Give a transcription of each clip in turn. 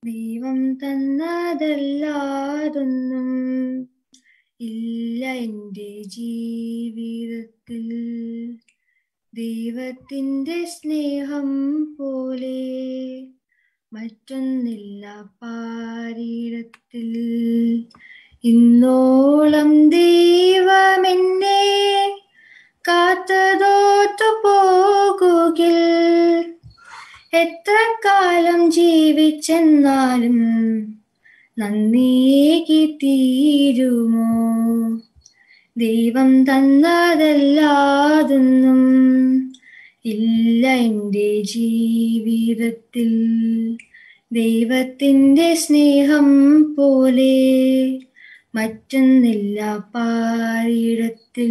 ദൈവം തന്നതല്ലാതൊന്നും ഇല്ല എൻ്റെ ജീവിതത്തിൽ ദൈവത്തിൻ്റെ സ്നേഹം പോലെ മറ്റൊന്നില്ല പാരിടത്തിൽ ഇന്നോളം ദൈവമെന്നെ കാത്തതോത്തു പോകുകിൽ എത്ര കാലം ജീവിച്ചെന്നാലും നന്ദിയേകി തീരുമോ ദൈവം തന്നതല്ലാതൊന്നും ഇല്ല എൻ്റെ ജീവിതത്തിൽ ദൈവത്തിൻ്റെ സ്നേഹം പോലെ മറ്റൊന്നില്ല പാരിടത്തിൽ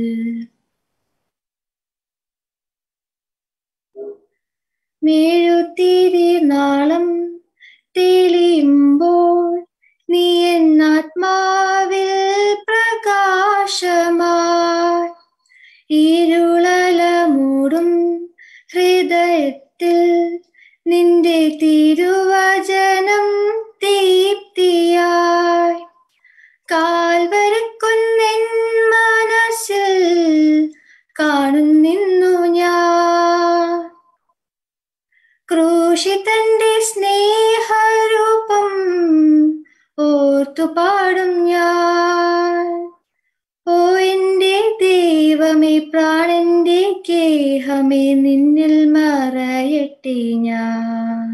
മേഴുത്തിരി നാളം തെളിയുമ്പോൾ നീ എന്നാത്മാവിൽ പ്രകാശമായി ഇരുളല മൂടും ഹൃദയത്തിൽ നിന്റെ തിരുവചനം ദീപ്തിയായി കാൽവരക്കുന്നൻ മനസ്സിൽ കാണുന്നിന്നു ഞാൻ ക്രൂശിതന്റെ സ്നേഹരൂപം ഓർത്തു പാടും ഞാൻ ഓ എന്റെ ദൈവമേ പ്രാണന്റെ ഗേഹമേ നിന്നിൽ മറയട്ടെ ഞാൻ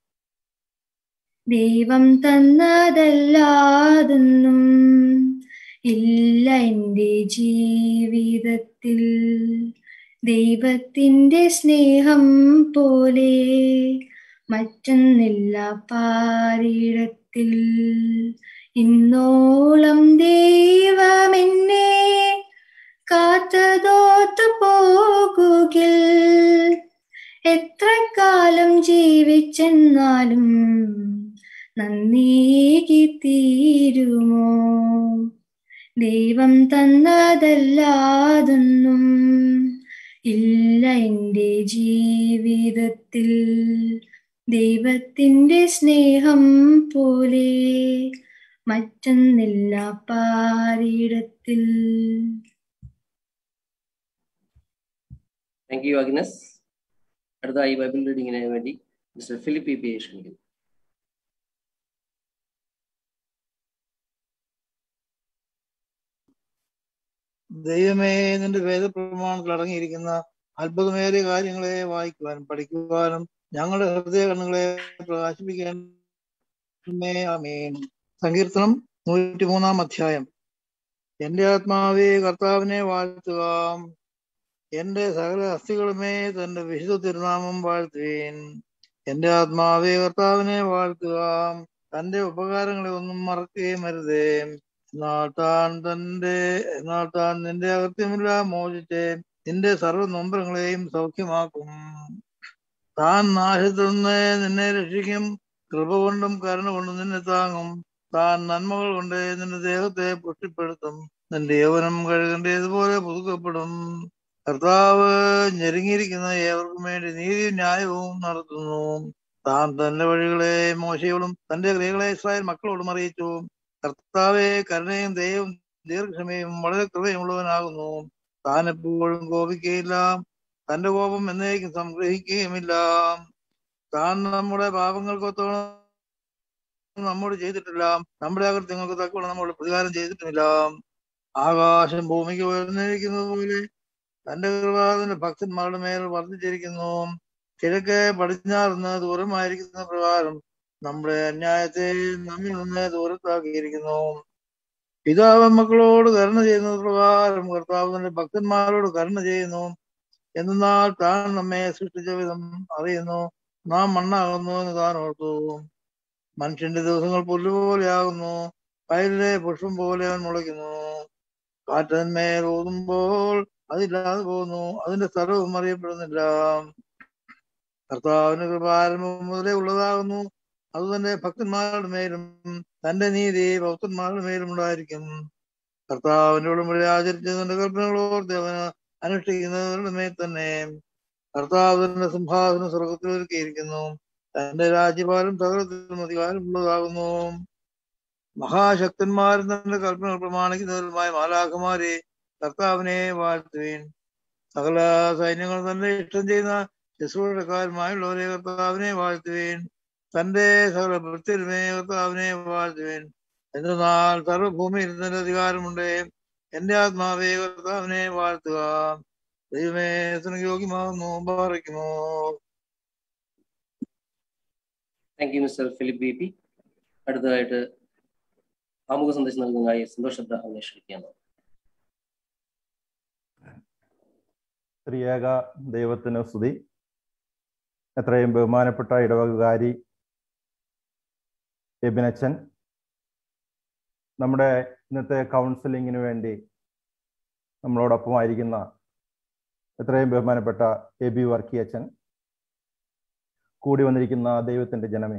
ദൈവം തന്നതല്ലാതൊന്നും ഇല്ല എൻ്റെ ജീവിതത്തിൽ ദൈവത്തിൻ്റെ സ്നേഹം പോലെ മറ്റൊന്നില്ല പാരിടത്തിൽ ഇന്നോളം ദൈവമെന്നെ കാത്തതോത്തു പോകുകിൽ എത്ര കാലം ജീവിച്ചെന്നാലും നന്ദിയേകി തീരുമോ ദൈവം തന്നതല്ലാതൊന്നും ഇല്ല എൻ്റെ ജീവിതത്തിൽ ദൈവത്തിൻ്റെ സ്നേഹം പോലെ മറ്റൊന്നില്ല പാരിടത്തിൽ താങ്ക് യു അഗ്നസ് അടുത്തതായി ബൈബിൾ റീഡിങ്ങിന് വേണ്ടി മിസ്റ്റർ ഫിലിപ്പ് പി പി ക്ഷണിക്കുന്നു ദൈവമേ നിന്റെ വേദപ്രമാണത്തിൽ അടങ്ങിയിരിക്കുന്ന അത്ഭുതമേറിയ കാര്യങ്ങളെ വായിക്കുവാനും പഠിക്കുവാനും ഞങ്ങളുടെ ഹൃദയ കണ്ണുകളെ പ്രകാശിപ്പിക്കാനേ ആമേൻ സങ്കീർത്തനം നൂറ്റിമൂന്നാം അധ്യായം എന്റെ ആത്മാവേ കർത്താവിനെ വാഴ്ത്തുക എന്റെ സകല അസ്ഥികളുമേ തന്റെ വിശുദ്ധ തിരുനാമം വാഴ്ത്തുവേൻ എന്റെ ആത്മാവേ കർത്താവിനെ വാഴ്ത്തുക തന്റെ ഉപകാരങ്ങളെ ഒന്നും മറക്കുകയും അരുതേ എന്നാൽ താൻ തന്റെ എന്നാൽ താൻ നിന്റെ അകൃത്യമെല്ലാം മോചിച്ച് നിന്റെ സർവ്വ നൊമ്പരങ്ങളെയും സൗഖ്യമാക്കും താൻ നാശത്തിൽ നിന്ന് നിന്നെ രക്ഷിക്കും കൃപ കൊണ്ടും കരുണ കൊണ്ടും നിന്നെ താങ്ങും താൻ നന്മകൾ കൊണ്ട് നിന്റെ ദേഹത്തെ പുഷ്ടിപ്പെടുത്തും നിന്റെ യൗവനം കഴുകേണ്ടതുപോലെ പുതുക്കപ്പെടും കർത്താവ് ഞെരുങ്ങിയിരിക്കുന്ന ഏവർക്കും വേണ്ടി നീതിയും ന്യായവും നടത്തുന്നു താൻ തന്റെ വഴികളെ മോശയോടും തന്റെ ക്രിയകളെ ഇസ്രായേൽ മക്കളോടും അറിയിച്ചു കർത്താവെ കരുണയും ദയവും ദീർഘക്ഷമയും വളരെ കൃപയുമുള്ളവനാകുന്നു താൻ എപ്പോഴും കോപിക്കുകയില്ല തന്റെ കോപം എന്നേക്കും സംഗ്രഹിക്കുകയുമില്ല താൻ നമ്മുടെ പാപങ്ങൾക്കൊത്തോളം നമ്മോട് ചെയ്തിട്ടില്ല നമ്മുടെ അകൃത്യങ്ങൾക്ക് തക്കവണ്ണം നമ്മോട് പ്രതികാരം ചെയ്തിട്ടുമില്ല ആകാശം ഭൂമിക്ക് ഉയർന്നിരിക്കുന്നത് പോലെ തന്റെ കൃപാതിന്റെ ഭക്തന്മാരുടെ മേൽ വർദ്ധിച്ചിരിക്കുന്നു കിഴക്ക് പടിഞ്ഞാറുന്ന് ദൂരമായിരിക്കുന്ന പ്രകാരം നമ്മുടെ അന്യായത്തെ നമ്മിൽ നിന്ന് ദൂരത്താക്കിയിരിക്കുന്നു പിതാവ് മക്കളോട് കരുണ ചെയ്യുന്നത് പ്രകാരം കർത്താവ് തന്റെ ഭക്തന്മാരോട് കരുണ ചെയ്യുന്നു എന്നാൽ താൻ നമ്മെ സൃഷ്ടിച്ച വിധം അറിയുന്നു നാം മണ്ണാകുന്നു എന്ന് താൻ ഓർത്തു മനുഷ്യന്റെ ദിവസങ്ങൾ പുല്ലുപോലെയാകുന്നു വയലിലെ പുഷ്പം പോലെ അവൻ മുളയ്ക്കുന്നു കാറ്റന്മേൽ ഊതുമ്പോൾ അതില്ലാതെ പോകുന്നു അതിന്റെ സ്ഥലവും അറിയപ്പെടുന്നില്ല കർത്താവിന് കൃപാരംഭം മുതലേ ഉള്ളതാകുന്നു അത് തന്റെ ഭക്തന്മാരുടെ മേലും തന്റെ നീതി ഭക്തന്മാരുടെ മേലും ഉണ്ടായിരിക്കും കർത്താവിന്റെ ഉടമ്പടി ആചരിച്ച് തന്റെ കൽപ്പനകൾ ഓർത്ത് അവന് അനുഷ്ഠിക്കുന്നവരുടെ മേൽ തന്നെ കർത്താവിന്റെ സിംഹാസനം സ്വർഗത്തിൽ ഒരുക്കിയിരിക്കുന്നു തന്റെ രാജ്യഭാരം സകലത്തിനും അധികാരമുള്ളതാകുന്നു മഹാശക്തന്മാരും തന്റെ കൽപ്പനകൾ പ്രമാണിക്കുന്നവരുമായ മാലാഖമാരെ കർത്താവിനെ വാഴ്ത്തുവീൻ സകല സൈന്യങ്ങൾ തന്നെ ഇഷ്ടം ചെയ്യുന്ന ശുശ്രൂഷക്കാരുമായുള്ളവരെ കർത്താവിനെ വാഴ്ത്തുവീൻ തന്റെ സകല ഭൃത്യരുമേ കർത്താവിനെ വാഴ്ത്തുവീൻ എന്നാൽ സർവഭൂമിയിൽ തന്റെ അധികാരമുണ്ട് എന്റെ ആത്മാവേ കർത്താവിനെ വാഴ്ത്തുക ദൈവമേ യോഗ്യമാകുന്നു പാറയ്ക്കുമോ thank you mister Philip B P അടുത്തതായിട്ട് ആമുഖ സന്ദേശം നൽകുന്നതായി സന്തോഷത്തെ അന്വേഷിക്കുകയാണ് ത്രിയേക ദൈവത്തിന് സ്തുതി എത്രയും ബഹുമാനപ്പെട്ട ഇടവകാരി എബിനച്ചൻ നമ്മുടെ ഇന്നത്തെ കൗൺസിലിങ്ങിന് വേണ്ടി നമ്മളോടൊപ്പം ആയിരിക്കുന്ന എത്രയും ബഹുമാനപ്പെട്ട എ ബി വർക്കിയച്ചൻ കൂടി വന്നിരിക്കുന്ന ദൈവത്തിന്റെ ജനമേ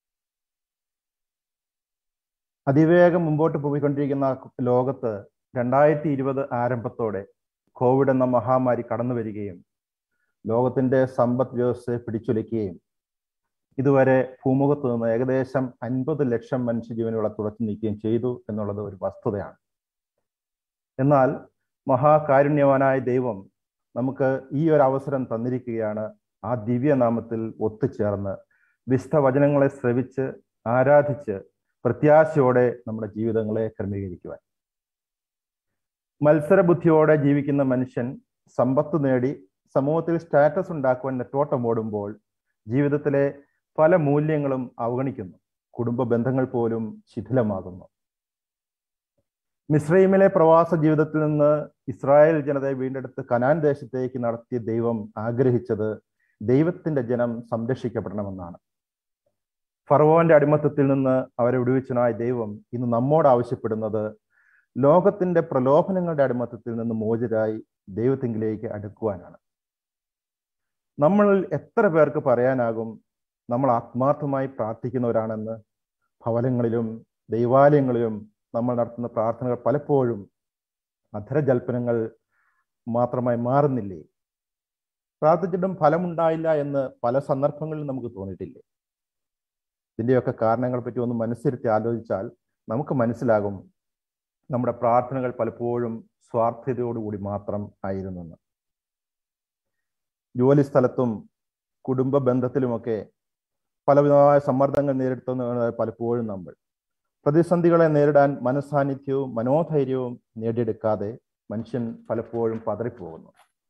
അതിവേഗം മുമ്പോട്ട് പോയിക്കൊണ്ടിരിക്കുന്ന ലോകത്ത് രണ്ടായിരത്തി ഇരുപത് ആരംഭത്തോടെ കോവിഡ് എന്ന മഹാമാരി കടന്നു വരികയും ലോകത്തിന്റെ സമ്പദ് വ്യവസ്ഥയെ പിടിച്ചുലയ്ക്കുകയും ഇതുവരെ ഭൂമുഖത്ത് നിന്ന് ഏകദേശം അൻപത് ലക്ഷം മനുഷ്യജീവനുകളെ തുടച്ചു നീക്കുകയും ചെയ്തു എന്നുള്ളത് ഒരു വസ്തുതയാണ് എന്നാൽ മഹാകാരുണ്യവാനായ ദൈവം നമുക്ക് ഈ ഒരു അവസരം തന്നിരിക്കുകയാണ് ആ ദിവ്യനാമത്തിൽ ഒത്തുചേർന്ന് വിശുദ്ധ വചനങ്ങളെ ശ്രവിച്ച് ആരാധിച്ച് പ്രത്യാശയോടെ നമ്മുടെ ജീവിതങ്ങളെ ക്രമീകരിക്കുവാൻ മത്സരബുദ്ധിയോടെ ജീവിക്കുന്ന മനുഷ്യൻ സമ്പത്ത് നേടി സമൂഹത്തിൽ സ്റ്റാറ്റസ് ഉണ്ടാക്കുവാൻ നെട്ടോട്ടം ഓടുമ്പോൾ ജീവിതത്തിലെ പല മൂല്യങ്ങളും അവഗണിക്കുന്നു കുടുംബ ബന്ധങ്ങൾ പോലും ശിഥിലമാകുന്നു മിസ്രൈമിലെ പ്രവാസ ജീവിതത്തിൽ നിന്ന് ഇസ്രായേൽ ജനതയെ വീണ്ടെടുത്ത് കനാൻ ദേശത്തേക്ക് നടത്തിയ ദൈവം ആഗ്രഹിച്ചത് ദൈവത്തിന്റെ ജനം സംരക്ഷിക്കപ്പെടണമെന്നാണ് ഫറവോന്റെ അടിമത്തത്തിൽ നിന്ന് അവരെ വിടുവിച്ചനായ ദൈവം ഇന്ന് നമ്മോട് ആവശ്യപ്പെടുന്നത് ലോകത്തിന്റെ പ്രലോഭനങ്ങളുടെ അടിമത്തത്തിൽ നിന്ന് മോചരായി ദൈവത്തിങ്കിലേക്ക് അടുക്കുവാനാണ് നമ്മൾ എത്ര പേർക്ക് പറയാനാകും നമ്മൾ ആത്മാർത്ഥമായി പ്രാർത്ഥിക്കുന്നവരാണെന്ന് ഭവനങ്ങളിലും ദൈവാലയങ്ങളിലും നമ്മൾ നടത്തുന്ന പ്രാർത്ഥനകൾ പലപ്പോഴും അധരജൽപ്പനങ്ങൾ മാത്രമായി മാറുന്നില്ലേ പ്രാർത്ഥിച്ചിട്ടും ഫലമുണ്ടായില്ല എന്ന് പല സന്ദർഭങ്ങളിലും നമുക്ക് തോന്നിയിട്ടില്ലേ ഇതിൻ്റെയൊക്കെ കാരണങ്ങളെ പറ്റി ഒന്ന് മനസ്സിരുത്തി ആലോചിച്ചാൽ നമുക്ക് മനസ്സിലാകും നമ്മുടെ പ്രാർത്ഥനകൾ പലപ്പോഴും സ്വാർത്ഥതയോടുകൂടി മാത്രം ആയിരുന്നെന്ന് ജോലി സ്ഥലത്തും കുടുംബ ബന്ധത്തിലുമൊക്കെ പലവിധമായ സമ്മർദ്ദങ്ങൾ നേരിടുന്ന പലപ്പോഴും നമ്മൾ പ്രതിസന്ധികളെ നേരിടാൻ മനസാന്നിധ്യവും മനോധൈര്യവും നേടിയെടുക്കാതെ മനുഷ്യൻ പലപ്പോഴും പതറിപ്പോകുന്നു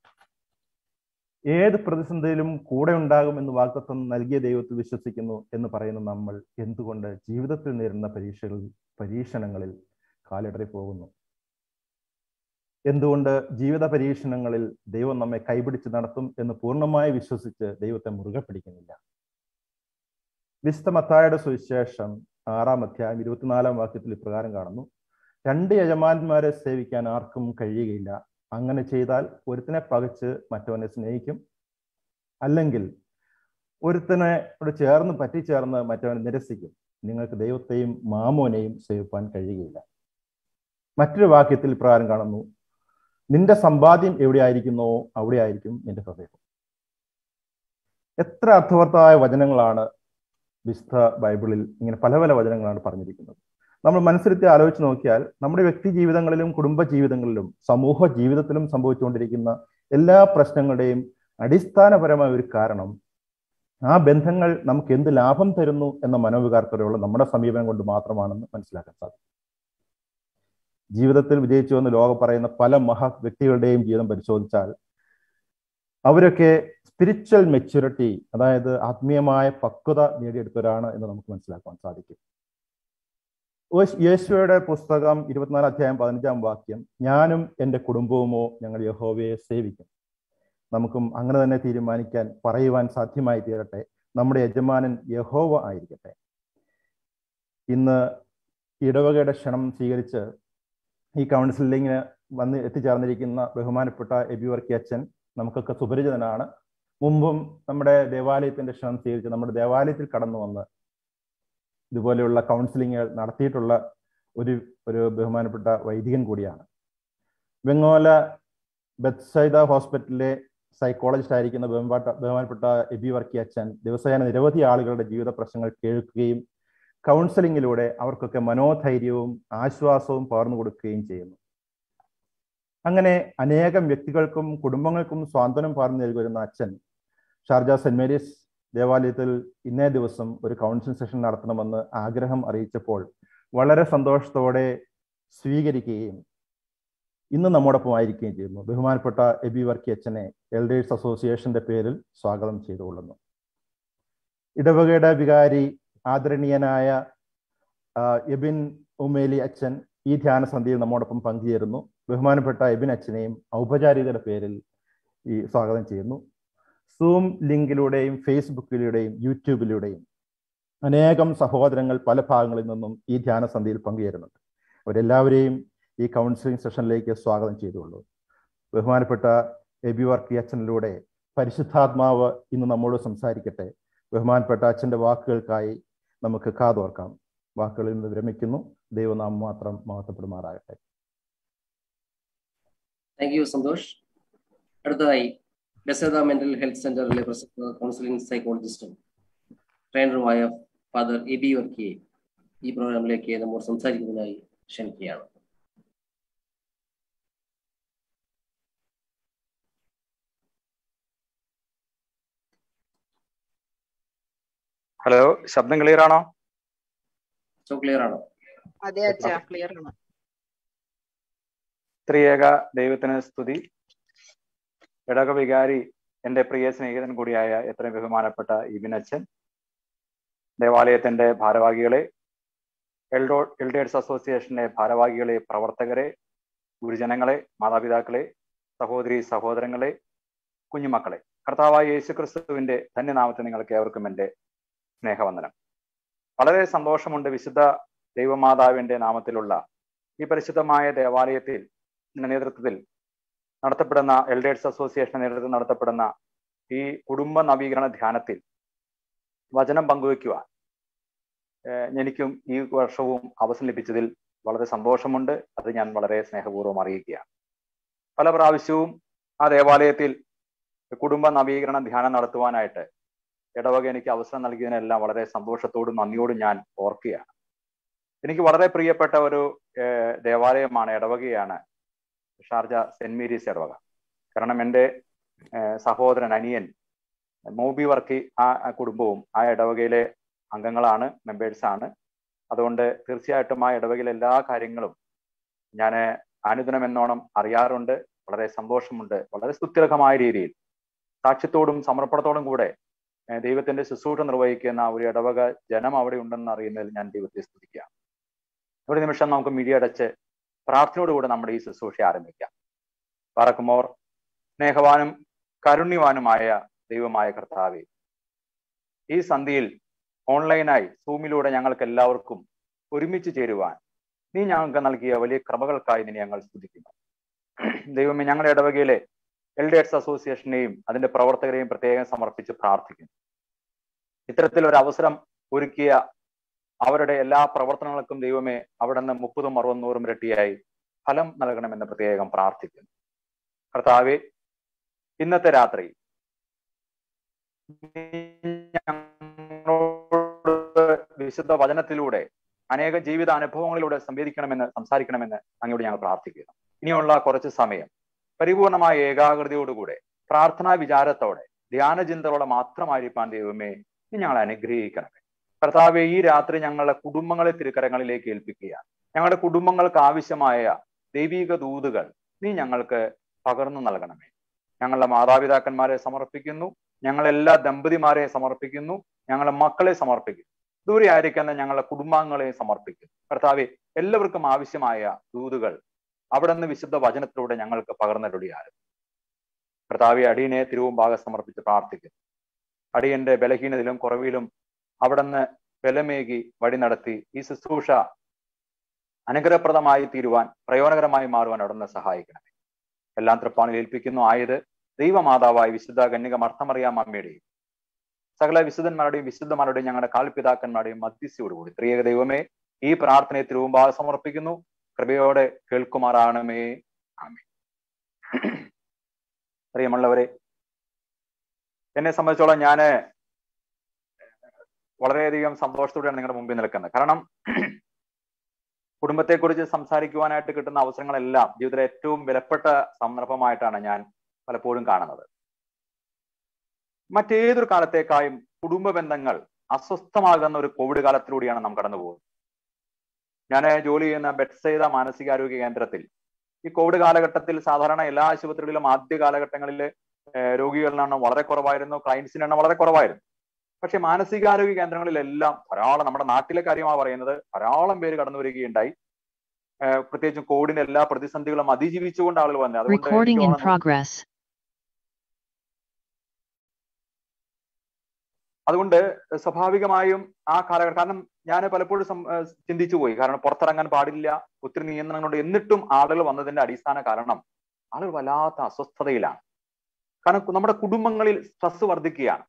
ഏത് പ്രതിസന്ധിയിലും കൂടെ ഉണ്ടാകും എന്ന് വാഗ്ദത്വം നൽകിയ ദൈവത്തിൽ വിശ്വസിക്കുന്നു എന്ന് പറയുന്ന നമ്മൾ എന്തുകൊണ്ട് ജീവിതത്തിൽ നേരിടുന്ന പരീക്ഷകളിൽ പരീക്ഷണങ്ങളിൽ കാലിടറി പോകുന്നു എന്തുകൊണ്ട് ജീവിത പരീക്ഷണങ്ങളിൽ ദൈവം നമ്മെ കൈപിടിച്ച് നടത്തും എന്ന് പൂർണ്ണമായി വിശ്വസിച്ച് ദൈവത്തെ മുറുകെ പിടിക്കുന്നില്ല വിശുദ്ധ മത്തായുടെ സുവിശേഷം ആറാം അധ്യായം ഇരുപത്തിനാലാം വാക്യത്തിൽ ഇപ്രകാരം കാണുന്നു രണ്ട് യജമാന്മാരെ സേവിക്കാൻ ആർക്കും കഴിയുകയില്ല അങ്ങനെ ചെയ്താൽ ഒരുത്തിനെ പകച്ച് മറ്റവനെ സ്നേഹിക്കും അല്ലെങ്കിൽ ഒരുത്തനെ ചേർന്ന് പറ്റിച്ചേർന്ന് മറ്റവനെ നിരസിക്കും നിങ്ങൾക്ക് ദൈവത്തെയും മാമോനെയും സേവിപ്പാൻ കഴിയുകയില്ല മറ്റൊരു വാക്യത്തിൽ ഇപ്രകാരം കാണുന്നു നിന്റെ സമ്പാദ്യം എവിടെയായിരിക്കുന്നോ അവിടെയായിരിക്കും നിന്റെ ഹൃദയം എത്ര അർത്ഥവത്തായ വചനങ്ങളാണ് വിശുദ്ധ ബൈബിളിൽ ഇങ്ങനെ പല പല വചനങ്ങളാണ് പറഞ്ഞിരിക്കുന്നത് നമ്മൾ മനസ്സിലെത്തി ആലോചിച്ച് നോക്കിയാൽ നമ്മുടെ വ്യക്തി ജീവിതങ്ങളിലും കുടുംബ ജീവിതങ്ങളിലും സമൂഹ ജീവിതത്തിലും സംഭവിച്ചുകൊണ്ടിരിക്കുന്ന എല്ലാ പ്രശ്നങ്ങളുടെയും അടിസ്ഥാനപരമായ ഒരു കാരണം ആ ബന്ധങ്ങൾ നമുക്ക് എന്ത് ലാഭം തരുന്നു എന്ന മനോവികാരത്തോടെയുള്ള നമ്മുടെ സമീപനം കൊണ്ട് മാത്രമാണെന്ന് മനസ്സിലാക്കാൻ സാധിക്കും ജീവിതത്തിൽ വിജയിച്ചു എന്ന് ലോകം പറയുന്ന പല മഹാ വ്യക്തികളുടെയും ജീവിതം പരിശോധിച്ചാൽ അവരൊക്കെ സ്പിരിച്വൽ മെച്യൂരിറ്റി അതായത് ആത്മീയമായ പക്വത നേടിയെടുത്തവരാണ് എന്ന് നമുക്ക് മനസ്സിലാക്കാൻ സാധിക്കും യേശുവയുടെ പുസ്തകം ഇരുപത്തിനാല് അധ്യായം പതിനഞ്ചാം വാക്യം ഞാനും എൻ്റെ കുടുംബവുമോ ഞങ്ങൾ യഹോവയെ സേവിക്കും നമുക്കും അങ്ങനെ തന്നെ തീരുമാനിക്കാൻ പറയുവാൻ സാധ്യമായി തീരട്ടെ നമ്മുടെ യജമാനൻ യഹോവ ആയിരിക്കട്ടെ ഇന്ന് ഇടവകയുടെ ക്ഷണം സ്വീകരിച്ച് ഈ കൗൺസിലിങ്ങിന് വന്ന് എത്തിച്ചേർന്നിരിക്കുന്ന ബഹുമാനപ്പെട്ട എബി വർക്കി അച്ഛൻ നമുക്കൊക്കെ സുപരിചിതനാണ് മുമ്പും നമ്മുടെ ദേവാലയത്തിന്റെ ക്ഷണം സ്വീകരിച്ച് നമ്മുടെ ദേവാലയത്തിൽ കടന്നു വന്ന് ഇതുപോലെയുള്ള കൗൺസിലിങ്ങുകൾ നടത്തിയിട്ടുള്ള ഒരു ഒരു ബഹുമാനപ്പെട്ട വൈദികൻ കൂടിയാണ് വെങ്ങോല ബത്സൈദ ഹോസ്പിറ്റലിലെ സൈക്കോളജിസ്റ്റ് ആയിരിക്കുന്ന ബഹുമാനപ്പെട്ട ബഹുമാനപ്പെട്ട എബി വർക്കി അച്ഛൻ ദിവസേന നിരവധി ആളുകളുടെ ജീവിത പ്രശ്നങ്ങൾ കേൾക്കുകയും കൗൺസിലിങ്ങിലൂടെ അവർക്കൊക്കെ മനോധൈര്യവും ആശ്വാസവും പകർന്നു കൊടുക്കുകയും ചെയ്യുന്നു അങ്ങനെ അനേകം വ്യക്തികൾക്കും കുടുംബങ്ങൾക്കും സ്വാതന്ത്ര്യം പകർന്നു നൽകുന്ന അച്ഛൻ ഷാർജ സെന്റ് മേരീസ് ദേവാലയത്തിൽ ഇന്നേ ദിവസം ഒരു കൗൺസിലിംഗ് സെഷൻ നടത്തണമെന്ന് ആഗ്രഹം അറിയിച്ചപ്പോൾ വളരെ സന്തോഷത്തോടെ സ്വീകരിക്കുകയും ഇന്ന് നമ്മോടൊപ്പം ആയിരിക്കുകയും ചെയ്യുന്നു ബഹുമാനപ്പെട്ട എബി വർക്കി അച്ഛനെ എൽഡേഴ്സ് അസോസിയേഷന്റെ പേരിൽ സ്വാഗതം ചെയ്തുകൊള്ളുന്നു ഇടവകയുടെ വികാരി ആദരണീയനായ എബിൻ ഉമേലി അച്ഛൻ ഈ ധ്യാനസന്ധിയിൽ നമ്മോടൊപ്പം പങ്കുചേരുന്നു ബഹുമാനപ്പെട്ട എബിൻ അച്ഛനെയും ഔപചാരികതയുടെ പേരിൽ ഈ സ്വാഗതം ചെയ്യുന്നു സൂം ലിങ്കിലൂടെയും ഫേസ്ബുക്കിലൂടെയും യൂട്യൂബിലൂടെയും അനേകം സഹോദരങ്ങൾ പല ഭാഗങ്ങളിൽ നിന്നും ഈ ധ്യാനസന്ധിയിൽ പങ്കുചേരുന്നുണ്ട് അവരെല്ലാവരെയും ഈ കൗൺസിലിംഗ് സെഷനിലേക്ക് സ്വാഗതം ചെയ്തുകൊള്ളു ബഹുമാനപ്പെട്ട എബി വർക്കി അച്ഛനിലൂടെ പരിശുദ്ധാത്മാവ് ഇന്ന് നമ്മോട് സംസാരിക്കട്ടെ ബഹുമാനപ്പെട്ട അച്ഛൻ്റെ വാക്കുകൾക്കായി നമുക്ക് കാതോർക്കാം വാക്കുകളിൽ നിന്ന് വിരമിക്കുന്നു ദൈവനാമം മാത്രം മഹത്വപ്പെടുമാറാകട്ടെ താങ്ക് യു സന്തോഷ് അടുത്തതായി ബെസേദ മെന്റൽ ഹെൽത്ത് സെന്ററിലെ പ്രസിദ്ധ കൗൺസിലിംഗ് സൈക്കോളജിസ്റ്റും ട്രെയിനറുമായ ഫാദർ എ ബി വർക്കിയെ ഈ പ്രോഗ്രാമിലേക്ക് നമ്മോട് സംസാരിക്കുന്നതിനായി ക്ഷണിക്കുകയാണ് ഹലോ ശബ്ദം ക്ലിയർ ആണോ സോ ക്ലിയർ ആണോ അതെ അച്ഛാ ക്ലിയർ ആണ് ത്രിയേക ദൈവത്തിന് സ്തുതി ഇടക വികാരി എന്റെ പ്രിയ സ്നേഹിതൻ കൂടിയായ എത്രയും ബഹുമാനപ്പെട്ട ഇബിനച്ചൻ ദേവാലയത്തിന്റെ ഭാരവാഹികളെ എൽഡോ എൽഡേഴ്സ് അസോസിയേഷന്റെ ഭാരവാഹികളെ പ്രവർത്തകരെ ഗുരുജനങ്ങളെ മാതാപിതാക്കളെ സഹോദരി സഹോദരങ്ങളെ കുഞ്ഞുമക്കളെ കർത്താവായ യേശു ക്രിസ്തുവിന്റെ ധന്യനാമത്തെ നിങ്ങൾക്ക് ഏവർക്കും എൻ്റെ സ്നേഹവന്ദനം വളരെ സന്തോഷമുണ്ട് വിശുദ്ധ ദൈവമാതാവിന്റെ നാമത്തിലുള്ള ഈ പരിശുദ്ധമായ ദേവാലയത്തിൽ നേതൃത്വത്തിൽ നടത്തപ്പെടുന്ന എൽഡേഴ്സ് അസോസിയേഷൻ നേതൃത്വം നടത്തപ്പെടുന്ന ഈ കുടുംബ നവീകരണ ധ്യാനത്തിൽ വചനം പങ്കുവയ്ക്കുവാൻ എനിക്കും ഈ വർഷവും അവസരം ലഭിച്ചതിൽ വളരെ സന്തോഷമുണ്ട് അത് ഞാൻ വളരെ സ്നേഹപൂർവ്വം അറിയിക്കുകയാണ് പല പ്രാവശ്യവും ആ ദേവാലയത്തിൽ കുടുംബ നവീകരണ ധ്യാനം നടത്തുവാനായിട്ട് ഇടവക എനിക്ക് അവസരം നൽകിയതിനെല്ലാം വളരെ സന്തോഷത്തോടും നന്ദിയോടും ഞാൻ ഓർക്കുകയാണ് എനിക്ക് വളരെ പ്രിയപ്പെട്ട ഒരു ദേവാലയമാണ് ഇടവകയാണ് ഷാർജ സെന്റ് മേരീസ് ഇടവക കാരണം എൻ്റെ സഹോദരൻ അനിയൻ മോബി വർക്കി ആ കുടുംബവും ആ ഇടവകയിലെ അംഗങ്ങളാണ് മെമ്പേഴ്സ് ആണ് അതുകൊണ്ട് തീർച്ചയായിട്ടും ആ ഇടവകയിലെ എല്ലാ കാര്യങ്ങളും ഞാൻ അനുദിനം എന്നോണം അറിയാറുണ്ട് വളരെ സന്തോഷമുണ്ട് വളരെ സ്തുത്യർഹമായ രീതിയിൽ സാക്ഷ്യത്തോടും സമർപ്പണത്തോടും കൂടെ ദൈവത്തിന്റെ ശുശ്രൂഷ നിർവഹിക്കുന്ന ഒരു ഇടവക ജനം അവിടെ ഉണ്ടെന്ന് അറിയുന്നതിൽ ഞാൻ ദൈവത്തെ സ്തുതിക്കാം ഒരു നിമിഷം നമുക്ക് മിഴി അടച്ച് പ്രാർത്ഥനയോടുകൂടെ നമ്മുടെ ഈ ശുശ്രൂഷ ആരംഭിക്കാം പറക്കുമോർ സ്നേഹവാനും കരുണ്യവാനുമായ ദൈവമായ കർത്താവെ ഈ സന്ധിയിൽ ഓൺലൈനായി സൂമിലൂടെ ഞങ്ങൾക്ക് എല്ലാവർക്കും ഒരുമിച്ച് ചേരുവാൻ നീ ഞങ്ങൾക്ക് നൽകിയ വലിയ കൃപകൾക്കായി നിന്നെ ഞങ്ങൾ സ്തുതിക്കുന്നു ദൈവമേ ഞങ്ങളുടെ ഇടവകയിലെ എൽഡേഴ്സ് അസോസിയേഷനെയും അതിന്റെ പ്രവർത്തകരെയും പ്രത്യേകം സമർപ്പിച്ച് പ്രാർത്ഥിക്കുന്നു ഇത്തരത്തിൽ ഒരു അവസരം ഒരുക്കിയ അവരുടെ എല്ലാ പ്രവർത്തനങ്ങൾക്കും ദൈവമേ അവിടെ നിന്ന് മുപ്പതും അറുപതും നൂറും ഇരട്ടിയായി ഫലം നൽകണമെന്ന് പ്രത്യേകം പ്രാർത്ഥിക്കുന്നു കർത്താവെ ഇന്നത്തെ രാത്രി വിശുദ്ധ വചനത്തിലൂടെ അനേക ജീവിത അനുഭവങ്ങളിലൂടെ സംവേദിക്കണമെന്ന് സംസാരിക്കണമെന്ന് അങ്ങോട്ട് ഞങ്ങൾ പ്രാർത്ഥിക്കുന്നു ഇനിയുള്ള കുറച്ച് സമയം പരിപൂർണമായ ഏകാഗ്രതയോടുകൂടെ പ്രാർത്ഥനാ വിചാരത്തോടെ ധ്യാനചിന്തകളോടെ മാത്രമായിരിക്കാൻ ദൈവമേ നീ ഞങ്ങളെ അനുഗ്രഹിക്കണമേ കർത്താവെ ഈ രാത്രി ഞങ്ങളുടെ കുടുംബങ്ങളെ തിരുക്കരങ്ങളിലേക്ക് ഏൽപ്പിക്കുകയാണ് ഞങ്ങളുടെ കുടുംബങ്ങൾക്ക് ആവശ്യമായ ദൈവിക ദൂതുകൾ നീ ഞങ്ങൾക്ക് പകർന്നു നൽകണമേ ഞങ്ങളുടെ മാതാപിതാക്കന്മാരെ സമർപ്പിക്കുന്നു ഞങ്ങളെല്ലാ ദമ്പതിമാരെ സമർപ്പിക്കുന്നു ഞങ്ങളുടെ മക്കളെ സമർപ്പിക്കുന്നു ദൂരെ ആയിരിക്കുന്ന ഞങ്ങളുടെ കുടുംബാംഗങ്ങളെ സമർപ്പിക്കുന്നു കർത്താവെ എല്ലാവർക്കും ആവശ്യമായ ദൂതുകൾ അവിടെ നിന്ന് വിശുദ്ധ വചനത്തിലൂടെ ഞങ്ങൾക്ക് പകർന്നരുളിയാലും കർത്താവെ അടിയനെ തിരുവുമ്പാകെ സമർപ്പിച്ച് പ്രാർത്ഥിക്കുന്നു അടിയന്റെ ബലഹീനതയിലും കുറവിലും അവിടെ നിന്ന് ബലമേകി വഴി നടത്തി ഈ ശുശ്രൂഷ അനുഗ്രഹപ്രദമായി തീരുവാൻ പ്രയോജനകരമായി മാറുവാൻ അവിടെ നിന്ന് സഹായിക്കണമേ എല്ലാം തൃപ്പാണിൽ ഏൽപ്പിക്കുന്നു ആയത് ദൈവമാതാവായ വിശുദ്ധ കന്യക മർത്തമറിയാം അമ്മയുടെയും സകല വിശുദ്ധന്മാരുടെയും വിശുദ്ധന്മാരുടെയും ഞങ്ങളുടെ കാൽപിതാക്കന്മാരുടെയും മധ്യസ്ഥയോടുകൂടി ത്രിയേക ദൈവമേ ഈ പ്രാർത്ഥനയെ തിരുവുമ്പാകെ സമർപ്പിക്കുന്നു കൃപയോടെ കേൾക്കുമാറാണമേ ആമേ പ്രിയമുള്ളവരെ എന്നെ സംബന്ധിച്ചോളം ഞാൻ വളരെയധികം സന്തോഷത്തോടെയാണ് നിങ്ങളുടെ മുമ്പിൽ നിൽക്കുന്നത് കാരണം കുടുംബത്തെക്കുറിച്ച് സംസാരിക്കുവാനായിട്ട് കിട്ടുന്ന അവസരങ്ങളെല്ലാം ജീവിതത്തിലെ ഏറ്റവും വിലപ്പെട്ട സന്ദർഭമായിട്ടാണ് ഞാൻ പലപ്പോഴും കാണുന്നത് മറ്റേതൊരു കാലത്തേക്കായും കുടുംബ ബന്ധങ്ങൾ അസ്വസ്ഥമാകുന്ന ഒരു കോവിഡ് കാലത്തിലൂടെയാണ് നാം കടന്നു പോകുന്നത് ഞാൻ ജോലി ചെയ്യുന്ന ബെഡ്സൈദ മാനസികാരോഗ്യ കേന്ദ്രത്തിൽ ഈ കോവിഡ് കാലഘട്ടത്തിൽ സാധാരണ എല്ലാ ആശുപത്രികളിലും ആദ്യ കാലഘട്ടങ്ങളിൽ രോഗികളുടെ എണ്ണം വളരെ കുറവായിരുന്നു ക്ലയൻസിന്റെ എണ്ണം വളരെ കുറവായിരുന്നു പക്ഷെ മാനസികാരോഗ്യ കേന്ദ്രങ്ങളിലെല്ലാം ധാരാളം നമ്മുടെ നാട്ടിലെ കാര്യമാണ് പറയുന്നത് ധാരാളം പേര് കടന്നു വരികയുണ്ടായി പ്രത്യേകിച്ചും കോവിഡിന്റെ എല്ലാ പ്രതിസന്ധികളും അതിജീവിച്ചുകൊണ്ട് ആളുകൾ വന്നത് Recording in അതുകൊണ്ട് progress. അതുകൊണ്ട് സ്വാഭാവികമായും ആ കാലഘട്ടം കാരണം ഞാൻ പലപ്പോഴും സം- ഏഹ് ചിന്തിച്ചു പോയി കാരണം പുറത്തിറങ്ങാൻ പാടില്ല ഒത്തിരി നിയന്ത്രണങ്ങളുണ്ട് എന്നിട്ടും ആളുകൾ വന്നതിന്റെ അടിസ്ഥാന കാരണം ആളുകൾ വല്ലാത്ത അസ്വസ്ഥതയിലാണ് കാരണം നമ്മുടെ കുടുംബങ്ങളിൽ സ്ട്രെസ് വർദ്ധിക്കുകയാണ്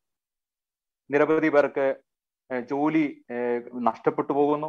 നിരവധി പേർക്ക് ഏഹ് ജോലി ഏഹ് നഷ്ടപ്പെട്ടു പോകുന്നു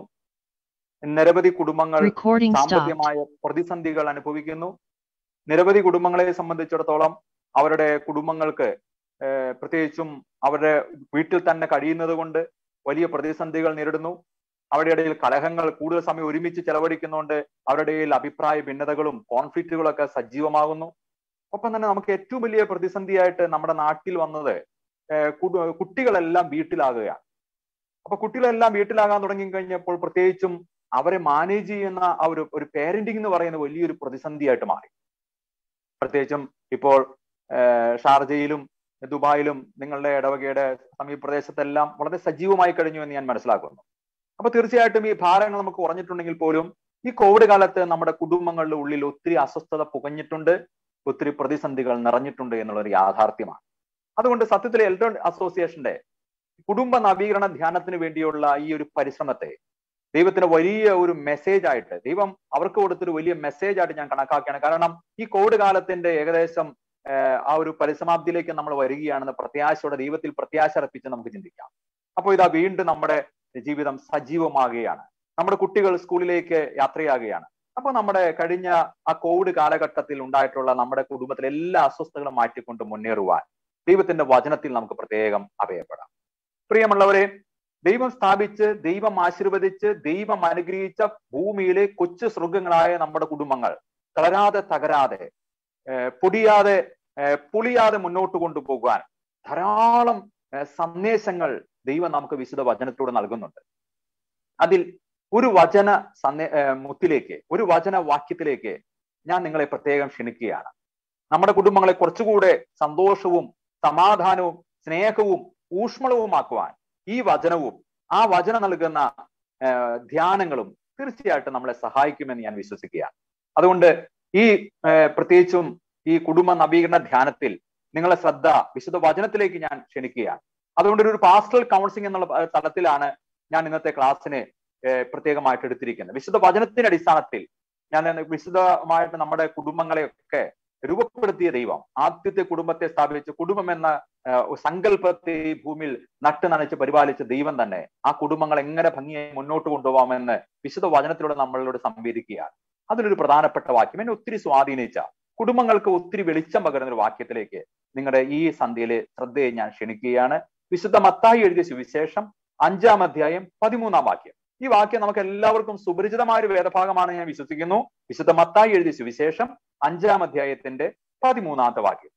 നിരവധി കുടുംബങ്ങൾ Recording stopped. സാമ്പത്തികമായ പ്രതിസന്ധികൾ അനുഭവിക്കുന്നു നിരവധി കുടുംബങ്ങളെ സംബന്ധിച്ചിടത്തോളം അവരുടെ കുടുംബങ്ങൾക്ക് ഏഹ് പ്രത്യേകിച്ചും അവരുടെ വീട്ടിൽ തന്നെ കഴിയുന്നത് കൊണ്ട് വലിയ പ്രതിസന്ധികൾ നേരിടുന്നു അവരുടെ ഇടയിൽ കലഹങ്ങൾ കൂടുതൽ സമയം ഒരുമിച്ച് ചെലവഴിക്കുന്നതുകൊണ്ട് അവരുടെ ഇടയിൽ അഭിപ്രായ ഭിന്നതകളും കോൺഫ്ലിക്റ്റുകളൊക്കെ സജീവമാകുന്നു ഒപ്പം തന്നെ നമുക്ക് ഏറ്റവും വലിയ പ്രതിസന്ധിയായിട്ട് നമ്മുടെ നാട്ടിൽ വന്നത് ഏഹ് കുടു- കുട്ടികളെല്ലാം വീട്ടിലാകുകയാണ് അപ്പൊ കുട്ടികളെല്ലാം വീട്ടിലാകാൻ തുടങ്ങി കഴിഞ്ഞപ്പോൾ പ്രത്യേകിച്ചും അവരെ മാനേജ് ചെയ്യുന്ന ആ ഒരു ഒരു പേരന്റിംഗ് എന്ന് പറയുന്ന വലിയൊരു പ്രതിസന്ധിയായിട്ട് മാറി പ്രത്യേകിച്ചും ഇപ്പോൾ ഏഹ് ഷാർജയിലും ദുബായിലും നിങ്ങളുടെ ഇടവകയുടെ സമീപ പ്രദേശത്തെല്ലാം വളരെ സജീവമായി കഴിഞ്ഞു എന്ന് ഞാൻ മനസ്സിലാക്കുന്നു അപ്പൊ തീർച്ചയായിട്ടും ഈ ഭാരങ്ങൾ നമുക്ക് കുറഞ്ഞിട്ടുണ്ടെങ്കിൽ പോലും ഈ കോവിഡ് കാലത്ത് നമ്മുടെ കുടുംബങ്ങളുടെ ഉള്ളിൽ ഒത്തിരി അസ്വസ്ഥത പുകഞ്ഞിട്ടുണ്ട് ഒത്തിരി പ്രതിസന്ധികൾ നിറഞ്ഞിട്ടുണ്ട് എന്നുള്ളൊരു യാഥാർത്ഥ്യമാണ് അതുകൊണ്ട് സത്യത്തിൽ എൽഡർ അസോസിയേഷന്റെ കുടുംബ നവീകരണ ധ്യാനത്തിന് വേണ്ടിയുള്ള ഈ ഒരു പരിശ്രമത്തെ ദൈവത്തിന് വലിയ ഒരു മെസ്സേജ് ആയിട്ട് ദൈവം അവർക്ക് കൊടുത്തൊരു വലിയ മെസ്സേജ് ആയിട്ട് ഞാൻ കണക്കാക്കുകയാണ് കാരണം ഈ കോവിഡ് കാലത്തിന്റെ ഏകദേശം ഏഹ് ആ ഒരു പരിസമാപ്തിയിലേക്ക് നമ്മൾ വരികയാണെന്ന് പ്രത്യാശയോടെ ദൈവത്തിൽ പ്രത്യാശ അർപ്പിച്ച് നമുക്ക് ചിന്തിക്കാം അപ്പോൾ ഇതാ വീണ്ടും നമ്മുടെ ജീവിതം സജീവമാകുകയാണ് നമ്മുടെ കുട്ടികൾ സ്കൂളിലേക്ക് യാത്രയാകുകയാണ് അപ്പൊ നമ്മുടെ കഴിഞ്ഞ ആ കോവിഡ് കാലഘട്ടത്തിൽ ഉണ്ടായിട്ടുള്ള നമ്മുടെ കുടുംബത്തിലെ എല്ലാ അസ്വസ്ഥതകളും മാറ്റിക്കൊണ്ട് മുന്നേറുവാൻ ദൈവത്തിന്റെ വചനത്തിൽ നമുക്ക് പ്രത്യേകം അഭയപ്പെടാം പ്രിയമുള്ളവരെ ദൈവം സ്ഥാപിച്ച് ദൈവം ആശീർവദിച്ച് ദൈവം അനുഗ്രഹിച്ച ഭൂമിയിലെ കൊച്ചു സൃഗങ്ങളായ നമ്മുടെ കുടുംബങ്ങൾ തളരാതെ തകരാതെ ഏഹ് പൊടിയാതെ ഏഹ് പുളിയാതെ മുന്നോട്ട് കൊണ്ടുപോകാൻ ധാരാളം ഏഹ് സന്ദേശങ്ങൾ ദൈവം നമുക്ക് വിശുദ്ധ വചനത്തിലൂടെ നൽകുന്നുണ്ട് അതിൽ ഒരു വചന സന്ദേ ഏഹ് മുത്തിലേക്ക് ഒരു വചന വാക്യത്തിലേക്ക് ഞാൻ നിങ്ങളെ പ്രത്യേകം ക്ഷണിക്കുകയാണ് നമ്മുടെ കുടുംബങ്ങളെ കുറച്ചുകൂടെ സന്തോഷവും സമാധാനവും സ്നേഹവും ഊഷ്മളവുമാക്കുവാൻ ഈ വചനവും ആ വചനം നൽകുന്ന ഏഹ് ധ്യാനങ്ങളും തീർച്ചയായിട്ടും നമ്മളെ സഹായിക്കുമെന്ന് ഞാൻ വിശ്വസിക്കുകയാണ് അതുകൊണ്ട് ഈ ഏഹ് പ്രത്യേകിച്ചും ഈ കുടുംബ നവീകരണ ധ്യാനത്തിൽ നിങ്ങളെ ശ്രദ്ധ വിശുദ്ധ വചനത്തിലേക്ക് ഞാൻ ക്ഷണിക്കുകയാണ് അതുകൊണ്ട് ഒരു പാസ്റ്റൽ കൗൺസിലിംഗ് എന്നുള്ള ഏഹ് തലത്തിലാണ് ഞാൻ ഇന്നത്തെ ക്ലാസ്സിനെ ഏഹ് പ്രത്യേകമായിട്ട് എടുത്തിരിക്കുന്നത് വിശുദ്ധ വചനത്തിന്റെ അടിസ്ഥാനത്തിൽ ഞാൻ ഇന്ന് വിശുദ്ധമായിട്ട് നമ്മുടെ കുടുംബങ്ങളെയൊക്കെ രൂപപ്പെടുത്തിയ ദൈവം ആദ്യത്തെ കുടുംബത്തെ സ്ഥാപിച്ച് കുടുംബം എന്ന ഏഹ് സങ്കല്പത്തെ ഈ ഭൂമിയിൽ നട്ടു നനച്ച് പരിപാലിച്ച ദൈവം തന്നെ ആ കുടുംബങ്ങൾ എങ്ങനെ ഭംഗിയായി മുന്നോട്ട് കൊണ്ടുപോകാമെന്ന് വിശുദ്ധ വചനത്തിലൂടെ നമ്മളോട് സംവേദിക്കുകയാണ് അതിലൊരു പ്രധാനപ്പെട്ട വാക്യം എന്നെ ഒത്തിരി സ്വാധീനിച്ച കുടുംബങ്ങൾക്ക് ഒത്തിരി വെളിച്ചം പകരുന്ന ഒരു വാക്യത്തിലേക്ക് നിങ്ങളുടെ ഈ സന്ധ്യയിലെ ശ്രദ്ധയെ ഞാൻ ക്ഷണിക്കുകയാണ് വിശുദ്ധ മത്തായി എഴുതിയ സുവിശേഷം അഞ്ചാം അധ്യായം പതിമൂന്നാം വാക്യം ഈ വാക്യം നമുക്ക് എല്ലാവർക്കും സുപരിചിതമായ ഒരു വേദഭാഗമാണ് ഞാൻ വിശ്വസിക്കുന്നു വിശുദ്ധ മത്തായി എഴുതിയ സുവിശേഷം അഞ്ചാം അധ്യായത്തിന്റെ പതിമൂന്നാമത്തെ വാക്യം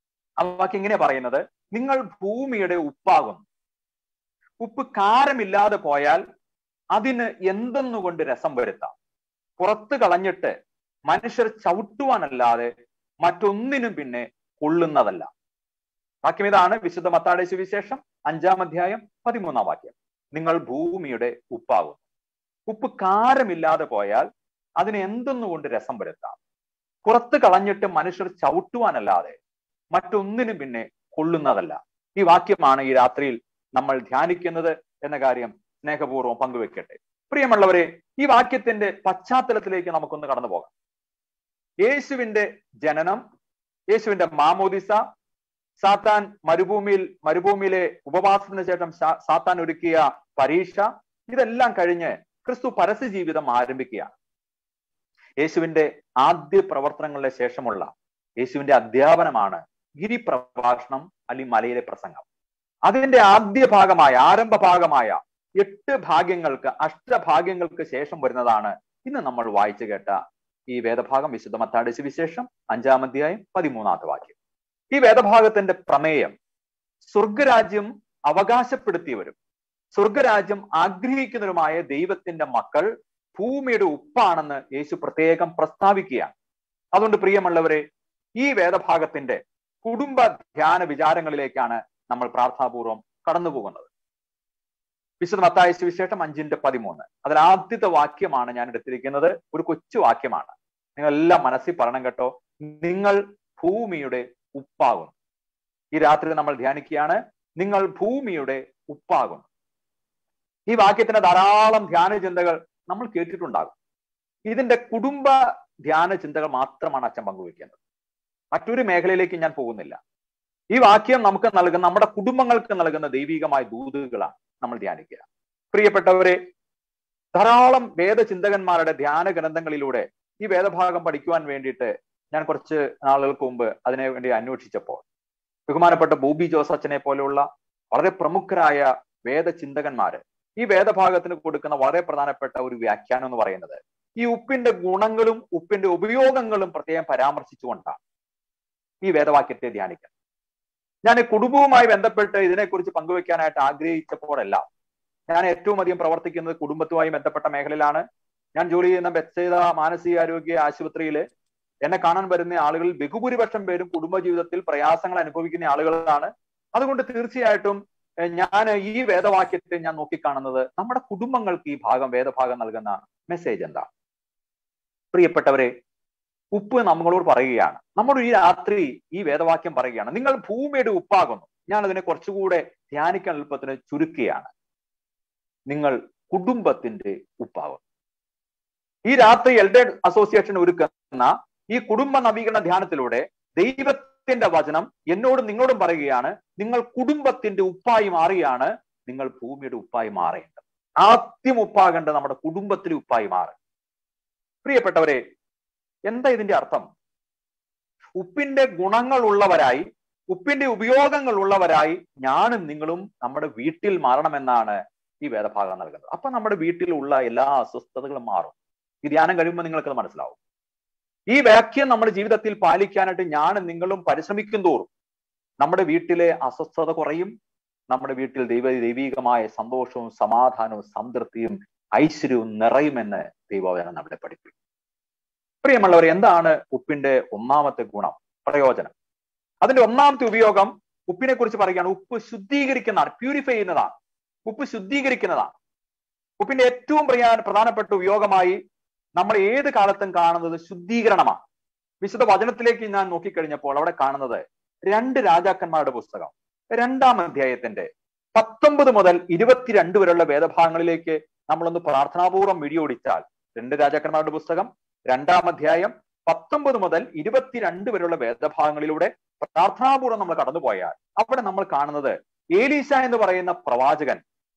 ആ വാക്യം ഇങ്ങനെ പറയുന്നത് നിങ്ങൾ ഭൂമിയുടെ ഉപ്പാകുന്നു ഉപ്പ് കാരമില്ലാതെ പോയാൽ അതിന് എന്തെന്നുകൊണ്ട് രസം വരുത്താം പുറത്ത് കളഞ്ഞിട്ട് മനുഷ്യർ ചവിട്ടുവാനല്ലാതെ മറ്റൊന്നിനും പിന്നെ കൊള്ളുന്നതല്ല വാക്യം ഇതാണ് വിശുദ്ധ മത്താടെ സുവിശേഷം അഞ്ചാം അധ്യായം പതിമൂന്നാം വാക്യം നിങ്ങൾ ഭൂമിയുടെ ഉപ്പാകുന്നു ഉപ്പ് കാരമില്ലാതെ പോയാൽ അതിന് എന്തെന്നുകൊണ്ട് രസം വരുത്താം പുറത്ത് കളഞ്ഞിട്ട് മനുഷ്യർ ചവിട്ടുവാനല്ലാതെ മറ്റൊന്നിനും പിന്നെ കൊള്ളുന്നതല്ല ഈ വാക്യമാണ് ഈ രാത്രിയിൽ നമ്മൾ ധ്യാനിക്കുന്നത് എന്ന കാര്യം സ്നേഹപൂർവ്വം പങ്കുവെക്കട്ടെ പ്രിയമുള്ളവരെ ഈ വാക്യത്തിന്റെ പശ്ചാത്തലത്തിലേക്ക് നമുക്കൊന്ന് കടന്നു പോകാം യേശുവിന്റെ ജനനം യേശുവിന്റെ മാമോദിസ സാത്താൻ മരുഭൂമിയിൽ മരുഭൂമിയിലെ ഉപവാസത്തിന് ശേഷം സാ- സാത്താൻ ഒരുക്കിയ പരീക്ഷ ഇതെല്ലാം കഴിഞ്ഞ് ക്രിസ്തു പരസ്യ ജീവിതം ആരംഭിക്കുകയാണ് യേശുവിന്റെ ആദ്യ പ്രവർത്തനങ്ങളുടെ ശേഷമുള്ള യേശുവിന്റെ അധ്യാപനമാണ് ഗിരിപ്രഭാഷണം അല്ലെങ്കിൽ മലയിലെ പ്രസംഗം അതിന്റെ ആദ്യ ഭാഗമായ ആരംഭ ഭാഗമായ എട്ട് ഭാഗ്യങ്ങൾക്ക് അഷ്ടഭാഗ്യങ്ങൾക്ക് ശേഷം വരുന്നതാണ് ഇന്ന് നമ്മൾ വായിച്ചു കേട്ട ഈ വേദഭാഗം വിശുദ്ധ മത്താടി സുവിശേഷം അഞ്ചാം അധ്യായം പതിമൂന്നാമത്തെ വാക്യം ഈ വേദഭാഗത്തിന്റെ പ്രമേയം സ്വർഗരാജ്യം അവകാശപ്പെടുത്തിയവരും സ്വർഗരാജ്യം ആഗ്രഹിക്കുന്നവരുമായ ദൈവത്തിന്റെ മക്കൾ ഭൂമിയുടെ ഉപ്പാണെന്ന് യേശു പ്രത്യേകം പ്രസ്താവിക്കുകയാണ് അതുകൊണ്ട് പ്രിയമുള്ളവരെ ഈ വേദഭാഗത്തിന്റെ കുടുംബ ധ്യാന വിചാരങ്ങളിലേക്കാണ് നമ്മൾ പ്രാർത്ഥനാപൂർവം കടന്നു പോകുന്നത് വിശുദ്ധ മത്തായ സുവിശേഷം അഞ്ചിന്റെ പതിമൂന്ന് അതിൽ ആദ്യത്തെ വാക്യമാണ് ഞാൻ എടുത്തിരിക്കുന്നത് ഒരു കൊച്ചു വാക്യമാണ് നിങ്ങൾ എല്ലാം മനസ്സിൽ പറയണം കേട്ടോ നിങ്ങൾ ഭൂമിയുടെ ഉപ്പാകുന്നു ഈ രാത്രി നമ്മൾ ധ്യാനിക്കുകയാണ് നിങ്ങൾ ഭൂമിയുടെ ഉപ്പാകുന്നു ഈ വാക്യത്തിന് ധാരാളം ധ്യാന ചിന്തകൾ നമ്മൾ കേട്ടിട്ടുണ്ടാകും ഇതിന്റെ കുടുംബ ധ്യാന ചിന്തകൾ മാത്രമാണ് അച്ഛൻ പങ്കുവെക്കുന്നത് മറ്റൊരു മേഖലയിലേക്ക് ഞാൻ പോകുന്നില്ല ഈ വാക്യം നമുക്ക് നൽകുന്ന നമ്മുടെ കുടുംബങ്ങൾക്ക് നൽകുന്ന ദൈവികമായ ദൂതുകളാണ് നമ്മൾ ധ്യാനിക്കുക പ്രിയപ്പെട്ടവരെ ധാരാളം വേദചിന്തകന്മാരുടെ ധ്യാന ഗ്രന്ഥങ്ങളിലൂടെ ഈ വേദഭാഗം പഠിക്കുവാൻ വേണ്ടിയിട്ട് ഞാൻ കുറച്ച് നാളുകൾക്ക് മുമ്പ് അതിനെ വേണ്ടി അന്വേഷിച്ചപ്പോൾ ബഹുമാനപ്പെട്ട ബോബി ജോസച്ചനെ പോലെയുള്ള വളരെ പ്രമുഖരായ വേദചിന്തകന്മാര് ഈ വേദഭാഗത്തിന് കൊടുക്കുന്ന വളരെ പ്രധാനപ്പെട്ട ഒരു വ്യാഖ്യാനം എന്ന് പറയുന്നത് ഈ ഉപ്പിന്റെ ഗുണങ്ങളും ഉപ്പിന്റെ ഉപയോഗങ്ങളും പ്രത്യേകം പരാമർശിച്ചുകൊണ്ടാണ് ഈ വേദവാക്യത്തെ ധ്യാനിക്കുന്നത് ഞാൻ കുടുംബവുമായി ബന്ധപ്പെട്ട് ഇതിനെക്കുറിച്ച് പങ്കുവെക്കാനായിട്ട് ആഗ്രഹിച്ചപ്പോഴെല്ലാം ഞാൻ ഏറ്റവും അധികം പ്രവർത്തിക്കുന്നത് കുടുംബത്തുമായി ബന്ധപ്പെട്ട മേഖലയിലാണ് ഞാൻ ജോലി ചെയ്യുന്ന ബെത്സേത മാനസികാരോഗ്യ ആശുപത്രിയിൽ എന്നെ കാണാൻ വരുന്ന ആളുകളിൽ ബഹുഭൂരിപക്ഷം പേരും കുടുംബജീവിതത്തിൽ പ്രയാസങ്ങൾ അനുഭവിക്കുന്ന ആളുകളാണ് അതുകൊണ്ട് തീർച്ചയായിട്ടും ഞാൻ ഈ വേദവാക്യത്തെ ഞാൻ നോക്കിക്കാണുന്നത് നമ്മുടെ കുടുംബങ്ങൾക്ക് ഈ ഭാഗം വേദഭാഗം നൽകുന്ന മെസ്സേജ് എന്താ പ്രിയപ്പെട്ടവരെ ഉപ്പ് നമ്മളോട് പറയുകയാണ് നമ്മൾ ഈ രാത്രി ഈ വേദവാക്യം പറയുകയാണ് നിങ്ങൾ ഭൂമിയുടെ ഉപ്പാകുന്നു ഞാൻ അതിനെ കുറച്ചുകൂടെ ധ്യാനിക്കാൻ എളുപ്പത്തിന് ചുരുക്കുകയാണ് നിങ്ങൾ കുടുംബത്തിന്റെ ഉപ്പാകുന്നു ഈ രാത്രി എൽഡേഡ് അസോസിയേഷൻ ഒരുക്കുന്ന ഈ കുടുംബ നവീകരണ ധ്യാനത്തിലൂടെ ദൈവത്തിന്റെ വചനം എന്നോടും നിങ്ങളോടും പറയുകയാണ് നിങ്ങൾ കുടുംബത്തിന്റെ ഉപ്പായി മാറിയാണ് നിങ്ങൾ ഭൂമിയുടെ ഉപ്പായി മാറേണ്ടത് ആദ്യം ഉപ്പാകേണ്ടത് നമ്മുടെ കുടുംബത്തിലെ ഉപ്പായി മാറും പ്രിയപ്പെട്ടവരെ എന്താ ഇതിന്റെ അർത്ഥം ഉപ്പിന്റെ ഗുണങ്ങൾ ഉള്ളവരായി ഉപ്പിന്റെ ഉപയോഗങ്ങൾ ഉള്ളവരായി ഞാനും നിങ്ങളും നമ്മുടെ വീട്ടിൽ മാറണമെന്നാണ് ഈ വേദഭാഗം നൽകുന്നത് അപ്പൊ നമ്മുടെ വീട്ടിലുള്ള എല്ലാ അസ്വസ്ഥതകളും മാറും ഈ ധ്യാനം കഴിയുമ്പോൾ നിങ്ങൾക്ക് മനസ്സിലാവും ഈ വാക്യം നമ്മുടെ ജീവിതത്തിൽ പാലിക്കാനായിട്ട് ഞാനും നിങ്ങളും പരിശ്രമിക്കും തോറും നമ്മുടെ വീട്ടിലെ അസ്വസ്ഥത കുറയും നമ്മുടെ വീട്ടിൽ ദൈവ ദൈവീകമായ സന്തോഷവും സമാധാനവും സംതൃപ്തിയും ഐശ്വര്യവും നിറയുമെന്ന് ദൈവവചനം നമ്മളെ പഠിപ്പിക്കും പ്രിയമുള്ളവർ എന്താണ് ഉപ്പിന്റെ ഒന്നാമത്തെ ഗുണം പ്രയോജനം അതിന്റെ ഒന്നാമത്തെ ഉപയോഗം ഉപ്പിനെ കുറിച്ച് പറയുകയാണ് ഉപ്പ് ശുദ്ധീകരിക്കുന്നതാണ് പ്യൂരിഫൈ ചെയ്യുന്നതാണ് ഉപ്പ് ശുദ്ധീകരിക്കുന്നതാണ് ഉപ്പിന്റെ ഏറ്റവും പ്രധാനപ്പെട്ട ഉപയോഗമായി നമ്മൾ ഏത് കാലത്തും കാണുന്നത് ശുദ്ധീകരണമാണ് വിശുദ്ധ വചനത്തിലേക്ക് ഞാൻ നോക്കിക്കഴിഞ്ഞപ്പോൾ അവിടെ കാണുന്നത് രണ്ട് രാജാക്കന്മാരുടെ പുസ്തകം രണ്ടാം അധ്യായത്തിന്റെ പത്തൊമ്പത് മുതൽ ഇരുപത്തിരണ്ട് വരെയുള്ള വേദഭാഗങ്ങളിലേക്ക് നമ്മളൊന്ന് പ്രാർത്ഥനാപൂർവ്വം വിടിയോടിച്ചാൽ രണ്ട് രാജാക്കന്മാരുടെ പുസ്തകം രണ്ടാം അധ്യായം പത്തൊമ്പത് മുതൽ ഇരുപത്തിരണ്ട് വരെയുള്ള വേദഭാഗങ്ങളിലൂടെ പ്രാർത്ഥനാപൂർവ്വം നമ്മൾ കടന്നുപോയാൽ അവിടെ നമ്മൾ കാണുന്നത് ഏലീശ എന്ന് പറയുന്ന പ്രവാചകൻ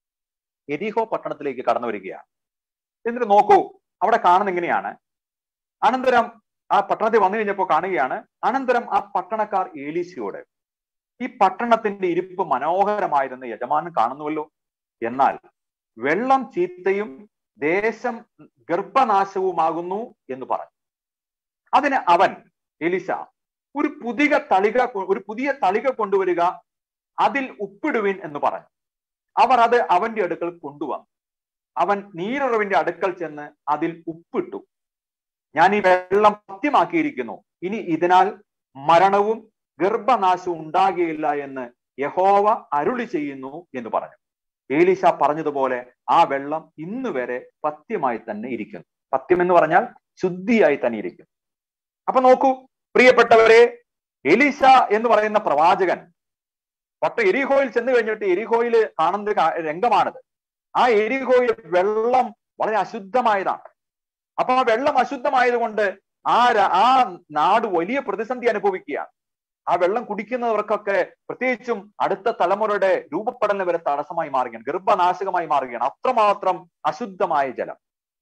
എരിഹോ പട്ടണത്തിലേക്ക് കടന്നു വരികയാണ് എന്നിട്ട് നോക്കൂ അവിടെ കാണുന്ന എങ്ങനെയാണ് അനന്തരം ആ പട്ടണത്തിൽ വന്നു കഴിഞ്ഞപ്പോൾ കാണുകയാണ് അനന്തരം ആ പട്ടണക്കാർ ഏലീശയോട് ഈ പട്ടണത്തിന്റെ ഇരിപ്പ് മനോഹരമായിരുന്ന യജമാനൻ കാണുന്നുവല്ലോ എന്നാൽ വെള്ളം ചീത്തയും ദേശം ഗർഭനാശവുമാകുന്നു എന്ന് പറഞ്ഞു അതിന് അവൻ എലിശ ഒരു പുതിയ തളിക ഒരു പുതിയ തളിക കൊണ്ടുവരിക അതിൽ ഉപ്പിടുവിൻ എന്ന് പറഞ്ഞു അവർ അത് അവന്റെ അടുക്കൽ കൊണ്ടുവന്നു അവൻ നീരുറവിന്റെ അടുക്കൽ ചെന്ന് അതിൽ ഉപ്പിട്ടു ഞാൻ ഈ വെള്ളം സത്യമാക്കിയിരിക്കുന്നു ഇനി ഇതിനാൽ മരണവും ഗർഭനാശവും ഉണ്ടാകുകയില്ല എന്ന് യഹോവ അരുളി ചെയ്യുന്നു എന്ന് പറഞ്ഞു ഏലീശ പറഞ്ഞതുപോലെ ആ വെള്ളം ഇന്ന് വരെ പത്യമായി തന്നെ ഇരിക്കുന്നു പത്യം എന്ന് പറഞ്ഞാൽ ശുദ്ധിയായി തന്നെ ഇരിക്കുന്നു അപ്പൊ നോക്കൂ പ്രിയപ്പെട്ടവരെ എലീശ എന്ന് പറയുന്ന പ്രവാചകൻ പട്ട എരിഹോയിൽ ചെന്ന് കഴിഞ്ഞിട്ട് എരിഹോയിൽ കാണുന്ന രംഗമാണിത് ആ എരിഹോയിൽ വെള്ളം വളരെ അശുദ്ധമായതാണ് അപ്പൊ ആ വെള്ളം അശുദ്ധമായതുകൊണ്ട് ആ ആ നാട് വലിയ പ്രതിസന്ധി അനുഭവിക്കുകയാണ് ആ വെള്ളം കുടിക്കുന്നവർക്കൊക്കെ പ്രത്യേകിച്ചും അടുത്ത തലമുറയുടെ രൂപപ്പെടലിന് വരെ തടസ്സമായി മാറുകയാണ് ഗർഭനാശകമായി മാറുകയാണ് അത്രമാത്രം അശുദ്ധമായ ജലം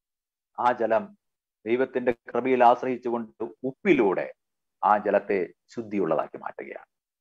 ആ ജലം ദൈവത്തിന്റെ കൃപയിൽ ആശ്രയിച്ചുകൊണ്ട് ഉപ്പിലൂടെ ആ ജലത്തെ ശുദ്ധിയുള്ളതാക്കി മാറ്റുകയാണ്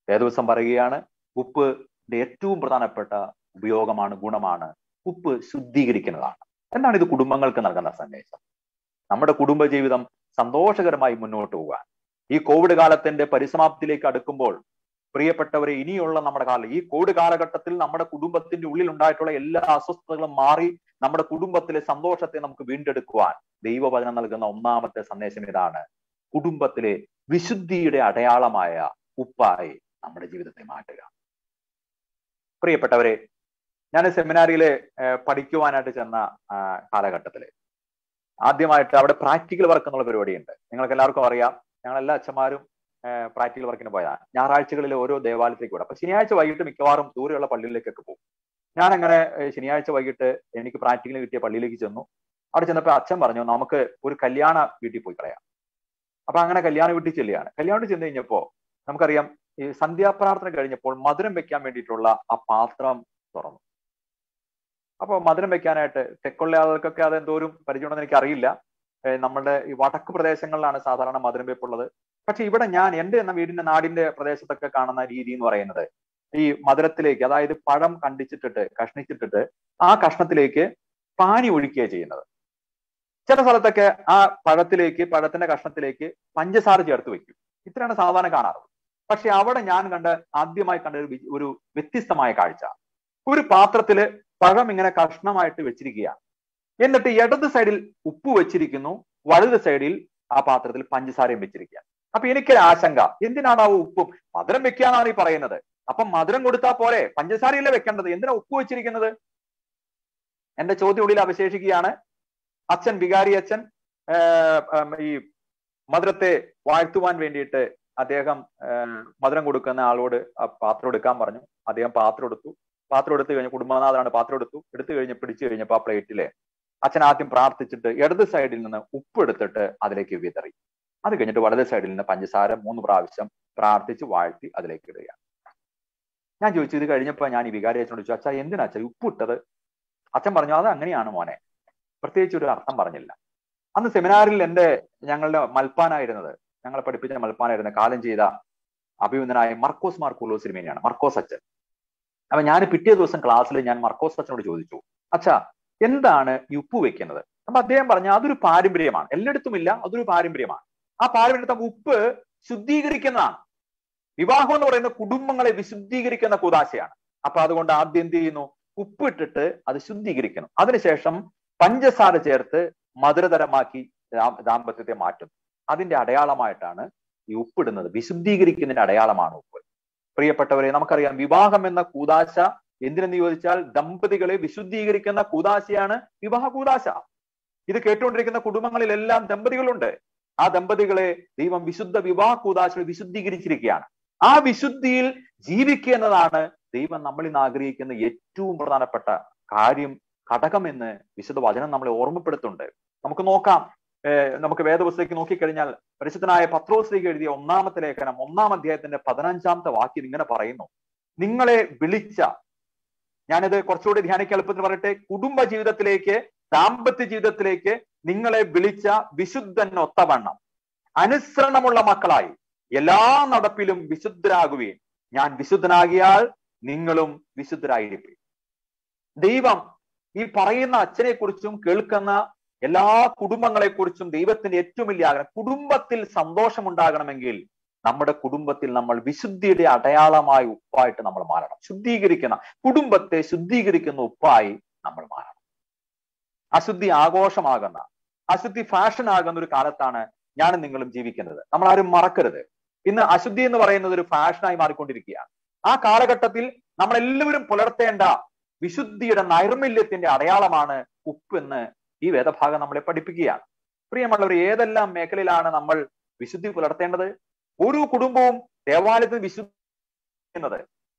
വേദവസം പറയുകയാണ് ഉപ്പിന്റെ ഏറ്റവും പ്രധാനപ്പെട്ട ഉപയോഗമാണ് ഗുണമാണ് ഉപ്പ് ശുദ്ധീകരിക്കുന്നതാണ് എന്താണ് ഇത് കുടുംബങ്ങൾക്ക് നൽകുന്ന സന്ദേശം നമ്മുടെ കുടുംബ ജീവിതം സന്തോഷകരമായി മുന്നോട്ട് പോകാൻ ഈ കോവിഡ് കാലത്തിന്റെ പരിസമാപ്തിയിലേക്ക് അടുക്കുമ്പോൾ പ്രിയപ്പെട്ടവരെ ഇനിയുള്ള നമ്മുടെ കാലം ഈ കോവിഡ് കാലഘട്ടത്തിൽ നമ്മുടെ കുടുംബത്തിന്റെ ഉള്ളിൽ ഉണ്ടായിട്ടുള്ള എല്ലാ അസ്വസ്ഥതകളും മാറി നമ്മുടെ കുടുംബത്തിലെ സന്തോഷത്തെ നമുക്ക് വീണ്ടെടുക്കുവാൻ ദൈവവചനം നൽകുന്ന ഒന്നാമത്തെ സന്ദേശം ഇതാണ് കുടുംബത്തിലെ വിശുദ്ധിയുടെ അടയാളമായ ഉപ്പായി നമ്മുടെ ജീവിതത്തെ മാറ്റുക പ്രിയപ്പെട്ടവരെ ഞാൻ സെമിനാരിയിൽ പഠിക്കുവാനായിട്ട് ചെന്ന കാലഘട്ടത്തില് ആദ്യമായിട്ട് അവിടെ പ്രാക്ടിക്കൽ വർക്ക് എന്നുള്ള പരിപാടിയുണ്ട് നിങ്ങൾക്ക് എല്ലാവർക്കും അറിയാം ഞങ്ങൾ എല്ലാ അച്ഛന്മാരും പ്രാക്ടിക്കൽ വർക്കിന് പോയതാണ് ഞായറാഴ്ചകളിൽ ഓരോ ദേവാലയത്തിലേക്ക് വിടാം അപ്പൊ ശനിയാഴ്ച വൈകിട്ട് മിക്കവാറും ദൂരെയുള്ള പള്ളികളിലേക്കൊക്കെ പോകും ഞാൻ അങ്ങനെ ശനിയാഴ്ച വൈകിട്ട് എനിക്ക് പ്രാക്ടിക്കൽ കിട്ടിയ പള്ളിയിലേക്ക് ചെന്നു അവിടെ ചെന്നപ്പോൾ അച്ഛൻ പറഞ്ഞു നമുക്ക് ഒരു കല്യാണ വീട്ടിൽ പോയി കളയാം അപ്പൊ അങ്ങനെ കല്യാണ വീട്ടിൽ ചെല്ലുകയാണ് കല്യാണ വീട്ടിൽ ചെന്ന് കഴിഞ്ഞപ്പോ നമുക്കറിയാം ഈ സന്ധ്യാപ്രാർത്ഥന കഴിഞ്ഞപ്പോൾ മധുരം വെക്കാൻ വേണ്ടിയിട്ടുള്ള ആ പാത്രം തുറന്നു അപ്പൊ മധുരം വെക്കാനായിട്ട് തെക്കുള്ള ആളുകൾക്കൊക്കെ അത് എന്തോരും പരിചയമുണ്ടെന്ന് എനിക്ക് അറിയില്ല നമ്മുടെ ഈ വടക്ക് പ്രദേശങ്ങളിലാണ് സാധാരണ മധുരം വെപ്പുള്ളത് പക്ഷെ ഇവിടെ ഞാൻ എന്റെ എന്ന വീടിന്റെ നാടിന്റെ പ്രദേശത്തൊക്കെ കാണുന്ന രീതി എന്ന് പറയുന്നത് ഈ മധുരത്തിലേക്ക് അതായത് പഴം കണ്ടിച്ചിട്ടിട്ട് കഷ്ണിച്ചിട്ടിട്ട് ആ കഷ്ണത്തിലേക്ക് പാനി ഒഴിക്കുക ചെയ്യുന്നത് ചില സ്ഥലത്തൊക്കെ ആ പഴത്തിലേക്ക് പഴത്തിന്റെ കഷ്ണത്തിലേക്ക് പഞ്ചസാര ചേർത്ത് വെക്കും ഇത്രയാണ് സാധാരണ കാണാറുള്ളത് പക്ഷെ അവിടെ ഞാൻ കണ്ട ആദ്യമായി കണ്ട ഒരു ഒരു വ്യത്യസ്തമായ കാഴ്ച ഒരു പാത്രത്തില് പഴം ഇങ്ങനെ കഷ്ണമായിട്ട് വെച്ചിരിക്കുകയാണ് എന്നിട്ട് ഇടത് സൈഡിൽ ഉപ്പ് വെച്ചിരിക്കുന്നു വലത് സൈഡിൽ ആ പാത്രത്തിൽ പഞ്ചസാരയും വെച്ചിരിക്കുകയാണ് അപ്പൊ എനിക്കൊരു ആശങ്ക എന്തിനാണ് ആ ഉപ്പും മധുരം വെക്കാന്നാണ് ഈ പറയുന്നത് അപ്പൊ മധുരം കൊടുത്താൽ പോരെ പഞ്ചസാരയല്ലേ വെക്കേണ്ടത് എന്തിനാ ഉപ്പ് വെച്ചിരിക്കുന്നത് എന്റെ ചോദ്യം ഉള്ളിൽ അവശേഷിക്കുകയാണ് അച്ഛൻ വികാരി അച്ഛൻ ഈ മധുരത്തെ വാഴ്ത്തുവാൻ വേണ്ടിയിട്ട് അദ്ദേഹം മധുരം കൊടുക്കുന്ന ആളോട് ആ പാത്രം എടുക്കാൻ പറഞ്ഞു അദ്ദേഹം പാത്രം എടുത്തു പാത്രം എടുത്തു കഴിഞ്ഞ് കുടുംബനാഥാണ് പാത്രം എടുത്തു എടുത്തു കഴിഞ്ഞ് പിടിച്ചു കഴിഞ്ഞപ്പോൾ ആ പ്ലേറ്റിലെ അച്ഛൻ ആദ്യം പ്രാർത്ഥിച്ചിട്ട് ഇടത് സൈഡിൽ നിന്ന് ഉപ്പ് എടുത്തിട്ട് അതിലേക്ക് വിതറി അത് കഴിഞ്ഞിട്ട് വലത് സൈഡിൽ നിന്ന് പഞ്ചസാര മൂന്ന് പ്രാവശ്യം പ്രാർത്ഥിച്ച് വാഴ്ത്തി അതിലേക്ക് ഇടുകയാണ് ഞാൻ ചോദിച്ചു ഇത് കഴിഞ്ഞപ്പോൾ ഞാൻ ഈ വികാരി അച്ഛനോട് ചോദിച്ചു അച്ഛാ എന്തിനാ അച്ഛാ ഉപ്പ് ഇട്ടത് അച്ഛൻ പറഞ്ഞു അത് അങ്ങനെയാണ് മോനെ പ്രത്യേകിച്ച് ഒരു അർത്ഥം പറഞ്ഞില്ല അന്ന് സെമിനാറിൽ എൻ്റെ ഞങ്ങളുടെ മൽപ്പാനായിരുന്നത് ഞങ്ങളെ പഠിപ്പിച്ച മൽപ്പാനായിരുന്ന കാലം ചെയ്ത അഭിമുഖനായ മർക്കോസ് മാർ കുലോസിരിമേനിയാണ് മർക്കോസ് അച്ഛൻ അപ്പൊ ഞാൻ പിറ്റേ ദിവസം ക്ലാസ്സിൽ ഞാൻ മർക്കോസ് അച്ഛനോട് ചോദിച്ചു അച്ഛാ എന്താണ് ഈ ഉപ്പ് വെക്കുന്നത് അപ്പൊ അദ്ദേഹം പറഞ്ഞു അതൊരു പാരമ്പര്യമാണ് എല്ലായിടത്തും ഇല്ല അതൊരു പാരമ്പര്യമാണ് ആ പാരമ്പര്യത്തെ ഉപ്പ് ശുദ്ധീകരിക്കുന്നതാണ് വിവാഹം എന്ന് പറയുന്ന കുടുംബങ്ങളെ വിശുദ്ധീകരിക്കുന്ന കൂതാശയാണ് അപ്പൊ അതുകൊണ്ട് ആദ്യം എന്ത് ചെയ്യുന്നു ഉപ്പിട്ടിട്ട് അത് ശുദ്ധീകരിക്കണം അതിനുശേഷം പഞ്ചസാര ചേർത്ത് മധുരതരമാക്കി ദാമ്പത്യത്തെ മാറ്റുന്നു അതിന്റെ അടയാളമായിട്ടാണ് ഈ ഉപ്പിടുന്നത് വിശുദ്ധീകരിക്കുന്നതിന്റെ അടയാളമാണ് ഉപ്പ് പ്രിയപ്പെട്ടവരെ നമുക്കറിയാം വിവാഹം എന്ന കൂതാശ എന്തിനെന്ന് ചോദിച്ചാൽ ദമ്പതികളെ വിശുദ്ധീകരിക്കുന്ന കൂതാശയാണ് വിവാഹ കൂതാശ ഇത് കേട്ടുകൊണ്ടിരിക്കുന്ന കുടുംബങ്ങളിലെല്ലാം ദമ്പതികളുണ്ട് ആ ദമ്പതികളെ ദൈവം വിശുദ്ധ വിവാഹ കൂതാശ വിശുദ്ധീകരിച്ചിരിക്കുകയാണ് ആ വിശുദ്ധിയിൽ ജീവിക്കുക എന്നതാണ് ദൈവം നമ്മളിൽ നിന്ന് ആഗ്രഹിക്കുന്ന ഏറ്റവും പ്രധാനപ്പെട്ട കാര്യം ഘടകമെന്ന് വിശുദ്ധ വചനം നമ്മളെ ഓർമ്മപ്പെടുത്തുന്നുണ്ട് നമുക്ക് നോക്കാം നമുക്ക് വേദപുസ്തകത്തേക്ക് നോക്കിക്കഴിഞ്ഞാൽ പരിശുദ്ധനായ പത്രോസ്ലേക്ക് എഴുതിയ ഒന്നാമത്തെ ലേഖനം ഒന്നാം അധ്യായത്തിന്റെ പതിനഞ്ചാമത്തെ വാക്യം ഇങ്ങനെ പറയുന്നു നിങ്ങളെ വിളിച്ച ഞാനിത് കുറച്ചുകൂടി ധ്യാനിക്കാൻ എളുപ്പത്തിൽ പറയട്ടെ കുടുംബ ജീവിതത്തിലേക്ക് ദാമ്പത്യ ജീവിതത്തിലേക്ക് നിങ്ങളെ വിളിച്ച വിശുദ്ധൻ ഒത്തവണ്ണം അനുസരണമുള്ള മക്കളായി എല്ലാ നടപ്പിലും വിശുദ്ധരാകുകയും ഞാൻ വിശുദ്ധനാകിയാൽ നിങ്ങളും വിശുദ്ധരായിരിക്കും ദൈവം ഈ പറയുന്ന അച്ഛനെ കുറിച്ചും കേൾക്കുന്ന എല്ലാ കുടുംബങ്ങളെ കുറിച്ചും ദൈവത്തിന്റെ ഏറ്റവും വലിയ ആഗ്രഹം കുടുംബത്തിൽ സന്തോഷമുണ്ടാകണമെങ്കിൽ നമ്മുടെ കുടുംബത്തിൽ നമ്മൾ വിശുദ്ധിയുടെ അടയാളമായ ഉപ്പായിട്ട് നമ്മൾ മാറണം ശുദ്ധീകരിക്കുന്ന കുടുംബത്തെ ശുദ്ധീകരിക്കുന്ന ഉപ്പായി നമ്മൾ മാറണം അശുദ്ധി ആഘോഷമാകുന്ന അശുദ്ധി ഫാഷൻ ആകുന്ന ഒരു കാലത്താണ് ഞാനും നിങ്ങളും ജീവിക്കുന്നത് നമ്മൾ ആരും മറക്കരുത് ഇന്ന് അശുദ്ധി എന്ന് പറയുന്നത് ഒരു ഫാഷനായി മാറിക്കൊണ്ടിരിക്കുകയാണ് ആ കാലഘട്ടത്തിൽ നമ്മൾ എല്ലാവരും പുലർത്തേണ്ട വിശുദ്ധിയുടെ നൈർമല്യത്തിന്റെ അടയാളമാണ് ഉപ്പ് എന്ന് ഈ വേദഭാഗം നമ്മളെ പഠിപ്പിക്കുകയാണ് പ്രിയമുള്ളവർ ഏതെല്ലാം മേഖലയിലാണ് നമ്മൾ വിശുദ്ധി പുലർത്തേണ്ടത് ഓരോ കുടുംബവും ദേവാലയത്തിൽ വിശുദ്ധിക്കുന്നത്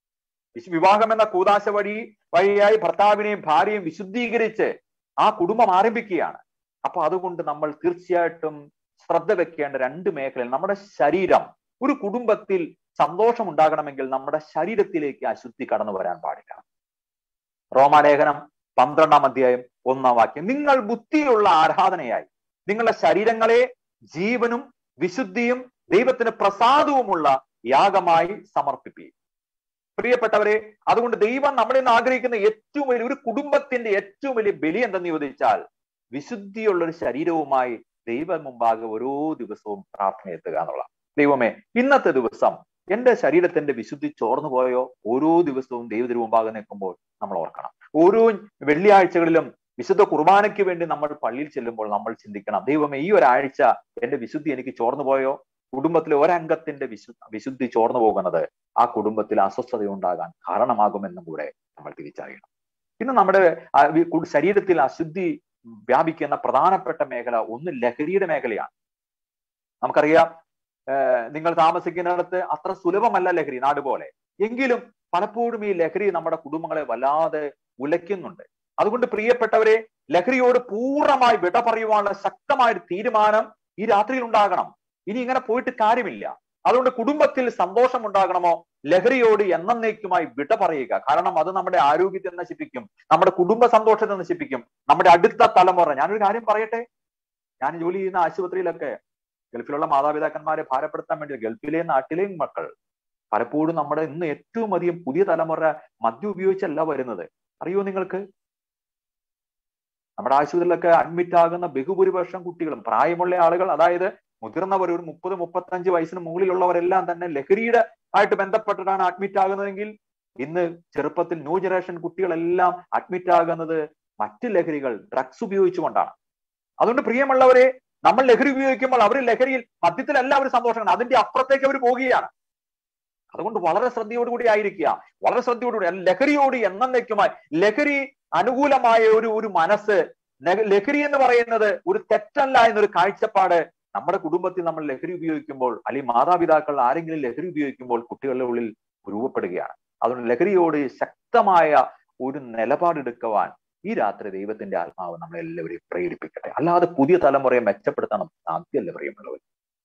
വിവാഹം എന്ന കൂതാശ വഴി വഴിയായി ഭർത്താവിനെയും ഭാര്യയും വിശുദ്ധീകരിച്ച് ആ കുടുംബം ആരംഭിക്കുകയാണ് അപ്പൊ അതുകൊണ്ട് നമ്മൾ തീർച്ചയായിട്ടും ശ്രദ്ധ വെക്കേണ്ട രണ്ട് മേഖലയിൽ നമ്മുടെ ശരീരം ഒരു കുടുംബത്തിൽ സന്തോഷം ഉണ്ടാകണമെങ്കിൽ നമ്മുടെ ശരീരത്തിലേക്ക് അശുദ്ധി കടന്നു വരാൻ പാടില്ല റോമാലേഖനം പന്ത്രണ്ടാം അധ്യായം ഒന്നാം വാക്യം നിങ്ങൾ ബുദ്ധിയുള്ള ആരാധനയായി നിങ്ങളുടെ ശരീരങ്ങളെ ജീവനും വിശുദ്ധിയും ദൈവത്തിന് പ്രസാദവുമുള്ള യാഗമായി സമർപ്പിപ്പി പ്രിയപ്പെട്ടവരെ അതുകൊണ്ട് ദൈവം നമ്മളിൽ നിന്ന് ആഗ്രഹിക്കുന്ന ഏറ്റവും വലിയ ഒരു കുടുംബത്തിന്റെ ഏറ്റവും വലിയ ബലി എന്തെന്ന് ചോദിച്ചാൽ വിശുദ്ധിയുള്ള ഒരു ശരീരവുമായി ദൈവം മുമ്പാകെ ഓരോ ദിവസവും പ്രാർത്ഥന എത്തുക എന്നുള്ള ദൈവമേ ഇന്നത്തെ ദിവസം എന്റെ ശരീരത്തിന്റെ വിശുദ്ധി ചോർന്നു പോയോ ഓരോ ദിവസവും ദൈവത്തിന് മുമ്പാകെ നിൽക്കുമ്പോൾ നമ്മൾ ഓർക്കണം ഓരോ വെള്ളിയാഴ്ചകളിലും വിശുദ്ധ കുർബാനയ്ക്ക് വേണ്ടി നമ്മൾ പള്ളിയിൽ ചെല്ലുമ്പോൾ നമ്മൾ ചിന്തിക്കണം ദൈവമേ ഈ ഒരാഴ്ച എന്റെ വിശുദ്ധി എനിക്ക് ചോർന്നു പോയോ കുടുംബത്തിലെ ഒരംഗത്തിന്റെ വിശു വിശുദ്ധി ചോർന്നു പോകുന്നത് ആ കുടുംബത്തിൽ അസ്വസ്ഥത ഉണ്ടാകാൻ കാരണമാകുമെന്നും കൂടെ നമ്മൾ തിരിച്ചറിയണം ഇന്ന് നമ്മുടെ ആ വി- കു- ശരീരത്തിൽ അശുദ്ധി വ്യാപിക്കുന്ന പ്രധാനപ്പെട്ട മേഖല ഒന്ന് ലഹരിയുടെ മേഖലയാണ് നമുക്കറിയാം ഏഹ് നിങ്ങൾ താമസിക്കുന്നിടത്ത് അത്ര സുലഭമല്ല ലഹരി നാട് പോലെ എങ്കിലും പലപ്പോഴും ഈ ലഹരി നമ്മുടെ കുടുംബങ്ങളെ വല്ലാതെ ഉലയ്ക്കുന്നുണ്ട് അതുകൊണ്ട് പ്രിയപ്പെട്ടവരെ ലഹരിയോട് പൂർണ്ണമായി വിട പറയുവാനുള്ള ശക്തമായ ഒരു തീരുമാനം ഈ രാത്രിയിൽ ഉണ്ടാകണം ഇനി ഇങ്ങനെ പോയിട്ട് കാര്യമില്ല അതുകൊണ്ട് കുടുംബത്തിൽ സന്തോഷം ഉണ്ടാകണമോ ലഹരിയോട് എന്നേക്കുമായി വിട പറയുക കാരണം അത് നമ്മുടെ ആരോഗ്യത്തെ നശിപ്പിക്കും നമ്മുടെ കുടുംബ സന്തോഷത്തെ നശിപ്പിക്കും നമ്മുടെ അടുത്ത തലമുറ ഞാനൊരു കാര്യം പറയട്ടെ ഞാൻ ജോലി ചെയ്യുന്ന ആശുപത്രിയിലൊക്കെ ഗൾഫിലുള്ള മാതാപിതാക്കന്മാരെ ഭാരപ്പെടുത്താൻ വേണ്ടി ഗൾഫിലെയും നാട്ടിലെയും മക്കൾ പലപ്പോഴും നമ്മുടെ ഇന്ന് ഏറ്റവും അധികം പുതിയ തലമുറ മദ്യം ഉപയോഗിച്ചല്ല വരുന്നത് അറിയോ നിങ്ങൾക്ക് നമ്മുടെ ആശുപത്രിയിലൊക്കെ അഡ്മിറ്റ് ആകുന്ന ബഹുഭൂരിപക്ഷം കുട്ടികളും പ്രായമുള്ള ആളുകൾ അതായത് മുതിർന്നവർ ഒരു മുപ്പത് മുപ്പത്തഞ്ച് വയസ്സിന് മുകളിലുള്ളവരെല്ലാം തന്നെ ലഹരിയുടെ ആയിട്ട് ബന്ധപ്പെട്ടിട്ടാണ് അഡ്മിറ്റ് ആകുന്നതെങ്കിൽ ഇന്ന് ചെറുപ്പത്തിൽ ന്യൂ ജനറേഷൻ കുട്ടികളെല്ലാം അഡ്മിറ്റ് ആകുന്നത് മറ്റ് ലഹരികൾ ഡ്രഗ്സ് ഉപയോഗിച്ചുകൊണ്ടാണ് അതുകൊണ്ട് പ്രിയമുള്ളവരെ നമ്മൾ ലഹരി ഉപയോഗിക്കുമ്പോൾ അവർ ലഹരിയിൽ മദ്യത്തിലല്ല അവർ സന്തോഷമാണ് അതിന്റെ അപ്പുറത്തേക്ക് അവർ പോകുകയാണ് അതുകൊണ്ട് വളരെ ശ്രദ്ധയോടുകൂടി ആയിരിക്കുക വളരെ ശ്രദ്ധയോടുകൂടി അല്ല, ലഹരിയോട് എന്നേക്കുമായി ലഹരി അനുകൂലമായ ഒരു ഒരു മനസ്സ് ല- ലഹരി എന്ന് പറയുന്നത് ഒരു തെറ്റല്ല എന്നൊരു കാഴ്ചപ്പാട് നമ്മുടെ കുടുംബത്തിൽ നമ്മൾ ലഹരി ഉപയോഗിക്കുമ്പോൾ അല്ലെങ്കിൽ മാതാപിതാക്കൾ ആരെങ്കിലും ലഹരി ഉപയോഗിക്കുമ്പോൾ കുട്ടികളുടെ ഉള്ളിൽ രൂപപ്പെടുകയാണ് അതുകൊണ്ട് ലഹരിയോട് ശക്തമായ ഒരു നിലപാടെടുക്കുവാൻ ഈ രാത്രി ദൈവത്തിന്റെ ആത്മാവ് നമ്മളെ എല്ലാവരെയും പ്രേരിപ്പിക്കട്ടെ അല്ലാതെ പുതിയ തലമുറയെ മെച്ചപ്പെടുത്താൻ നമുക്ക് സാധ്യമല്ല പ്രിയമുള്ളവർ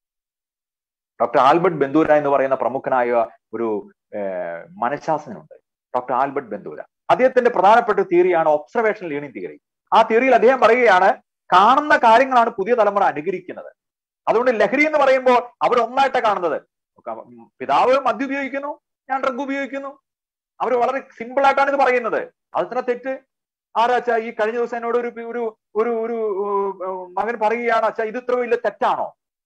ഡോക്ടർ ആൽബർട്ട് ബെന്തൂര എന്ന് പറയുന്ന പ്രമുഖനായ ഒരു ഏഹ്, മനഃശാസ്ത്രജ്ഞനുണ്ട് ഡോക്ടർ ആൽബർട്ട് ബെന്തൂര അദ്ദേഹത്തിന്റെ പ്രധാനപ്പെട്ട തിയറിയാണ് ഒബ്സർവേഷൻ ലേണിംഗ് തിയറി ആ തിയറിയിൽ അദ്ദേഹം പറയുകയാണ് കാണുന്ന കാര്യങ്ങളാണ് പുതിയ തലമുറ അനുകരിക്കുന്നത് അതുകൊണ്ട് ലഹരി എന്ന് പറയുമ്പോൾ അവർ ഒന്നായിട്ട് കാണുന്നത് പിതാവ് മദ്യം ഉപയോഗിക്കുന്നു ഞാൻ ഡ്രഗ് ഉപയോഗിക്കുന്നു അവർ വളരെ സിമ്പിൾ ആയിട്ടാണ് ഇത് പറയുന്നത് അതിന് തെറ്റ് ആരാച്ചാ ഈ കഴിഞ്ഞ ദിവസം എന്നോട് ഒരു ഒരു ഒരു ഒരു ഏർ, മകൻ പറയുകയാണ് അച്ഛാ ഇത് ഇത്ര വലിയ തെറ്റാണോ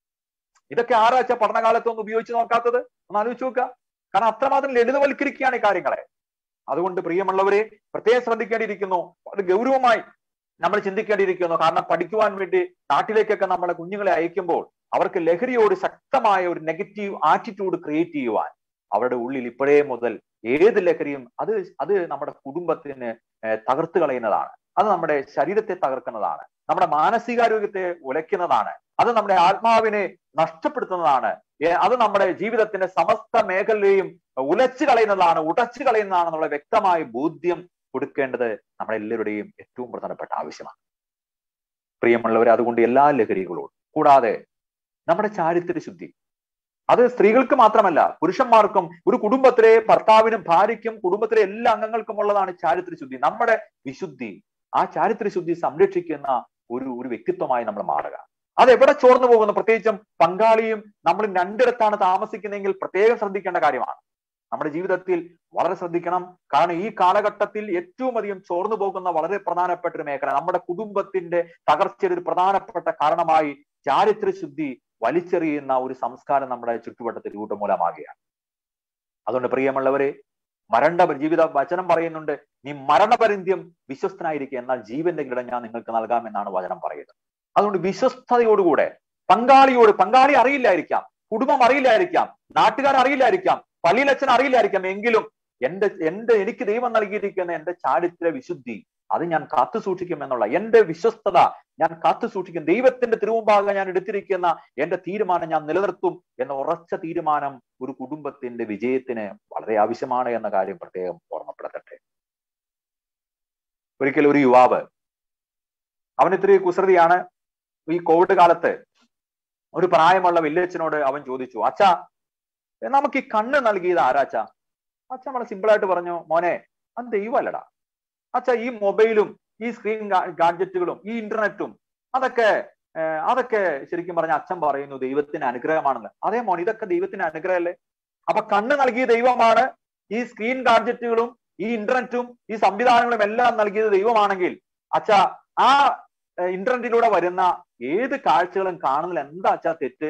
ഇതൊക്കെ ആരാച്ചാ പഠനകാലത്ത് ഒന്ന് ഉപയോഗിച്ച് നോക്കാത്തത് ഒന്ന് ആലോചിച്ച് നോക്കുക കാരണം അത്രമാത്രം ലളിതവൽക്കരിക്കുകയാണ് ഈ കാര്യങ്ങളെ അതുകൊണ്ട് പ്രിയമുള്ളവരെ പ്രത്യേകം ശ്രദ്ധിക്കേണ്ടിയിരിക്കുന്നു അത് ഗൗരവമായി നമ്മൾ ചിന്തിക്കേണ്ടിയിരിക്കുന്നു കാരണം പഠിക്കുവാൻ വേണ്ടി നാട്ടിലേക്കൊക്കെ നമ്മളെ കുഞ്ഞുങ്ങളെ അയക്കുമ്പോൾ അവർക്ക് ലഹരിയോട് ശക്തമായ ഒരു നെഗറ്റീവ് ആറ്റിറ്റ്യൂഡ് ക്രിയേറ്റ് ചെയ്യുവാൻ അവരുടെ ഉള്ളിൽ ഇപ്പോഴേ മുതൽ ഏത് ലഹരിയും അത് അത് നമ്മുടെ കുടുംബത്തിന് ഏർ തകർത്ത് കളയുന്നതാണ് അത് നമ്മുടെ ശരീരത്തെ തകർക്കുന്നതാണ് നമ്മുടെ മാനസികാരോഗ്യത്തെ ഉലയ്ക്കുന്നതാണ് അത് നമ്മുടെ ആത്മാവിനെ നഷ്ടപ്പെടുത്തുന്നതാണ് ഏ, അത് നമ്മുടെ ജീവിതത്തിന്റെ സമസ്ത മേഖലയെയും ഉലച്ചു കളയുന്നതാണ് ഉടച്ചു കളയുന്നതാണെന്നുള്ള വ്യക്തമായ ബോധ്യം കൊടുക്കേണ്ടത് നമ്മുടെ എല്ലാവരുടെയും ഏറ്റവും പ്രധാനപ്പെട്ട ആവശ്യമാണ് പ്രിയമുള്ളവർ അതുകൊണ്ട് എല്ലാ ലഹരികളോടും കൂടാതെ നമ്മുടെ ചാരിത്ര ശുദ്ധി അത് സ്ത്രീകൾക്ക് മാത്രമല്ല പുരുഷന്മാർക്കും ഒരു കുടുംബത്തിലെ ഭർത്താവിനും ഭാര്യയ്ക്കും കുടുംബത്തിലെ എല്ലാ അംഗങ്ങൾക്കും ഉള്ളതാണ് ചാരിത്ര ശുദ്ധി നമ്മുടെ വിശുദ്ധി ആ ചാരിത്ര ശുദ്ധി സംരക്ഷിക്കുന്ന ഒരു ഒരു വ്യക്തിത്വമായി നമ്മൾ മാറുക അത് എവിടെ ചോർന്നു പോകുന്നു പ്രത്യേകിച്ചും പങ്കാളിയും നമ്മൾ രണ്ടിടത്താണ് താമസിക്കുന്നതെങ്കിൽ പ്രത്യേകം ശ്രദ്ധിക്കേണ്ട കാര്യമാണ് നമ്മുടെ ജീവിതത്തിൽ വളരെ ശ്രദ്ധിക്കണം കാരണം ഈ കാലഘട്ടത്തിൽ ഏറ്റവും അധികം ചോർന്നു പോകുന്ന വളരെ പ്രധാനപ്പെട്ട ഒരു മേഖല നമ്മുടെ കുടുംബത്തിന്റെ തകർച്ചയുടെ ഒരു പ്രധാനപ്പെട്ട കാരണമായി ചാരിത്ര ശുദ്ധി വലിച്ചെറിയുന്ന ഒരു സംസ്കാരം നമ്മുടെ ചുറ്റുവട്ടത്തിൽ രൂപമൂലമാകുകയാണ് അതുകൊണ്ട് പ്രിയമുള്ളവരെ മരണ ജീവിത വചനം പറയുന്നുണ്ട് നീ മരണപര്യന്തം വിശ്വസ്തനായിരിക്കുക എന്നാൽ ജീവന്റെ കിടം ഞാൻ നിങ്ങൾക്ക് നൽകാമെന്നാണ് വചനം പറയുന്നത് അതുകൊണ്ട് വിശ്വസ്തയോടുകൂടെ പങ്കാളിയോട് പങ്കാളി അറിയില്ലായിരിക്കാം കുടുംബം അറിയില്ലായിരിക്കാം നാട്ടുകാർ അറിയില്ലായിരിക്കാം പള്ളിയിലച്ഛൻ അറിയില്ലായിരിക്കാം എങ്കിലും എന്റെ എന്റെ എനിക്ക് ദൈവം നൽകിയിരിക്കുന്ന എന്റെ ചാരിത്ര വിശുദ്ധി അത് ഞാൻ കാത്തു സൂക്ഷിക്കും എന്നുള്ള എന്റെ വിശ്വസ്തത ഞാൻ കാത്തു സൂക്ഷിക്കും ദൈവത്തിന്റെ തിരുമുമ്പാകെ ഞാൻ എടുത്തിരിക്കുന്ന എന്റെ തീരുമാനം ഞാൻ നിലനിർത്തും എന്ന ഉറച്ച തീരുമാനം ഒരു കുടുംബത്തിന്റെ വിജയത്തിന് വളരെ ആവശ്യമാണ് എന്ന കാര്യം പ്രത്യേകം ഓർമ്മപ്പെടുത്തട്ടെ ഒരിക്കൽ ഒരു യുവാവ് അവൻ ഇത്തിരി കുസൃതിയാണ് ഈ കോവിഡ് കാലത്ത് ഒരു പ്രായമുള്ള വല്യച്ഛനോട് അവൻ ചോദിച്ചു അച്ഛാ നമുക്ക് ഈ കണ്ണ് നൽകിയത് ആരാച്ചാ അച്ഛൻ വളരെ സിമ്പിൾ ആയിട്ട് പറഞ്ഞു മോനെ അത് ദൈവമല്ലടാ അച്ഛാ ഈ മൊബൈലും ഈ സ്ക്രീൻ ഗാഡ്ജറ്റുകളും ഈ ഇന്റർനെറ്റും അതൊക്കെ ഏർ അതൊക്കെ ശരിക്കും പറഞ്ഞ അച്ഛൻ പറയുന്നു ദൈവത്തിന്റെ അനുഗ്രഹമാണെന്ന് അതേ മോൻ ഇതൊക്കെ ദൈവത്തിന്റെ അനുഗ്രഹമല്ലേ അപ്പൊ കണ്ണ് നൽകിയ ദൈവമാണ് ഈ സ്ക്രീൻ ഗാഡ്ജറ്റുകളും ഈ ഇന്റർനെറ്റും ഈ സംവിധാനങ്ങളും എല്ലാം നൽകിയത് ദൈവമാണെങ്കിൽ അച്ഛാ ആ ഇന്റർനെറ്റിലൂടെ വരുന്ന ഏത് കാഴ്ചകളും കാണുന്നതിൽ എന്താ അച്ഛാ തെറ്റ്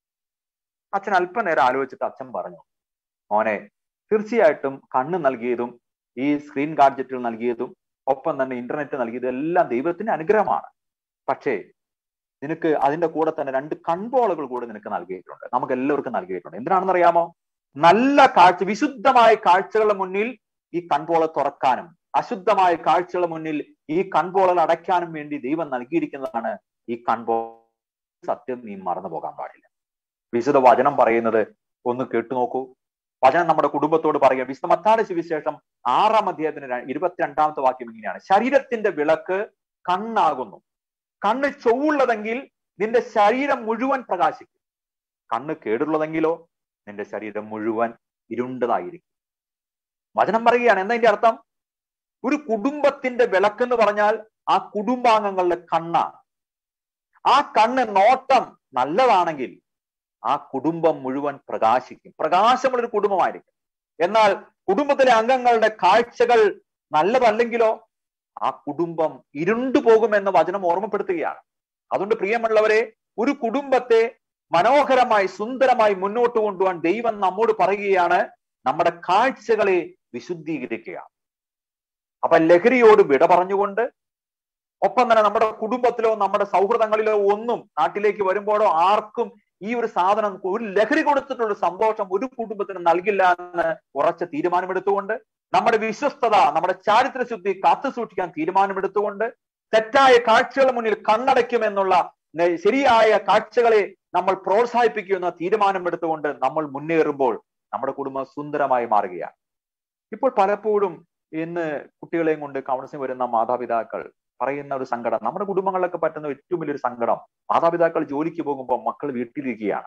അച്ഛൻ അല്പനേരം ആലോചിച്ചിട്ട് അച്ഛൻ പറഞ്ഞു മോനെ തീർച്ചയായിട്ടും കണ്ണ് നൽകിയതും ഈ സ്ക്രീൻ ഗാഡ്ജറ്റുകൾ നൽകിയതും ഒപ്പം തന്നെ ഇന്റർനെറ്റ് നൽകിയതും എല്ലാം ദൈവത്തിന്റെ അനുഗ്രഹമാണ് പക്ഷേ നിനക്ക് അതിന്റെ കൂടെ തന്നെ രണ്ട് കൺപോളകൾ കൂടെ നിനക്ക് നൽകിയിട്ടുണ്ട് നമുക്ക് എല്ലാവർക്കും നൽകിയിട്ടുണ്ട് എന്തിനാണെന്ന് അറിയാമോ നല്ല കാഴ്ച വിശുദ്ധമായ കാഴ്ചകളുടെ മുന്നിൽ ഈ കൺപോള തുറക്കാനും അശുദ്ധമായ കാഴ്ചകളുടെ മുന്നിൽ ഈ കൺപോളകൾ അടയ്ക്കാനും വേണ്ടി ദൈവം നൽകിയിരിക്കുന്നതാണ് ഈ കൺപോ സത്യം നീ മറന്നു പോകാൻ പാടില്ല വിശുദ്ധ വചനം പറയുന്നത് ഒന്ന് കേട്ടു നോക്കൂ വചനം നമ്മുടെ കുടുംബത്തോട് പറയുക വിശുദ്ധ മത്താടെ സുവിശേഷം ആറാം അധ്യായത്തിന് ഇരുപത്തിരണ്ടാമത്തെ വാക്യം ഇങ്ങനെയാണ് ശരീരത്തിന്റെ വിളക്ക് കണ്ണാകുന്നു കണ്ണ് ചൊവ്വുള്ളതെങ്കിൽ നിന്റെ ശരീരം മുഴുവൻ പ്രകാശിക്കും കണ്ണ് കേടുള്ളതെങ്കിലോ നിന്റെ ശരീരം മുഴുവൻ ഇരുണ്ടതായിരിക്കും വചനം പറയുകയാണ് എന്താ ഇതിന്റെ അർത്ഥം ഒരു കുടുംബത്തിന്റെ വിളക്കെന്ന് പറഞ്ഞാൽ ആ കുടുംബാംഗങ്ങളുടെ കണ്ണാണ് ആ കണ്ണ് നോട്ടം നല്ലതാണെങ്കിൽ ആ കുടുംബം മുഴുവൻ പ്രകാശിക്കും പ്രകാശമുള്ള ഒരു കുടുംബമായിരിക്കും എന്നാൽ കുടുംബത്തിലെ അംഗങ്ങളുടെ കാഴ്ചകൾ നല്ലതല്ലെങ്കിലോ ആ കുടുംബം ഇരുണ്ടു പോകുമെന്ന് വചനം ഓർമ്മപ്പെടുത്തുകയാണ് അതുകൊണ്ട് പ്രിയമുള്ളവരെ ഒരു കുടുംബത്തെ മനോഹരമായി സുന്ദരമായി മുന്നോട്ട് കൊണ്ടുപോകാൻ ദൈവം നമ്മോട് പറയുകയാണ് നമ്മുടെ കാഴ്ചകളെ വിശുദ്ധീകരിക്കുക അപ്പൊ ലഹരിയോട് വിട പറഞ്ഞുകൊണ്ട് ഒപ്പം തന്നെ നമ്മുടെ കുടുംബത്തിലോ നമ്മുടെ സൗഹൃദങ്ങളിലോ ഒന്നും നാട്ടിലേക്ക് വരുമ്പോഴോ ആർക്കും ഈ ഒരു സാധനം ഒരു ലഹരി കൊടുത്തിട്ടുള്ള സന്തോഷം ഒരു കുടുംബത്തിന് നൽകില്ല എന്ന് ഉറച്ച തീരുമാനമെടുത്തുകൊണ്ട് നമ്മുടെ വിശ്വസ്തത നമ്മുടെ ചാരിത്രശുദ്ധി കാത്തു സൂക്ഷിക്കാൻ തീരുമാനമെടുത്തുകൊണ്ട് തെറ്റായ കാഴ്ചകളുടെ മുന്നിൽ കണ്ണടയ്ക്കുമെന്നുള്ള ശരിയായ കാഴ്ചകളെ നമ്മൾ പ്രോത്സാഹിപ്പിക്കുമെന്ന തീരുമാനമെടുത്തുകൊണ്ട് നമ്മൾ മുന്നേറുമ്പോൾ നമ്മുടെ കുടുംബം സുന്ദരമായി മാറുകയാണ് ഇപ്പോൾ പലപ്പോഴും ഇന്ന് കുട്ടികളെയും കൊണ്ട് കൗൺസിലിംഗ് വരുന്ന മാതാപിതാക്കൾ പറയുന്ന ഒരു സങ്കടം നമ്മുടെ കുടുംബങ്ങളിലൊക്കെ പറ്റുന്ന ഏറ്റവും വലിയൊരു സങ്കടം മാതാപിതാക്കൾ ജോലിക്ക് പോകുമ്പോൾ മക്കൾ വീട്ടിലിരിക്കുകയാണ്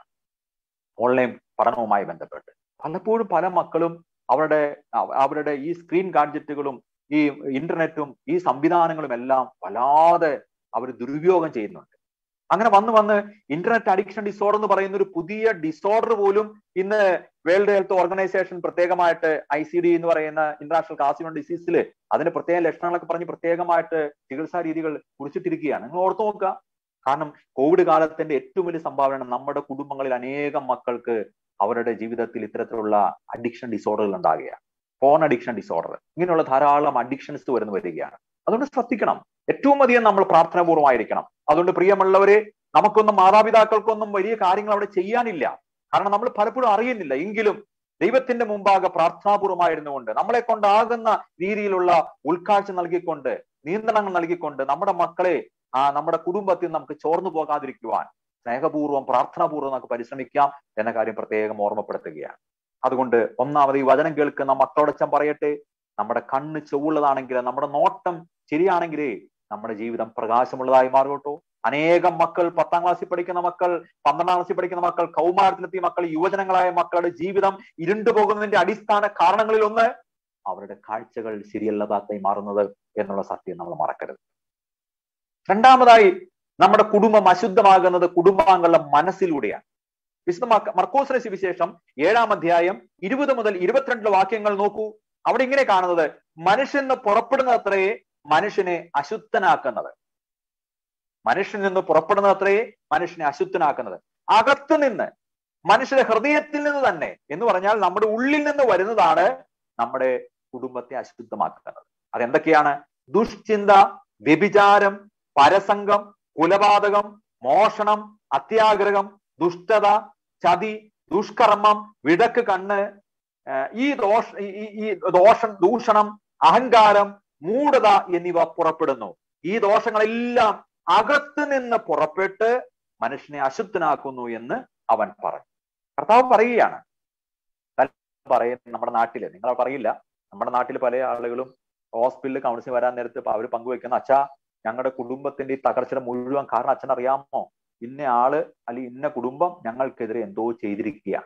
ഓൺലൈൻ പഠനവുമായി ബന്ധപ്പെട്ട് പലപ്പോഴും പല മക്കളും അവരുടെ അവരുടെ ഈ സ്ക്രീൻ ഗാഡ്ജറ്റുകളും ഈ ഇന്റർനെറ്റും ഈ സംവിധാനങ്ങളും എല്ലാം വല്ലാതെ അവർ ദുരുപയോഗം ചെയ്യുന്നുണ്ട് അങ്ങനെ വന്ന് വന്ന് ഇന്റർനെറ്റ് അഡിക്ഷൻ ഡിസോർഡർ എന്ന് പറയുന്ന ഒരു പുതിയ ഡിസോർഡർ പോലും ഇന്ന് വേൾഡ് ഹെൽത്ത് ഓർഗനൈസേഷൻ പ്രത്യേകമായിട്ട് ഐ സി ഡി എന്ന് പറയുന്ന ഇന്റർനാഷണൽ കാസിനോ ഡിസീസിൽ അതിന്റെ പ്രത്യേക ലക്ഷണങ്ങളൊക്കെ പറഞ്ഞ് പ്രത്യേകമായിട്ട് ചികിത്സാ രീതികൾ കുറിച്ചിട്ടിരിക്കുകയാണ് നിങ്ങൾ ഓർത്തു നോക്കുക കാരണം കോവിഡ് കാലത്തിന്റെ ഏറ്റവും വലിയ സംഭാവന നമ്മുടെ കുടുംബങ്ങളിൽ അനേകം മക്കൾക്ക് അവരുടെ ജീവിതത്തിൽ ഇത്തരത്തിലുള്ള അഡിക്ഷൻ ഡിസോർഡറുകൾ ഉണ്ടാകുകയാണ് ഫോൺ അഡിക്ഷൻ ഡിസോർഡർ ഇങ്ങനെയുള്ള ധാരാളം അഡിക്ഷൻസ് വരുന്നു വരികയാണ് അതുകൊണ്ട് ശ്രദ്ധിക്കണം ഏറ്റവും അധികം നമ്മൾ പ്രാർത്ഥനാപൂർവമായിരിക്കണം അതുകൊണ്ട് പ്രിയമുള്ളവരെ നമുക്കൊന്നും മാതാപിതാക്കൾക്കൊന്നും വലിയ കാര്യങ്ങൾ അവിടെ ചെയ്യാനില്ല കാരണം നമ്മൾ പലപ്പോഴും അറിയുന്നില്ല എങ്കിലും ദൈവത്തിന്റെ മുമ്പാകെ പ്രാർത്ഥനാപൂർവമായിരുന്നുകൊണ്ട് നമ്മളെ കൊണ്ടാകുന്ന രീതിയിലുള്ള ഉൾക്കാഴ്ച നൽകിക്കൊണ്ട് നിയന്ത്രണങ്ങൾ നൽകിക്കൊണ്ട് നമ്മുടെ മക്കളെ ആ നമ്മുടെ കുടുംബത്തിൽ നമുക്ക് ചോർന്നു പോകാതിരിക്കുവാൻ സ്നേഹപൂർവ്വം പ്രാർത്ഥനാപൂർവ്വം നമുക്ക് പരിശ്രമിക്കാം എന്ന കാര്യം പ്രത്യേകം ഓർമ്മപ്പെടുത്തുകയാണ് അതുകൊണ്ട് ഒന്നാമത് ഈ വചനം കേൾക്കുന്ന മക്കളോടൊച്ചം പറയട്ടെ നമ്മുടെ കണ്ണ് ചൊവ്വുള്ളതാണെങ്കിൽ നമ്മുടെ നോട്ടം ശരിയാണെങ്കിലേ നമ്മുടെ ജീവിതം പ്രകാശമുള്ളതായി മാറുകട്ടോ അനേകം മക്കൾ പത്താം ക്ലാസ്സിൽ പഠിക്കുന്ന മക്കൾ പന്ത്രണ്ടാം ക്ലാസ്സിൽ പഠിക്കുന്ന മക്കൾ കൗമാരത്തിലെത്തിയ മക്കൾ യുവജനങ്ങളായ മക്കളുടെ ജീവിതം ഇരുണ്ടു പോകുന്നതിന്റെ അടിസ്ഥാന കാരണങ്ങളിൽ ഒന്ന് അവരുടെ കാഴ്ചകൾ ശരിയല്ലാതായി മാറുന്നത് എന്നുള്ള സത്യം നമ്മൾ മറക്കരുത് രണ്ടാമതായി നമ്മുടെ കുടുംബം അശുദ്ധമാകുന്നത് കുടുംബാംഗങ്ങളുടെ മനസ്സിലൂടെയാണ് വിശുദ്ധ മർക്കോസിന് സുവിശേഷം ഏഴാം അധ്യായം ഇരുപത് മുതൽ ഇരുപത്തിരണ്ടിലെ വാക്യങ്ങൾ നോക്കൂ അവിടെ ഇങ്ങനെ കാണുന്നത് മനുഷ്യന് പുറപ്പെടുന്നത്രേ മനുഷ്യനെ അശുദ്ധനാക്കുന്നത് മനുഷ്യനിൽ നിന്ന് പുറപ്പെടുന്നത്രേ മനുഷ്യനെ അശുദ്ധനാക്കുന്നത് അകത്തു നിന്ന് മനുഷ്യന്റെ ഹൃദയത്തിൽ നിന്ന് തന്നെ എന്ന് പറഞ്ഞാൽ നമ്മുടെ ഉള്ളിൽ നിന്ന് വരുന്നതാണ് നമ്മുടെ കുടുംബത്തെ അശുദ്ധമാക്കുന്നത് അതെന്തൊക്കെയാണ് ദുഷ്ചിന്ത വ്യഭിചാരം പരസംഗം കുലപാതകം മോഷണം അത്യാഗ്രഹം ദുഷ്ടത ചതി ദുഷ്കർമ്മം വിടക്ക് കണ്ണ് ഈ ദോഷ ഈ ദോഷം ദൂഷണം അഹങ്കാരം മൂഢത എന്നിവ പുറപ്പെടുന്നു ഈ ദോഷങ്ങളെല്ലാം അകത്ത് നിന്ന് പുറപ്പെട്ട് മനുഷ്യനെ അശുദ്ധനാക്കുന്നു എന്ന് അവൻ പറഞ്ഞു കർത്താവ് പറയുകയാണ് പറയുന്ന നമ്മുടെ നാട്ടില് നിങ്ങൾ പറയില്ല നമ്മുടെ നാട്ടിൽ പല ആളുകളും ഹോസ്പിറ്റലിൽ കൗൺസിലിംഗ് വരാൻ നേരത്ത് അവർ പങ്കുവെക്കുന്ന അച്ഛാ ഞങ്ങളുടെ കുടുംബത്തിന്റെ ഈ തകർച്ചയുടെ മുഴുവൻ കാരണം അച്ഛൻ അറിയാമോ ഇന്ന ആള് അല്ലെങ്കിൽ ഇന്ന കുടുംബം ഞങ്ങൾക്കെതിരെ എന്തോ ചെയ്തിരിക്കുക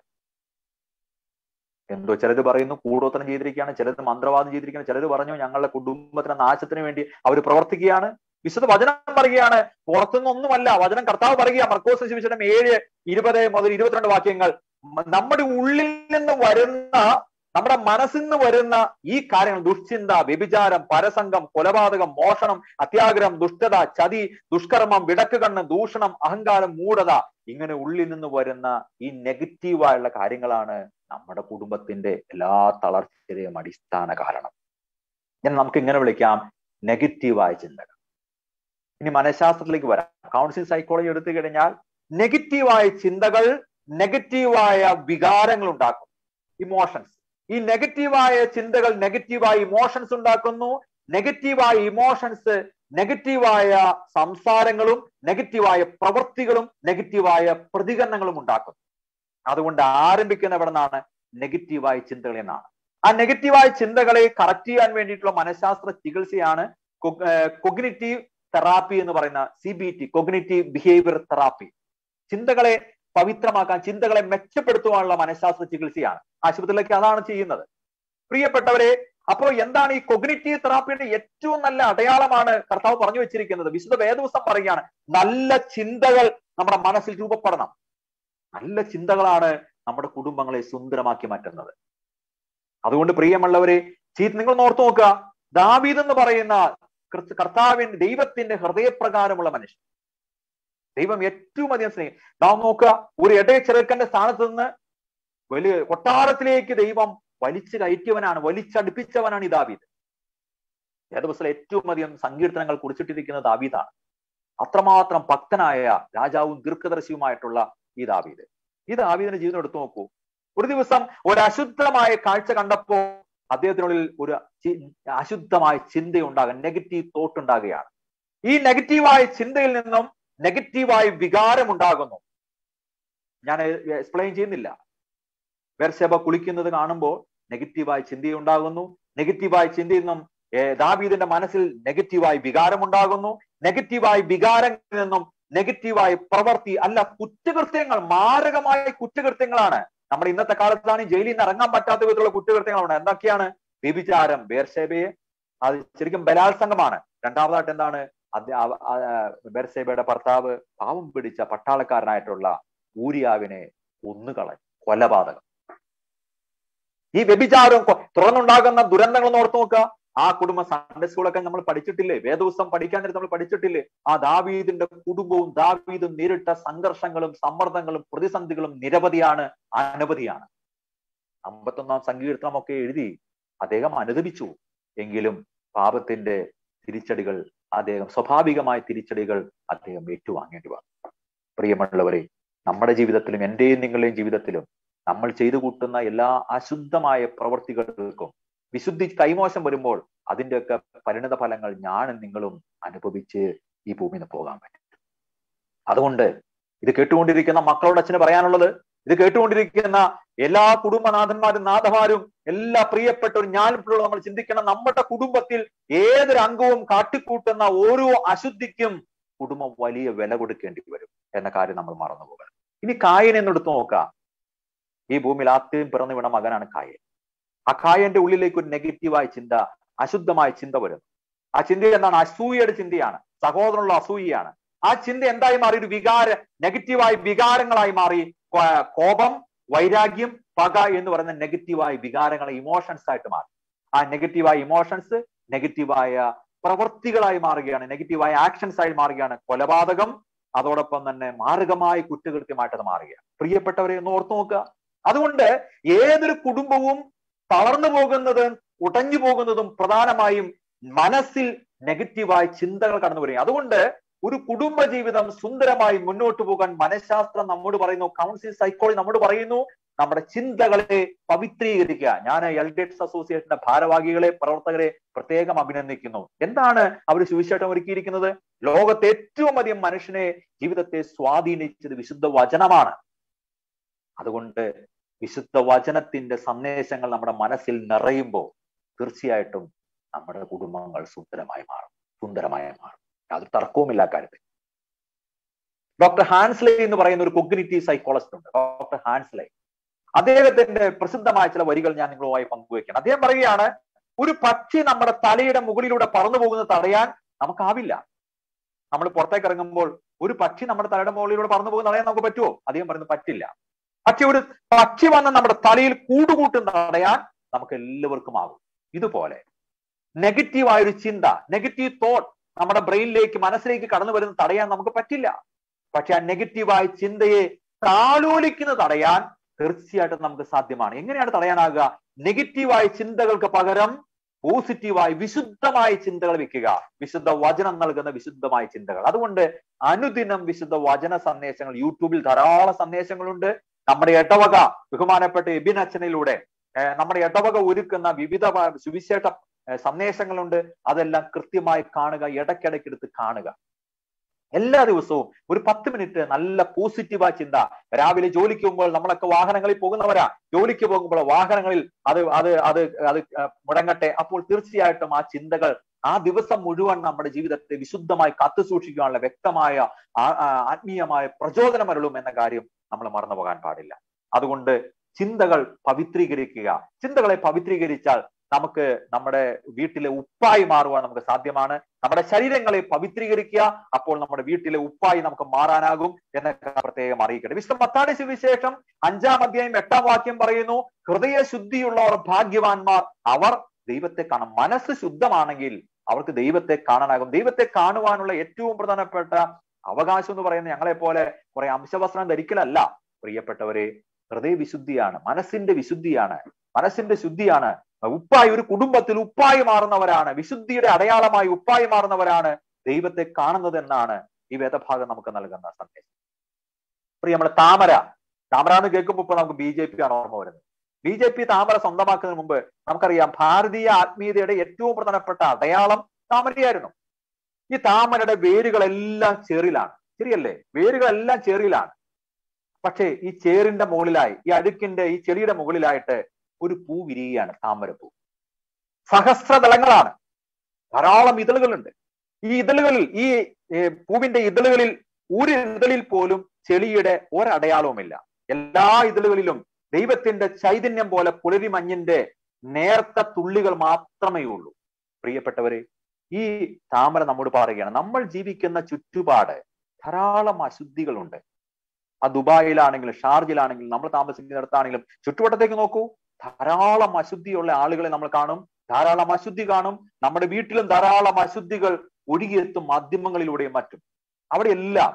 എന്തോ ചിലര് പറയുന്നു കൂടോത്തരം ചെയ്തിരിക്കുകയാണ് ചിലത് മന്ത്രവാദം ചെയ്തിരിക്കുകയാണ് ചിലര് പറഞ്ഞു ഞങ്ങളുടെ കുടുംബത്തിന്റെ നാശത്തിന് വേണ്ടി അവർ പ്രവർത്തിക്കുകയാണ് വിശുദ്ധ വചനം പറയുകയാണ് പുറത്തുനിന്നൊന്നുമല്ല വചനം കർത്താവ് പറയുക മർക്കോസ് ശിവശനം ഏഴ് ഇരുപത് മുതൽ ഇരുപത്തിരണ്ട് വാക്യങ്ങൾ മ- നമ്മുടെ ഉള്ളിൽ നിന്ന് വരുന്ന നമ്മുടെ മനസ്സിൽ നിന്ന് വരുന്ന ഈ കാര്യങ്ങൾ ദുശ്ചിന്ത വ്യഭിചാരം പരസംഗം കൊലപാതകം മോഷണം അത്യാഗ്രഹം ദുഷ്ടത ചതി ദുഷ്കർമ്മം വിടക്ക് കണ്ണ് ദൂഷണം അഹങ്കാരം മൂഢത ഇങ്ങനെ ഉള്ളിൽ നിന്ന് വരുന്ന ഈ നെഗറ്റീവായുള്ള കാര്യങ്ങളാണ് നമ്മുടെ കുടുംബത്തിന്റെ എല്ലാ തളർച്ചയുടെയും അടിസ്ഥാന കാരണം ഞാൻ നമുക്ക് ഇങ്ങനെ വിളിക്കാം നെഗറ്റീവായ ചിന്തകൾ ഇനി മനഃശാസ്ത്രത്തിലേക്ക് വരാം കൗൺസിലിംഗ് സൈക്കോളജി എടുത്തു കഴിഞ്ഞാൽ നെഗറ്റീവായ ചിന്തകൾ നെഗറ്റീവായ വികാരങ്ങൾ ഉണ്ടാക്കും ഇമോഷൻസ് ഈ നെഗറ്റീവായ ചിന്തകൾ നെഗറ്റീവായ ഇമോഷൻസ് ഉണ്ടാക്കുന്നു നെഗറ്റീവായ ഇമോഷൻസ് നെഗറ്റീവായ സംസാരങ്ങളും നെഗറ്റീവായ പ്രവൃത്തികളും നെഗറ്റീവായ പ്രതികരണങ്ങളും ഉണ്ടാക്കുന്നു അതുകൊണ്ട് ആരംഭിക്കുന്ന എവിടെ നിന്നാണ് നെഗറ്റീവായ ചിന്തകൾ എന്നാണ് ആ നെഗറ്റീവായ ചിന്തകളെ കറക്റ്റ് ചെയ്യാൻ വേണ്ടിയിട്ടുള്ള മനഃശാസ്ത്ര ചികിത്സയാണ് കൊഗ്നിറ്റീവ് തെറാപ്പി എന്ന് പറയുന്ന C B T cognitive behaviour therapy ചിന്തകളെ പവിത്രമാക്കാൻ ചിന്തകളെ മെച്ചപ്പെടുത്തുവാനുള്ള മനഃശാസ്ത്ര ചികിത്സയാണ് ആശുപത്രിയിലേക്ക് അതാണ് ചെയ്യുന്നത് പ്രിയപ്പെട്ടവരെ അപ്പോൾ എന്താണ് ഈ കൊഗ്നിറ്റീവ് തെറാപ്പിയുടെ ഏറ്റവും നല്ല അടയാളമാണ് കർത്താവ് പറഞ്ഞു വെച്ചിരിക്കുന്നത് വിശുദ്ധ വേദവസം പറയുകയാണ് നല്ല ചിന്തകൾ നമ്മുടെ മനസ്സിൽ രൂപപ്പെടണം നല്ല ചിന്തകളാണ് നമ്മുടെ കുടുംബങ്ങളെ സുന്ദരമാക്കി മാറ്റുന്നത് അതുകൊണ്ട് പ്രിയമുള്ളവരെ ചീ- നിങ്ങൾ ഓർത്തു നോക്കുക ദാവീദ് എന്ന് പറയുന്ന ക്രിസ്തു- കർത്താവിന്റെ ദൈവത്തിന്റെ ഹൃദയപ്രകാരമുള്ള മനുഷ്യൻ ദൈവം ഏറ്റവും അധികം സ്നേഹം നാം നോക്കുക ഒരു ഇടയ ചെറുക്കന്റെ സ്ഥാനത്ത് നിന്ന് വലിയ കൊട്ടാരത്തിലേക്ക് ദൈവം വലിച്ചു കയറ്റിയവനാണ് വലിച്ചടുപ്പിച്ചവനാണ് ഈ ദാവീദ് വേദപുസ്തകം ഏറ്റവും അധികം സങ്കീർത്തനങ്ങൾ കുറിച്ചിട്ടിരിക്കുന്ന ദാവീദാണ് അത്രമാത്രം ഭക്തനായ രാജാവും ദീർഘദർശിയുമായിട്ടുള്ള ഈ ദാവീദ് ഈ ദാവീദിന്റെ ജീവിതം എടുത്തു നോക്കൂ ഒരു ദിവസം ഒരു അശുദ്ധമായ കാഴ്ച കണ്ടപ്പോ അദ്ദേഹത്തിനുള്ളിൽ ഒരു ചി- അശുദ്ധമായ ചിന്തയുണ്ടാകുക നെഗറ്റീവ് തോട്ട് ഉണ്ടാകുകയാണ് ഈ നെഗറ്റീവായ ചിന്തയിൽ നിന്നും നെഗറ്റീവായ വികാരം ഉണ്ടാകുന്നു ഞാൻ എക്സ്പ്ലെയിൻ ചെയ്യുന്നില്ല ബെർസേബ കുളിക്കുന്നത് കാണുമ്പോൾ നെഗറ്റീവായ ചിന്തയുണ്ടാകുന്നു നെഗറ്റീവായ ചിന്തയിൽ നിന്നും ഏ, ദാവീദിന്റെ മനസ്സിൽ നെഗറ്റീവായ വികാരം ഉണ്ടാകുന്നു നെഗറ്റീവായ വികാരങ്ങളിൽ നിന്നും നെഗറ്റീവായ പ്രവൃത്തി അല്ല കുറ്റകൃത്യങ്ങൾ മാരകമായ കുറ്റകൃത്യങ്ങളാണ് നമ്മുടെ ഇന്നത്തെ കാലത്താണ് ഈ ജയിലിൽ നിന്ന് ഇറങ്ങാൻ പറ്റാത്ത വിധത്തിലുള്ള കുറ്റകൃത്യങ്ങളുണ്ട് എന്തൊക്കെയാണ് വ്യഭിചാരം ബേർഷേബയെ അത് ശരിക്കും ബലാത്സംഗമാണ് രണ്ടാമതായിട്ട് എന്താണ് അത് അവ- ആ, ബേർഷേബയുടെ ഭർത്താവ് പാവം പിടിച്ച പട്ടാളക്കാരനായിട്ടുള്ള ഊരിയാവിനെ കൊന്നുകളഞ്ഞു കൊലപാതകം ഈ വ്യഭിചാരവും കൊ- തുടർന്നുണ്ടാകുന്ന ദുരന്തങ്ങൾ ഓർത്തു നോക്കുക ആ കുടുംബ സൺഡേ സ്കൂളൊക്കെ നമ്മൾ പഠിച്ചിട്ടില്ലേ വേദവസം പഠിക്കാൻ നേരത്ത് നമ്മൾ പഠിച്ചിട്ടില്ലേ ആ ദാവീദിന്റെ കുടുംബവും ദാവീദും നേരിട്ട സംഘർഷങ്ങളും സമ്മർദ്ദങ്ങളും പ്രതിസന്ധികളും നിരവധിയാണ് അനവധിയാണ് അമ്പത്തൊന്നാം സങ്കീർത്തനമൊക്കെ എഴുതി അദ്ദേഹം അനുദപിച്ചു എങ്കിലും പാപത്തിന്റെ തിരിച്ചടികൾ അദ്ദേഹം സ്വാഭാവികമായ തിരിച്ചടികൾ അദ്ദേഹം ഏറ്റുവാങ്ങേണ്ടി വന്നു പ്രിയമുള്ളവരെ നമ്മുടെ ജീവിതത്തിലും എന്റെയും നിങ്ങളുടെയും ജീവിതത്തിലും നമ്മൾ ചെയ്തു കൂട്ടുന്ന എല്ലാ അശുദ്ധമായ പ്രവർത്തികൾക്കും വിശുദ്ധി കൈമോശം വരുമ്പോൾ അതിന്റെയൊക്കെ പരിണിത ഫലങ്ങൾ ഞാനും നിങ്ങളും അനുഭവിച്ച് ഈ ഭൂമിയിൽ നിന്ന് പോകാൻ പറ്റും അതുകൊണ്ട് ഇത് കേട്ടുകൊണ്ടിരിക്കുന്ന മക്കളോട് അച്ഛന് പറയാനുള്ളത് ഇത് കേട്ടുകൊണ്ടിരിക്കുന്ന എല്ലാ കുടുംബനാഥന്മാരും നാഥമാരും എല്ലാ പ്രിയപ്പെട്ടവരും ഞാനിപ്പോഴും നമ്മൾ ചിന്തിക്കണം നമ്മുടെ കുടുംബത്തിൽ ഏതൊരു അംഗവും കാട്ടിക്കൂട്ടുന്ന ഓരോ അശുദ്ധിക്കും കുടുംബം വലിയ വില കൊടുക്കേണ്ടി വരും എന്ന കാര്യം നമ്മൾ മറന്നു പോകണം ഇനി കായൻ എന്നെടുത്ത് നോക്കാം ഈ ഭൂമിയിൽ ആദ്യം പിറന്നു വീണ മകനാണ് കായൻ ആ കായന്റെ ഉള്ളിലേക്ക് ഒരു നെഗറ്റീവായ ചിന്ത അശുദ്ധമായ ചിന്ത വരുന്നു ആ ചിന്ത എന്താണ് അസൂയയുടെ ചിന്തയാണ് സഹോദരനുള്ള അസൂയയാണ് ആ ചിന്ത എന്തായി മാറി ഒരു വികാര നെഗറ്റീവായ വികാരങ്ങളായി മാറി കോ- കോപം വൈരാഗ്യം പക എന്ന് പറയുന്ന നെഗറ്റീവായ വികാരങ്ങൾ ഇമോഷൻസ് ആയിട്ട് മാറി ആ നെഗറ്റീവായ ഇമോഷൻസ് നെഗറ്റീവായ പ്രവൃത്തികളായി മാറുകയാണ് നെഗറ്റീവായ ആക്ഷൻസ് ആയി മാറുകയാണ് കൊലപാതകം അതോടൊപ്പം തന്നെ മാർഗമായ കുറ്റകൃത്യമായിട്ട് അത് മാറുകയാണ് പ്രിയപ്പെട്ടവരെ ഒന്ന് ഓർത്തു നോക്കുക അതുകൊണ്ട് ഏതൊരു കുടുംബവും തളർന്നു പോകുന്നതും ഉടഞ്ഞു പോകുന്നതും പ്രധാനമായും മനസ്സിൽ നെഗറ്റീവായ ചിന്തകൾ കടന്നു വരിക അതുകൊണ്ട് ഒരു കുടുംബ ജീവിതം സുന്ദരമായി മുന്നോട്ട് പോകാൻ മനഃശാസ്ത്രം നമ്മോട് പറയുന്നു കൗൺസിൽ സൈക്കോളജി നമ്മോട് പറയുന്നു നമ്മുടെ ചിന്തകളെ പവിത്രീകരിക്കുക ഞാൻ എൽ ഡി എക്സ് അസോസിയേഷന്റെ ഭാരവാഹികളെ പ്രവർത്തകരെ പ്രത്യേകം അഭിനന്ദിക്കുന്നു എന്താണ് അവർ സുവിശേഷം ഒരുക്കിയിരിക്കുന്നത് ലോകത്തെ ഏറ്റവും അധികം മനുഷ്യനെ ജീവിതത്തെ സ്വാധീനിച്ചത് വിശുദ്ധ വചനമാണ് അതുകൊണ്ട് വിശുദ്ധ വചനത്തിന്റെ സന്ദേശങ്ങൾ നമ്മുടെ മനസ്സിൽ നിറയുമ്പോൾ തീർച്ചയായിട്ടും നമ്മുടെ കുടുംബങ്ങൾ സുന്ദരമായി മാറും സുന്ദരമായി മാറും യാതൊരു തർക്കവുമില്ല ആ കാര്യത്തിൽ ഡോക്ടർ ഹാൻസ്ലേ എന്ന് പറയുന്ന ഒരു കൊഗ്നിറ്റീവ് സൈക്കോളജിസ്റ്റ് ഉണ്ട് ഡോക്ടർ ഹാൻസ്ലേ അദ്ദേഹത്തിന്റെ പ്രസിദ്ധമായ ചില വരികൾ ഞാൻ നിങ്ങളുമായി പങ്കുവയ്ക്കണം അദ്ദേഹം പറയുകയാണ് ഒരു പക്ഷി നമ്മുടെ തലയുടെ മുകളിലൂടെ പറന്നു പോകുന്നത് തടയാൻ നമുക്കാവില്ല നമ്മൾ പുറത്തേക്ക് ഇറങ്ങുമ്പോൾ ഒരു പക്ഷി നമ്മുടെ തലയുടെ മുകളിലൂടെ പറന്നു പോകുന്നത് തടയാൻ നമുക്ക് പറ്റുമോ അദ്ദേഹം പറയുന്നത് പറ്റില്ല പക്ഷെ ഒരു പക്ഷി വന്ന് നമ്മുടെ തലയിൽ കൂടുകൂട്ടും തടയാൻ നമുക്ക് എല്ലാവർക്കും ആകും ഇതുപോലെ നെഗറ്റീവായ ഒരു ചിന്ത നെഗറ്റീവ് തോട്ട് നമ്മുടെ ബ്രെയിനിലേക്ക് മനസ്സിലേക്ക് കടന്നു വരുന്ന തടയാൻ നമുക്ക് പറ്റില്ല പക്ഷെ ആ നെഗറ്റീവായ ചിന്തയെ താലോലിക്കുന്ന തടയാൻ തീർച്ചയായിട്ടും നമുക്ക് സാധ്യമാണ് എങ്ങനെയാണ് തടയാനാകുക നെഗറ്റീവായ ചിന്തകൾക്ക് പകരം പോസിറ്റീവായി വിശുദ്ധമായ ചിന്തകൾ വെക്കുക വിശുദ്ധ വചനം നൽകുന്ന വിശുദ്ധമായ ചിന്തകൾ അതുകൊണ്ട് അനുദിനം വിശുദ്ധ വചന സന്ദേശങ്ങൾ യൂട്യൂബിൽ ധാരാളം സന്ദേശങ്ങളുണ്ട് നമ്മുടെ ഇടവക ബഹുമാനപ്പെട്ട എബിൻ അച്ഛനിലൂടെ ഏർ നമ്മുടെ ഇടവക ഒരുക്കുന്ന വിവിധ സുവിശേഷ ഏർ സന്ദേശങ്ങളുണ്ട് അതെല്ലാം കൃത്യമായി കാണുക ഇടയ്ക്കിടയ്ക്ക് എടുത്ത് കാണുക എല്ലാ ദിവസവും ഒരു പത്ത് മിനിറ്റ് നല്ല പോസിറ്റീവായ ചിന്ത രാവിലെ ജോലിക്ക് പോകുമ്പോൾ നമ്മളൊക്കെ വാഹനങ്ങളിൽ പോകുന്നവരാ ജോലിക്ക് പോകുമ്പോൾ വാഹനങ്ങളിൽ അത് അത് അത് അത് മുടങ്ങട്ടെ അപ്പോൾ തീർച്ചയായിട്ടും ആ ചിന്തകൾ ആ ദിവസം മുഴുവൻ നമ്മുടെ ജീവിതത്തെ വിശുദ്ധമായി കാത്തു സൂക്ഷിക്കാനുള്ള വ്യക്തമായ ആത്മീയമായ പ്രചോദനം അരുളും എന്ന കാര്യം നമ്മൾ മറന്നു പോകാൻ പാടില്ല അതുകൊണ്ട് ചിന്തകൾ പവിത്രീകരിക്കുക ചിന്തകളെ പവിത്രീകരിച്ചാൽ നമുക്ക് നമ്മുടെ വീട്ടിലെ ഉപ്പായി മാറുവാൻ നമുക്ക് സാധ്യമാണ് നമ്മുടെ ശരീരങ്ങളെ പവിത്രീകരിക്കുക അപ്പോൾ നമ്മുടെ വീട്ടിലെ ഉപ്പായി നമുക്ക് മാറാനാകും എന്നൊക്കെ പ്രത്യേകം അറിയിക്കട്ടെ വിശുദ്ധ മത്താടി സുവിശേഷം അഞ്ചാം അധ്യായം എട്ടാം വാക്യം പറയുന്നു ഹൃദയ ശുദ്ധിയുള്ളവർ ഭാഗ്യവാന്മാർ അവർ ദൈവത്തെ കാണാം മനസ്സ് ശുദ്ധമാണെങ്കിൽ അവർക്ക് ദൈവത്തെ കാണാനാകും ദൈവത്തെ കാണുവാനുള്ള ഏറ്റവും പ്രധാനപ്പെട്ട അവകാശം എന്ന് പറയുന്നത് ഞങ്ങളെ പോലെ കുറെ അംശവസ്ത്രം ധരിക്കലല്ല പ്രിയപ്പെട്ടവരെ ഹൃദയ വിശുദ്ധിയാണ് മനസ്സിന്റെ വിശുദ്ധിയാണ് മനസ്സിന്റെ ശുദ്ധിയാണ് ഉപ്പായി ഒരു കുടുംബത്തിൽ ഉപ്പായി മാറുന്നവരാണ് വിശുദ്ധിയുടെ അടയാളമായി ഉപ്പായി മാറുന്നവരാണ് ദൈവത്തെ കാണുന്നത് എന്നാണ് ഈ വേദഭാഗം നമുക്ക് നൽകുന്ന സന്ദേശം പ്രിയ നമ്മുടെ താമര താമര എന്ന് കേൾക്കുമ്പോൾ ഇപ്പൊ നമുക്ക് ബി ജെ പി ആണ് ഓർമ്മ വരുന്നത് ബി ജെ പി താമര സ്വന്തമാക്കുന്നതിന് മുമ്പ് നമുക്കറിയാം ഭാരതീയ ആത്മീയതയുടെ ഏറ്റവും പ്രധാനപ്പെട്ട അടയാളം താമരയായിരുന്നു ഈ താമരയുടെ വേരുകളെല്ലാം ചേറിലാണ് ശരിയല്ലേ വേരുകളെല്ലാം ചേറിലാണ് പക്ഷേ ഈ ചേറിന്റെ മുകളിലായി ഈ അഴുക്കിന്റെ ഈ ചെടിയുടെ മുകളിലായിട്ട് ഒരു പൂ വിരിയുകയാണ് താമരപ്പൂ സഹസ്രദളങ്ങളാണ് ധാരാളം ഇതളുകളുണ്ട് ഈ ഇതളുകളിൽ ഈ പൂവിന്റെ ഇതളുകളിൽ ഒരു ഇതളിൽ പോലും ചെളിയുടെ ഒരടയാളവുമില്ല എല്ലാ ഇതളുകളിലും ദൈവത്തിന്റെ ചൈതന്യം പോലെ പുലരിമഞ്ഞിന്റെ നേർത്ത തുള്ളികൾ മാത്രമേ ഉള്ളൂ പ്രിയപ്പെട്ടവരെ ഈ താമര നമ്മോട് പറയുകയാണ് നമ്മൾ ജീവിക്കുന്ന ചുറ്റുപാട് ധാരാളം അശുദ്ധികളുണ്ട് ആ ദുബായിലാണെങ്കിലും ഷാർജിലാണെങ്കിലും നമ്മൾ താമസിക്കുന്നിടത്താണെങ്കിലും ചുറ്റുവട്ടത്തേക്ക് നോക്കൂ ധാരാളം അശുദ്ധിയുള്ള ആളുകളെ നമ്മൾ കാണും ധാരാളം അശുദ്ധി കാണും നമ്മുടെ വീട്ടിലും ധാരാളം അശുദ്ധികൾ ഒഴുകിയെത്തും മാധ്യമങ്ങളിലൂടെയും മറ്റും അവിടെയെല്ലാം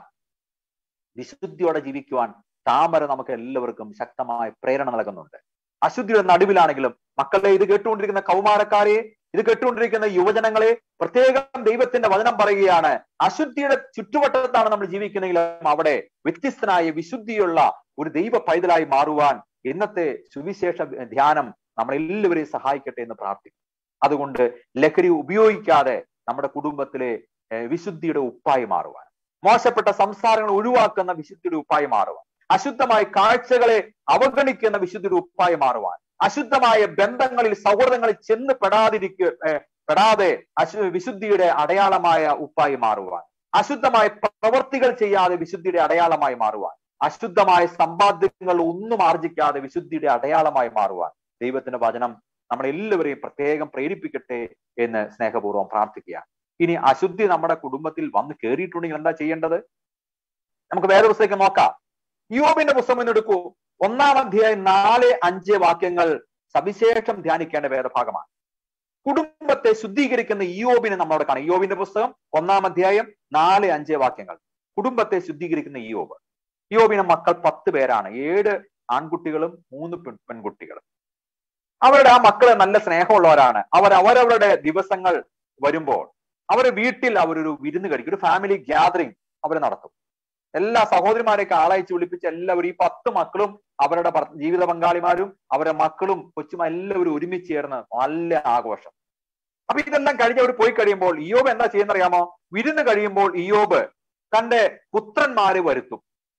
വിശുദ്ധിയോടെ ജീവിക്കുവാൻ താമര നമുക്ക് എല്ലാവർക്കും ശക്തമായ പ്രേരണ നൽകുന്നുണ്ട് അശുദ്ധിയുടെ നടുവിലാണെങ്കിലും മക്കളെ ഇത് കേട്ടുകൊണ്ടിരിക്കുന്ന കൗമാരക്കാരെ ഇത് കേട്ടുകൊണ്ടിരിക്കുന്ന യുവജനങ്ങളെ പ്രത്യേകം ദൈവത്തിന്റെ വചനം പറയുകയാണ് അശുദ്ധിയുടെ ചുറ്റുവട്ടത്താണ് നമ്മൾ ജീവിക്കുന്നെങ്കിലും അവിടെ വ്യത്യസ്തനായ വിശുദ്ധിയുള്ള ഒരു ദൈവ പൈതലായി മാറുവാൻ ഇന്നത്തെ സുവിശേഷ ധ്യാനം നമ്മളെല്ലാവരെയും സഹായിക്കട്ടെ എന്ന് പ്രാർത്ഥിക്കും അതുകൊണ്ട് ലഹരി ഉപയോഗിക്കാതെ നമ്മുടെ കുടുംബത്തിലെ വിശുദ്ധിയുടെ ഉപ്പായി മാറുവാൻ മോശപ്പെട്ട സംസാരങ്ങൾ ഒഴിവാക്കുന്ന വിശുദ്ധിയുടെ ഉപ്പായി മാറുവാൻ അശുദ്ധമായ കാഴ്ചകളെ അവഗണിക്കുന്ന വിശുദ്ധിയുടെ ഉപ്പായി മാറുവാൻ അശുദ്ധമായ ബന്ധങ്ങളിൽ സൗഹൃദങ്ങളിൽ ചെന്ന് പെടാതിരിക്ക പെടാതെ അശു വിശുദ്ധിയുടെ അടയാളമായ ഉപ്പായി മാറുവാൻ അശുദ്ധമായ പ്രവർത്തികൾ ചെയ്യാതെ വിശുദ്ധിയുടെ അടയാളമായി മാറുവാൻ അശുദ്ധമായ സമ്പാദ്യങ്ങൾ ഒന്നും ആർജിക്കാതെ വിശുദ്ധിയുടെ അടയാളമായി മാറുവാൻ ദൈവത്തിന്റെ വചനം നമ്മളെല്ലാവരെയും പ്രത്യേകം പ്രേരിപ്പിക്കട്ടെ എന്ന് സ്നേഹപൂർവ്വം പ്രാർത്ഥിക്കുകയാണ് ഇനി അശുദ്ധി നമ്മുടെ കുടുംബത്തിൽ വന്ന് കയറിയിട്ടുണ്ടെങ്കിൽ എന്താ ചെയ്യേണ്ടത് നമുക്ക് വേറെ പുസ്തകം നോക്കാം യോബിന്റെ പുസ്തകം എന്നെടുക്കൂ ഒന്നാം അധ്യായം നാല് അഞ്ച് വാക്യങ്ങൾ സവിശേഷം ധ്യാനിക്കേണ്ട വേദഭാഗമാണ് കുടുംബത്തെ ശുദ്ധീകരിക്കുന്ന ഇയോബിനെ നമ്മളവിടെ കാണാം ഇയോബിന്റെ പുസ്തകം ഒന്നാം അധ്യായം നാല് അഞ്ച് വാക്യങ്ങൾ കുടുംബത്തെ ശുദ്ധീകരിക്കുന്ന ഇയോബ് ഇയോബിന് മക്കൾ പത്ത് പേരാണ് ഏഴ് ആൺകുട്ടികളും മൂന്ന് പെൺ പെൺകുട്ടികളും അവരുടെ ആ മക്കള് നല്ല സ്നേഹമുള്ളവരാണ് അവർ അവരവരുടെ ദിവസങ്ങൾ വരുമ്പോൾ അവരെ വീട്ടിൽ അവരൊരു വിരുന്ന് കഴിക്കും ഒരു ഫാമിലി ഗ്യാതറിംഗ് അവർ നടത്തും എല്ലാ സഹോദരിമാരെയൊക്കെ ആളയച്ച് വിളിപ്പിച്ച് എല്ലാവരും ഈ പത്ത് മക്കളും അവരുടെ ജീവിത പങ്കാളിമാരും അവരുടെ മക്കളും കൊച്ചും എല്ലാവരും ഒരുമിച്ച് ചേർന്ന് നല്ല ആഘോഷം അപ്പൊ ഇതെല്ലാം കഴിഞ്ഞ് അവർ പോയി കഴിയുമ്പോൾ ഇയോബ് എന്താ ചെയ്യുന്നറിയാമോ വിരുന്ന് കഴിയുമ്പോൾ ഇയോബ് തന്റെ പുത്രന്മാരെ വരുത്തും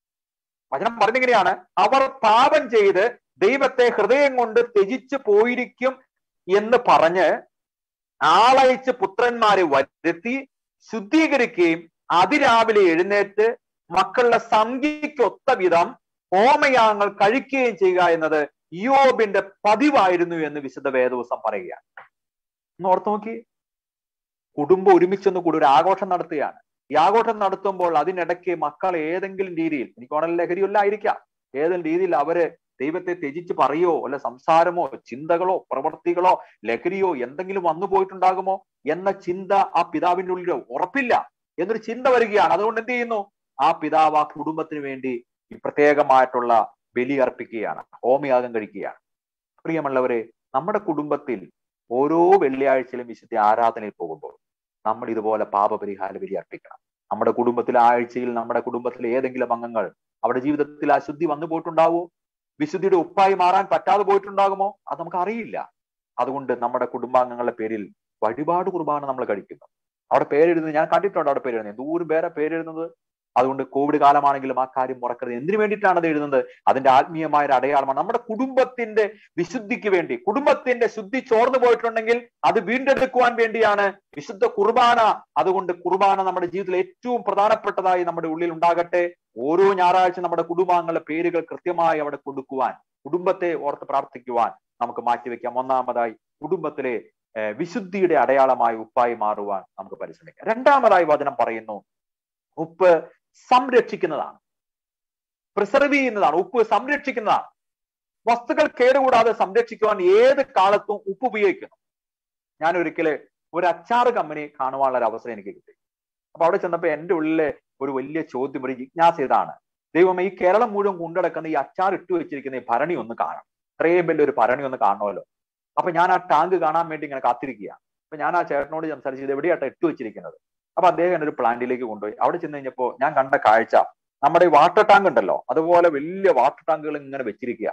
വചനം പറഞ്ഞിങ്ങനെയാണ് അവർ പാപം ചെയ്ത് ദൈവത്തെ ഹൃദയം കൊണ്ട് ത്യജിച്ചു പോയിരിക്കും എന്ന് പറഞ്ഞ് ആളയച്ച് പുത്രന്മാരെ വരുത്തി ശുദ്ധീകരിക്കുകയും അതിരാവിലെ എഴുന്നേറ്റ് മക്കളുടെ സംഖ്യയ്ക്കൊത്ത വിധം ഹോമയാഗങ്ങൾ കഴിക്കുകയും ചെയ്യുക എന്നത് യോബിന്റെ പതിവായിരുന്നു എന്ന് വിശുദ്ധ വേദവസം പറയുകയാണ് ഒന്ന് ഓർത്ത് നോക്കി കുടുംബം ഒരുമിച്ചൊന്ന് കൂടി ഒരു ആഘോഷം നടത്തുകയാണ് ഈ ആഘോഷം നടത്തുമ്പോൾ അതിനിടയ്ക്ക് മക്കൾ ഏതെങ്കിലും രീതിയിൽ എനിക്ക് ഓണൽ ലഹരിയൊല്ല ആയിരിക്കാം ഏതെങ്കിലും രീതിയിൽ അവര് ദൈവത്തെ ത്യജിച്ച് പറയോ അല്ല സംസാരമോ ചിന്തകളോ പ്രവൃത്തികളോ ലഹരിയോ എന്തെങ്കിലും വന്നു പോയിട്ടുണ്ടാകുമോ എന്ന ചിന്ത ആ പിതാവിന്റെ ഉള്ളിൽ ഉറപ്പില്ല എന്നൊരു ചിന്ത വരികയാണ് അതുകൊണ്ട് എന്ത് ചെയ്യുന്നു ആ പിതാവ് ആ കുടുംബത്തിന് വേണ്ടി ഈ പ്രത്യേകമായിട്ടുള്ള ബലി അർപ്പിക്കുകയാണ് ഹോമയാഗം കഴിക്കുകയാണ് പ്രിയമുള്ളവരെ നമ്മുടെ കുടുംബത്തിൽ ഓരോ വെള്ളിയാഴ്ചയിലും വിശുദ്ധ ആരാധനയിൽ പോകുമ്പോൾ നമ്മൾ ഇതുപോലെ പാപപരിഹാര ബലി അർപ്പിക്കണം നമ്മുടെ കുടുംബത്തിലെ ആഴ്ചയിൽ നമ്മുടെ കുടുംബത്തിലെ ഏതെങ്കിലും അംഗങ്ങൾ അവരുടെ ജീവിതത്തിൽ അശുദ്ധി വന്നു പോയിട്ടുണ്ടാവോ വിശുദ്ധിയുടെ ഉപ്പായി മാറാൻ പറ്റാതെ പോയിട്ടുണ്ടാകുമോ അത് നമുക്ക് അറിയില്ല അതുകൊണ്ട് നമ്മുടെ കുടുംബാംഗങ്ങളുടെ പേരിൽ വഴിപാട് കുർബാന നമ്മൾ കഴിക്കുന്നു അവിടെ പേരെഴുതുന്നത് ഞാൻ കണ്ടിട്ടുണ്ട് അവിടെ പേരെഴുതുന്നത് എന്തോരം പേരെ പേരെഴുതുന്നത് അതുകൊണ്ട് കോവിഡ് കാലമാണെങ്കിലും ആ കാര്യം മുറക്കരുത് എന്തിനു വേണ്ടിയിട്ടാണ് അത് എഴുതുന്നത് അതിന്റെ ആത്മീയമായ ഒരു അടയാളമാണ് നമ്മുടെ കുടുംബത്തിന്റെ വിശുദ്ധിക്ക് വേണ്ടി കുടുംബത്തിന്റെ ശുദ്ധി ചോർന്നു പോയിട്ടുണ്ടെങ്കിൽ അത് വീണ്ടെടുക്കുവാൻ വേണ്ടിയാണ് വിശുദ്ധ കുർബാന അതുകൊണ്ട് കുർബാന നമ്മുടെ ജീവിതത്തിൽ ഏറ്റവും പ്രധാനപ്പെട്ടതായി നമ്മുടെ ഉള്ളിൽ ഉണ്ടാകട്ടെ ഓരോ ഞായറാഴ്ച നമ്മുടെ കുടുംബാംഗങ്ങളുടെ പേരുകൾ കൃത്യമായി അവിടെ കൊടുക്കുവാൻ കുടുംബത്തെ ഓർത്ത് പ്രാർത്ഥിക്കുവാൻ നമുക്ക് മാറ്റിവെക്കാം ഒന്നാമതായി കുടുംബത്തിലെ ഏർ വിശുദ്ധിയുടെ അടയാളമായി ഉപ്പായി മാറുവാൻ നമുക്ക് പരിശ്രമിക്കാം രണ്ടാമതായി വചനം പറയുന്നു ഉപ്പ് സംരക്ഷിക്കുന്നതാണ് പ്രിസർവ് ചെയ്യുന്നതാണ് ഉപ്പ് സംരക്ഷിക്കുന്നതാണ് വസ്തുക്കൾ കേടുകൂടാതെ സംരക്ഷിക്കുവാൻ ഏത് കാലത്തും ഉപ്പ് ഉപയോഗിക്കുന്നു ഞാൻ ഒരിക്കല് ഒരു അച്ചാർ കമ്പനി കാണുവാനുള്ള ഒരു അവസരം എനിക്ക് കിട്ടി അപ്പൊ അവിടെ ചെന്നപ്പോ എന്റെ ഉള്ളിലെ ഒരു വലിയ ചോദ്യം ഒരു ജിജ്ഞാസ ഇതാണ് ദൈവമേ ഈ കേരളം മുഴുവൻ കൊണ്ടുനടക്കുന്ന ഈ അച്ചാർ ഇട്ടു വെച്ചിരിക്കുന്ന ഈ ഭരണി ഒന്ന് കാണണം ഇത്രയും വലിയ ഒരു ഭരണി ഒന്ന് കാണണമല്ലോ അപ്പൊ ഞാൻ ആ ടാങ്ക് കാണാൻ വേണ്ടി ഇങ്ങനെ കാത്തിരിക്കുകയാണ് അപ്പൊ ഞാൻ ആ ചേട്ടനോട് സംസാരിച്ചു ഇത് എവിടെയാട്ടോ ഇട്ടു വെച്ചിരിക്കുന്നത് അപ്പൊ അദ്ദേഹം എന്നെ ഒരു പ്ലാന്റിലേക്ക് കൊണ്ടുപോയി അവിടെ ചെന്ന് കഴിഞ്ഞപ്പോ ഞാൻ കണ്ട കാഴ്ച നമ്മുടെ ഈ വാട്ടർ ടാങ്ക് ഉണ്ടല്ലോ അതുപോലെ വലിയ വാട്ടർ ടാങ്കുകൾ ഇങ്ങനെ വെച്ചിരിക്കുക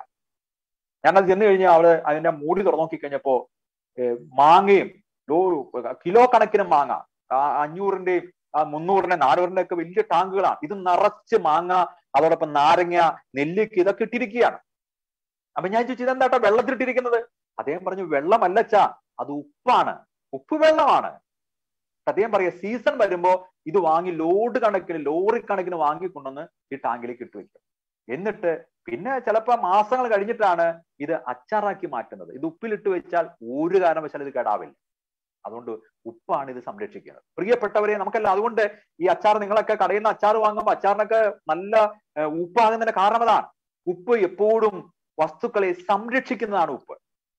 ഞാനത് ചെന്ന് കഴിഞ്ഞാൽ അവിടെ അതിന്റെ മൂടി തുറന്നു നോക്കി കഴിഞ്ഞപ്പോ ഏർ മാങ്ങയും ലോ കിലോ കണക്കിന് മാങ്ങ ആ അഞ്ഞൂറിന്റെയും ആ മുന്നൂറിന്റെ നാനൂറിന്റെ ഒക്കെ വലിയ ടാങ്കുകളാണ് ഇത് നിറച്ച് മാങ്ങ അതോടൊപ്പം നാരങ്ങ നെല്ലിക്ക് ഇതൊക്കെ ഇട്ടിരിക്കുകയാണ് അപ്പൊ ഞാൻ ചോദിച്ചു ഇതെന്താട്ടോ വെള്ളത്തിലിട്ടിരിക്കുന്നത് അദ്ദേഹം പറഞ്ഞു വെള്ളമല്ലച്ചാ അത് ഉപ്പാണ് ഉപ്പ് വെള്ളമാണ് അദ്ദേഹം പറയാ സീസൺ വരുമ്പോ ഇത് വാങ്ങി ലോഡ് കണക്കിന് ലോറി കണക്കിന് വാങ്ങിക്കൊണ്ടുവന്ന് ഈ ടാങ്കിലേക്ക് ഇട്ട് വെക്കും എന്നിട്ട് പിന്നെ ചിലപ്പോ മാസങ്ങൾ കഴിഞ്ഞിട്ടാണ് ഇത് അച്ചാറാക്കി മാറ്റുന്നത് ഇത് ഉപ്പിലിട്ട് വെച്ചാൽ ഒരു കാരണവശാലും ഇത് കേടാവില്ല അതുകൊണ്ട് ഉപ്പാണ് ഇത് സംരക്ഷിക്കുന്നത് പ്രിയപ്പെട്ടവരെ നമുക്കല്ല അതുകൊണ്ട് ഈ അച്ചാർ നിങ്ങളൊക്കെ കടയിൽ നിന്ന് അച്ചാർ വാങ്ങുമ്പോൾ അച്ചാറിനൊക്കെ നല്ല ഏർ ഉപ്പാകുന്നതിന്റെ കാരണം അതാണ് ഉപ്പ് എപ്പോഴും വസ്തുക്കളെ സംരക്ഷിക്കുന്നതാണ് ഉപ്പ്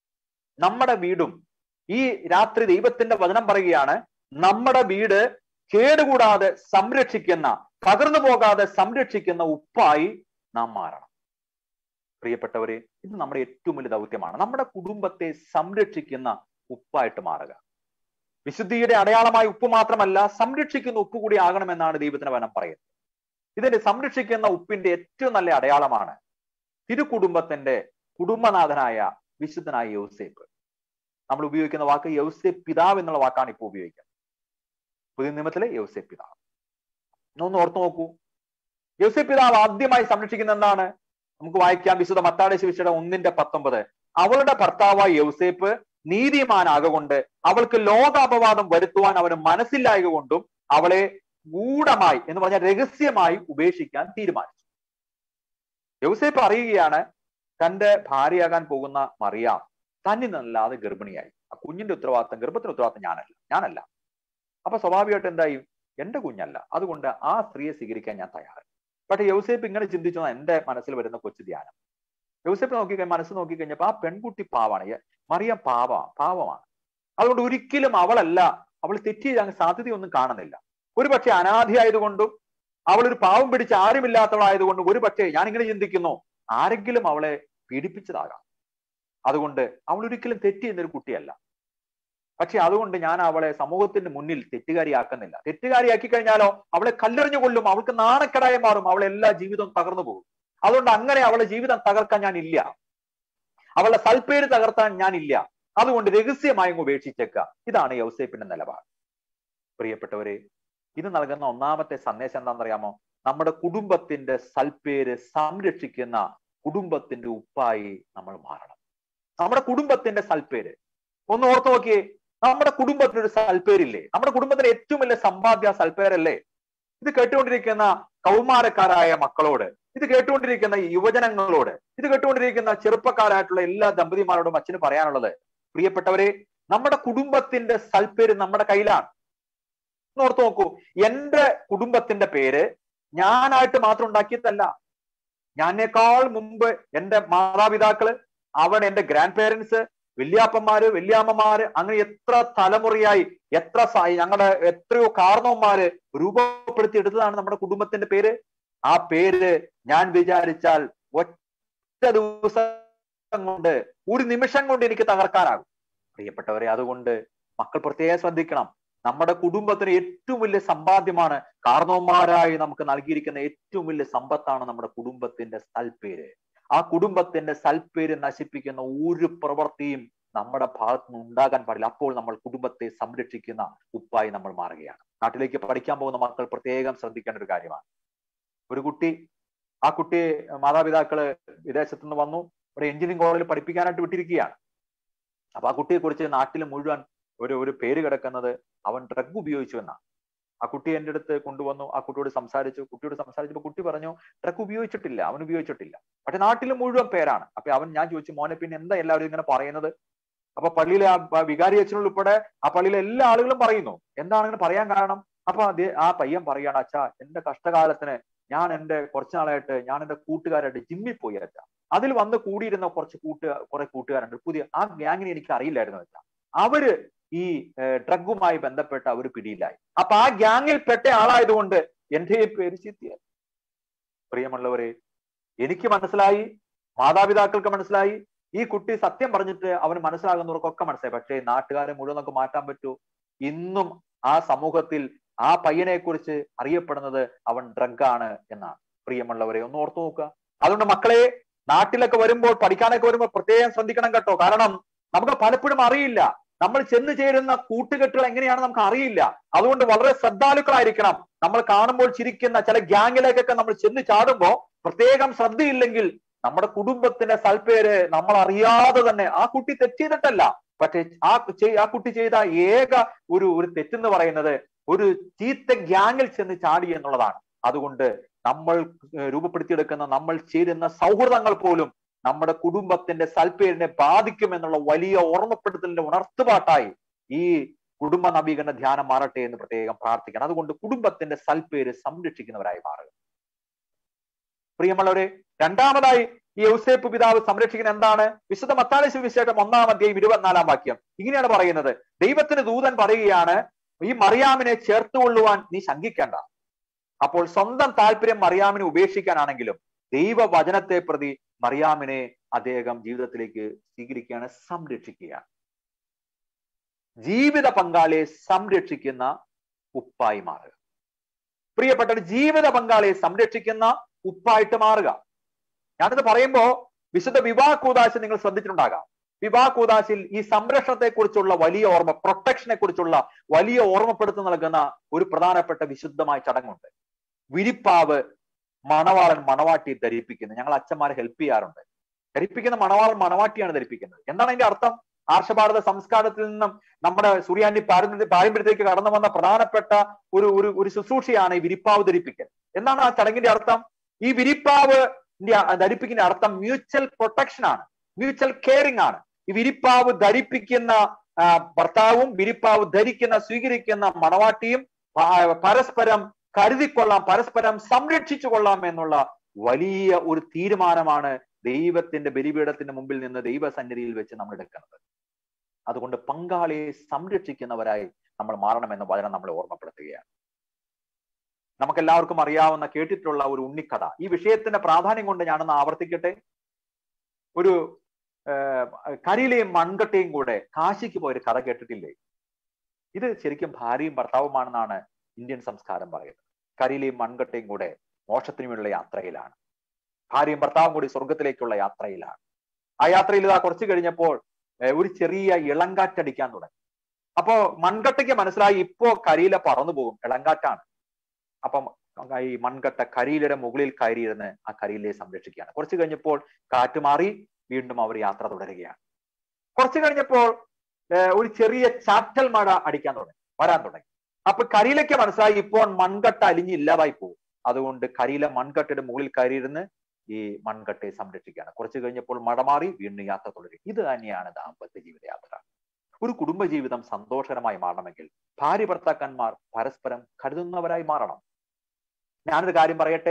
നമ്മുടെ വീടും ഈ രാത്രി ദൈവത്തിന്റെ വചനം പറയുകയാണ് നമ്മുടെ വീട് കേടുകൂടാതെ സംരക്ഷിക്കുന്ന തകർന്നു പോകാതെ സംരക്ഷിക്കുന്ന ഉപ്പായി നാം മാറണം പ്രിയപ്പെട്ടവരെ ഇത് നമ്മുടെ ഏറ്റവും വലിയ ദൗത്യമാണ് നമ്മുടെ കുടുംബത്തെ സംരക്ഷിക്കുന്ന ഉപ്പായിട്ട് മാറുക വിശുദ്ധിയുടെ അടയാളമായ ഉപ്പ് മാത്രമല്ല സംരക്ഷിക്കുന്ന ഉപ്പ് കൂടി ആകണമെന്നാണ് ദൈവത്തിന് വനം പറയുന്നത് ഇതിന്റെ സംരക്ഷിക്കുന്ന ഉപ്പിന്റെ ഏറ്റവും നല്ല അടയാളമാണ് തിരുകുടുംബത്തിന്റെ കുടുംബനാഥനായ വിശുദ്ധനായ യൗസേപ്പ് നമ്മൾ ഉപയോഗിക്കുന്ന വാക്ക് യൗസേപ്പ് പിതാവ് എന്നുള്ള വാക്കാണ് ഇപ്പോൾ ഉപയോഗിക്കുന്നത് പുതിയ നിയമത്തിലെ യൗസേപ്പ് പിതാവ് ഒന്ന് ഓർത്തു നോക്കൂ യൗസേപ്പ് പിതാവ് ആദ്യമായി സംരക്ഷിക്കുന്ന എന്താണ് നമുക്ക് വായിക്കാം വിശുദ്ധ മത്താടെ ശിവിശയുടെ ഒന്നിന്റെ പത്തൊമ്പത് അവളുടെ ഭർത്താവായ യൗസേപ്പ് നീതിമാനാകൊണ്ട് അവൾക്ക് ലോകാപവാദം വരുത്തുവാൻ അവന് മനസ്സില്ലായക കൊണ്ടും അവളെ ഗൂഢമായി എന്ന് പറഞ്ഞാൽ രഹസ്യമായി ഉപേക്ഷിക്കാൻ തീരുമാനിച്ചു യൗസേപ്പ് അറിയുകയാണ് തന്റെ ഭാര്യയാകാൻ പോകുന്ന മറിയാം തന്നിൽ നിന്നല്ലാതെ ഗർഭിണിയായി ആ കുഞ്ഞിന്റെ ഉത്തരവാദിത്തം ഗർഭത്തിന്റെ ഉത്തരവാദിത്തം ഞാനല്ല ഞാനല്ല അപ്പൊ സ്വാഭാവികമായിട്ട് എന്തായി എന്റെ കുഞ്ഞല്ല അതുകൊണ്ട് ആ സ്ത്രീയെ സ്വീകരിക്കാൻ ഞാൻ തയ്യാറായി പക്ഷെ യൗസേപ്പ് ഇങ്ങനെ ചിന്തിച്ചു എന്റെ മനസ്സിൽ വരുന്ന കൊച്ചു ധ്യാനം യൗസേപ്പ് നോക്കി മനസ്സ് നോക്കി കഴിഞ്ഞപ്പോ ആ പെൺകുട്ടി പാവാണ് മറിയം പാവ പാവമാണ് അതുകൊണ്ട് ഒരിക്കലും അവളല്ല അവൾ തെറ്റ് ചെയ്യാൻ സാധ്യതയൊന്നും കാണുന്നില്ല ഒരു പക്ഷെ അനാഥയായതുകൊണ്ടും അവൾ ഒരു പാവം പിടിച്ച് ആരുമില്ലാത്തവളായതുകൊണ്ടും ഒരു പക്ഷേ ഞാൻ ഇങ്ങനെ ചിന്തിക്കുന്നു ആരെങ്കിലും അവളെ പീഡിപ്പിച്ചതാകാം അതുകൊണ്ട് അവൾ ഒരിക്കലും തെറ്റ് ചെയ്യുന്നൊരു കുട്ടിയല്ല പക്ഷെ അതുകൊണ്ട് ഞാൻ അവളെ സമൂഹത്തിന്റെ മുന്നിൽ തെറ്റുകാരിയാക്കുന്നില്ല തെറ്റുകാരിയാക്കി കഴിഞ്ഞാലോ അവളെ കല്ലെറിഞ്ഞു കൊള്ളും അവൾക്ക് നാണക്കെടായി മാറും അവളെ എല്ലാ ജീവിതവും തകർന്നു പോകും അതുകൊണ്ട് അങ്ങനെ അവളെ ജീവിതം തകർക്കാൻ ഞാൻ ഇല്ല അവളുടെ സൽപ്പേര് തകർത്താൻ ഞാൻ ഇല്ല അതുകൊണ്ട് രഹസ്യമായി അങ്ങ് ഉപേക്ഷിച്ചേക്കുക ഇതാണ് യൗസേപ്പിന്റെ നിലപാട് പ്രിയപ്പെട്ടവരെ ഇത് നൽകുന്ന ഒന്നാമത്തെ സന്ദേശം എന്താണെന്നറിയാമോ നമ്മുടെ കുടുംബത്തിന്റെ സൽപ്പേര് സംരക്ഷിക്കുന്ന കുടുംബത്തിന്റെ ഉപ്പായി നമ്മൾ മാറണം നമ്മുടെ കുടുംബത്തിന്റെ സൽപ്പേര് ഒന്ന് ഓർത്തു നോക്കിയേ നമ്മുടെ കുടുംബത്തിന് ഒരു സൽപ്പേരില്ലേ നമ്മുടെ കുടുംബത്തിന് ഏറ്റവും വലിയ സമ്പാദ്യ സൽപ്പേരല്ലേ ഇത് കേട്ടുകൊണ്ടിരിക്കുന്ന കൗമാരക്കാരായ മക്കളോട് ഇത് കേട്ടുകൊണ്ടിരിക്കുന്ന യുവജനങ്ങളോട് ഇത് കേട്ടുകൊണ്ടിരിക്കുന്ന ചെറുപ്പക്കാരായിട്ടുള്ള എല്ലാ ദമ്പതിമാരോടും അച്ഛന് പറയാനുള്ളത് പ്രിയപ്പെട്ടവരെ നമ്മുടെ കുടുംബത്തിന്റെ സൽപ്പേര് നമ്മുടെ കയ്യിലാണ് ഓർത്തു നോക്കൂ എന്റെ കുടുംബത്തിന്റെ പേര് ഞാനായിട്ട് മാത്രം ഉണ്ടാക്കിയതല്ല ഞാനേക്കാൾ മുമ്പ് എന്റെ മാതാപിതാക്കള് അവൻ എന്റെ ഗ്രാൻഡ് പേരൻസ് വല്യാപ്പന്മാര് വല്യാമ്മമാര് അങ്ങനെ എത്ര തലമുറയായി എത്ര സ- ഞങ്ങളുടെ എത്രയോ കാരണവന്മാര് രൂപപ്പെടുത്തി എടുത്തതാണ് നമ്മുടെ കുടുംബത്തിന്റെ പേര് ആ പേര് ഞാൻ വിചാരിച്ചാൽ ഒറ്റ ദിവസം കൊണ്ട് ഒരു നിമിഷം കൊണ്ട് എനിക്ക് തകർക്കാനാകും പ്രിയപ്പെട്ടവരെ അതുകൊണ്ട് മക്കൾ പ്രത്യേകം ശ്രദ്ധിക്കണം നമ്മുടെ കുടുംബത്തിന് ഏറ്റവും വലിയ സമ്പാദ്യമാണ് കാരണവന്മാരായി നമുക്ക് നൽകിയിരിക്കുന്ന ഏറ്റവും വലിയ സമ്പത്താണ് നമ്മുടെ കുടുംബത്തിന്റെ സൽപ്പേര് ആ കുടുംബത്തിന്റെ സൽപ്പേര് നശിപ്പിക്കുന്ന ഒരു പ്രവൃത്തിയും നമ്മുടെ ഭാഗത്ത് നിന്ന് ഉണ്ടാകാൻ പാടില്ല അപ്പോൾ നമ്മൾ കുടുംബത്തെ സംരക്ഷിക്കുന്ന ഉപ്പായി നമ്മൾ മാറുകയാണ് നാട്ടിലേക്ക് പഠിക്കാൻ പോകുന്ന മക്കൾ പ്രത്യേകം ശ്രദ്ധിക്കേണ്ട ഒരു കാര്യമാണ് ഒരു കുട്ടി ആ കുട്ടി മാതാപിതാക്കള് വിദേശത്തു നിന്ന് വന്നു ഒരു എഞ്ചിനീയറിംഗ് കോളേജിൽ പഠിപ്പിക്കാനായിട്ട് വിട്ടിരിക്കുകയാണ് അപ്പൊ ആ കുട്ടിയെ കുറിച്ച് നാട്ടിൽ മുഴുവൻ ഒരു ഒരു പേര് കിടക്കുന്നത് അവൻ ഡ്രഗ് ഉപയോഗിച്ചു എന്നാണ് ആ കുട്ടി എൻ്റെ അടുത്ത് കൊണ്ടുവന്നു ആ കുട്ടിയോട് സംസാരിച്ചു കുട്ടിയോട് സംസാരിച്ചപ്പോൾ കുട്ടി പറഞ്ഞു ഡ്രഗ് ഉപയോഗിച്ചിട്ടില്ല അവൻ ഉപയോഗിച്ചിട്ടില്ല പക്ഷെ നാട്ടിൽ മുഴുവൻ പേരാണ് അപ്പൊ അവൻ ഞാൻ ചോദിച്ചു മോനെ പിന്നെ എന്താ എല്ലാവരും ഇങ്ങനെ പറയുന്നത് അപ്പൊ പള്ളിയിലെ ആ ബ- വികാരി അച്ഛനുൾ ഉൾപ്പെടെ ആ പള്ളിയിലെ എല്ലാ ആളുകളും പറയുന്നു എന്താണ് ഇങ്ങനെ പറയാൻ കാരണം അപ്പൊ അതേ ആ പയ്യൻ പറയാണ് അച്ഛാ എന്റെ കഷ്ടകാലത്തിന് ഞാൻ എന്റെ കുറച്ചു നാളായിട്ട് ഞാൻ എന്റെ കൂട്ടുകാരായിട്ട് ജിമ്മിൽ പോയി അച്ഛാ അതിൽ വന്ന് കൂടിയിരുന്ന കുറച്ച് കൂട്ട് കുറെ കൂട്ടുകാരുണ്ട് പുതിയ ആ ഗ്യാങ്ങിനെ എനിക്ക് അറിയില്ലായിരുന്നു വെച്ചാ അവര് ഈ ഡ്രഗുമായി ബന്ധപ്പെട്ട് അവർ പിടിയിലായി അപ്പൊ ആ ഗ്യാങ്ങിൽ പെട്ട ആളായതുകൊണ്ട് എന്റെ ഈ പേര് ചിത്തിയായി പ്രിയമുള്ളവരെ എനിക്ക് മനസ്സിലായി മാതാപിതാക്കൾക്ക് മനസ്സിലായി ഈ കുട്ടി സത്യം പറഞ്ഞിട്ട് അവന് മനസ്സിലാകുന്നവർക്കൊക്കെ മനസ്സിലായി പക്ഷേ നാട്ടുകാരെ മുഴുവൻ നമുക്ക് മാറ്റാൻ പറ്റൂ ഇന്നും ആ സമൂഹത്തിൽ ആ പയ്യനെ കുറിച്ച് അറിയപ്പെടുന്നത് അവൻ ഡ്രഗാണ് എന്നാണ് പ്രിയമുള്ളവരെ ഒന്ന് ഓർത്തു നോക്കുക അതുകൊണ്ട് മക്കളെ നാട്ടിലൊക്കെ വരുമ്പോൾ പഠിക്കാനൊക്കെ വരുമ്പോൾ പ്രത്യേകം ശ്രദ്ധിക്കണം കേട്ടോ കാരണം നമുക്ക് പലപ്പോഴും അറിയില്ല നമ്മൾ ചെന്ന് ചേരുന്ന കൂട്ടുകെട്ടുകൾ എങ്ങനെയാണ് നമുക്ക് അറിയില്ല അതുകൊണ്ട് വളരെ ശ്രദ്ധാലുക്കളായിരിക്കണം നമ്മൾ കാണുമ്പോൾ ചിരിക്കുന്ന ചില ഗ്യാങ്ങിലേക്കൊക്കെ നമ്മൾ ചെന്ന് ചാടുമ്പോ പ്രത്യേകം ശ്രദ്ധയില്ലെങ്കിൽ നമ്മുടെ കുടുംബത്തിന്റെ സൽപ്പേര് നമ്മൾ അറിയാതെ തന്നെ ആ കുട്ടി തെറ്റ് ചെയ്തിട്ടല്ല പക്ഷേ ആ ചെയ്- ആ കുട്ടി ചെയ്ത ഏക ഒരു ഒരു തെറ്റെന്ന് പറയുന്നത് ഒരു ചീത്ത ഗ്യാങ്ങിൽ ചെന്ന് ചാടി എന്നുള്ളതാണ് അതുകൊണ്ട് നമ്മൾ ഏഹ്, രൂപപ്പെടുത്തിയെടുക്കുന്ന നമ്മൾ ചേരുന്ന സൗഹൃദങ്ങൾ പോലും നമ്മുടെ കുടുംബത്തിന്റെ സൽപ്പേരിനെ ബാധിക്കുമെന്നുള്ള വലിയ ഓർമ്മപ്പെടുത്തലിന്റെ ഉണർത്തുപാട്ടായി ഈ കുടുംബ നവീകരണ ധ്യാനം മാറട്ടെ എന്ന് പ്രത്യേകം പ്രാർത്ഥിക്കണം അതുകൊണ്ട് കുടുംബത്തിന്റെ സൽപ്പേര് സംരക്ഷിക്കുന്നവരായി മാറുക പ്രിയമുള്ളവരെ രണ്ടാമതായി ഈ ഔസേപ്പ് പിതാവ് സംരക്ഷിക്കുന്ന എന്താണ് വിശുദ്ധ മത്താളി സുവിശേഷം ഒന്നാം അധ്യായം ഇരുപത്തിനാലാം വാക്യം ഇങ്ങനെയാണ് പറയുന്നത് ദൈവത്തിന് ദൂതൻ പറയുകയാണ് ഈ മറിയാമിനെ ചേർത്തുകൊള്ളുവാൻ നീ ശങ്കിക്കേണ്ട അപ്പോൾ സ്വന്തം താല്പര്യം മറിയാമിനെ ഉപേക്ഷിക്കാനാണെങ്കിലും ദൈവവചനത്തെ പ്രതി മറിയാമിനെ അദ്ദേഹം ജീവിതത്തിലേക്ക് സ്വീകരിക്കുകയാണ് സംരക്ഷിക്കുകയാണ് ജീവിത പങ്കാളിയെ സംരക്ഷിക്കുന്ന ഉപ്പായി മാറുക പ്രിയപ്പെട്ട ജീവിത പങ്കാളിയെ സംരക്ഷിക്കുന്ന ഉപ്പായിട്ട് മാറുക ഞാനിത് പറയുമ്പോ വിശുദ്ധ വിവാഹ കൂതാശ നിങ്ങൾ ശ്രദ്ധിച്ചിട്ടുണ്ടാകാം വിവാഹ കൂതാശിൽ ഈ സംരക്ഷണത്തെ കുറിച്ചുള്ള വലിയ ഓർമ്മ പ്രൊട്ടക്ഷനെ കുറിച്ചുള്ള വലിയ ഓർമ്മപ്പെടുത്തി നൽകുന്ന ഒരു പ്രധാനപ്പെട്ട വിശുദ്ധമായ ചടങ്ങുണ്ട് വിരിപ്പാവ് മണവാളൻ മണവാട്ടിയെ ധരിപ്പിക്കുന്നത് ഞങ്ങൾ അച്ഛന്മാരെ ഹെൽപ്പ് ചെയ്യാറുണ്ട് ധരിപ്പിക്കുന്ന മണവാളൻ മണവാട്ടിയാണ് ധരിപ്പിക്കുന്നത് എന്താണ് അതിന്റെ അർത്ഥം ആർഷഭാരത സംസ്കാരത്തിൽ നിന്നും നമ്മുടെ സൂര്യാന്റി പാരമ്പര്യ പാരമ്പര്യത്തിലേക്ക് കടന്നു വന്ന പ്രധാനപ്പെട്ട ഒരു ഒരു ഒരു ശുശ്രൂഷയാണ് ഈ വിരിപ്പാവ് ധരിപ്പിക്കൽ എന്താണ് ആ ചടങ്ങിന്റെ അർത്ഥം ഈ വിരിപ്പാവ് ധരിപ്പിക്കുന്ന അർത്ഥം മ്യൂച്വൽ പ്രൊട്ടക്ഷൻ ആണ് മ്യൂച്വൽ കെയറിംഗ് ആണ് ഈ വിരിപ്പാവ് ധരിപ്പിക്കുന്ന ആ, ഭർത്താവും വിരിപ്പാവ് ധരിക്കുന്ന സ്വീകരിക്കുന്ന മണവാട്ടിയും പ- പരസ്പരം കരുതിക്കൊള്ളാം പരസ്പരം സംരക്ഷിച്ചു കൊള്ളാം എന്നുള്ള വലിയ ഒരു തീരുമാനമാണ് ദൈവത്തിന്റെ ബലിപീഠത്തിന്റെ മുമ്പിൽ നിന്ന് ദൈവസന്നിധിയിൽ വെച്ച് നമ്മൾ എടുക്കുന്നത് അതുകൊണ്ട് പങ്കാളിയെ സംരക്ഷിക്കുന്നവരായി നമ്മൾ മാറണമെന്ന് വചനം നമ്മളെ ഓർമ്മപ്പെടുത്തുകയാണ് നമുക്കെല്ലാവർക്കും അറിയാവുന്ന കേട്ടിട്ടുള്ള ഒരു ഉണ്ണിക്കഥ ഈ വിഷയത്തിന്റെ പ്രാധാന്യം കൊണ്ട് ഞാനൊന്ന് ആവർത്തിക്കട്ടെ ഒരു ഏർ, കരിയിലെയും മൺകട്ടയും കൂടെ കാശിക്ക് പോയൊരു കഥ കേട്ടിട്ടില്ലേ ഇത് ശരിക്കും ഭാര്യയും ഭർത്താവുമാണെന്നാണ് ഇന്ത്യൻ സംസ്കാരം പറയുന്നത് കരിയിലെയും മൺകട്ടയും കൂടെ മോക്ഷത്തിനു വേണ്ടിയുള്ള യാത്രയിലാണ് ഭാര്യയും ഭർത്താവും കൂടി സ്വർഗത്തിലേക്കുള്ള യാത്രയിലാണ് ആ യാത്രയിൽ ഇതാ കുറച്ച് കഴിഞ്ഞപ്പോൾ ഏർ, ഒരു ചെറിയ ഇളങ്കാറ്റടിക്കാൻ തുടങ്ങി അപ്പോ മൺകട്ടയ്ക്ക് മനസ്സിലായി ഇപ്പോ കരിയില പറന്നു പോകും ഇളങ്കാറ്റാണ് അപ്പം ഈ മൺകട്ട കരിയിലയുടെ മുകളിൽ കയറിയിരുന്ന് ആ കരിയിലെ സംരക്ഷിക്കുകയാണ് കുറച്ച് കഴിഞ്ഞപ്പോൾ കാറ്റ് മാറി വീണ്ടും അവർ യാത്ര തുടരുകയാണ് കുറച്ച് കഴിഞ്ഞപ്പോൾ ഏർ, ഒരു ചെറിയ ചാറ്റൽ മഴ അടിക്കാൻ തുടങ്ങി വരാൻ തുടങ്ങി അപ്പൊ കരിയിലേക്ക് മനസ്സിലായി ഇപ്പോൾ മൺകട്ട അലിഞ്ഞ് ഇല്ലാതായി പോകും അതുകൊണ്ട് കരിയിലെ മൺകട്ടയുടെ മുകളിൽ കയറിയിരുന്ന് ഈ മൺകട്ടയെ സംരക്ഷിക്കുകയാണ് കുറച്ച് കഴിഞ്ഞപ്പോൾ മഴ മാറി വീണ്ടും യാത്ര തുടരും ഇത് തന്നെയാണ് ദാമ്പത്യ ജീവിതയാത്ര ഒരു കുടുംബജീവിതം സന്തോഷകരമായി മാറണമെങ്കിൽ ഭാര്യ ഭർത്താക്കന്മാർ പരസ്പരം കരുതുന്നവരായി മാറണം ഞാനൊരു കാര്യം പറയട്ടെ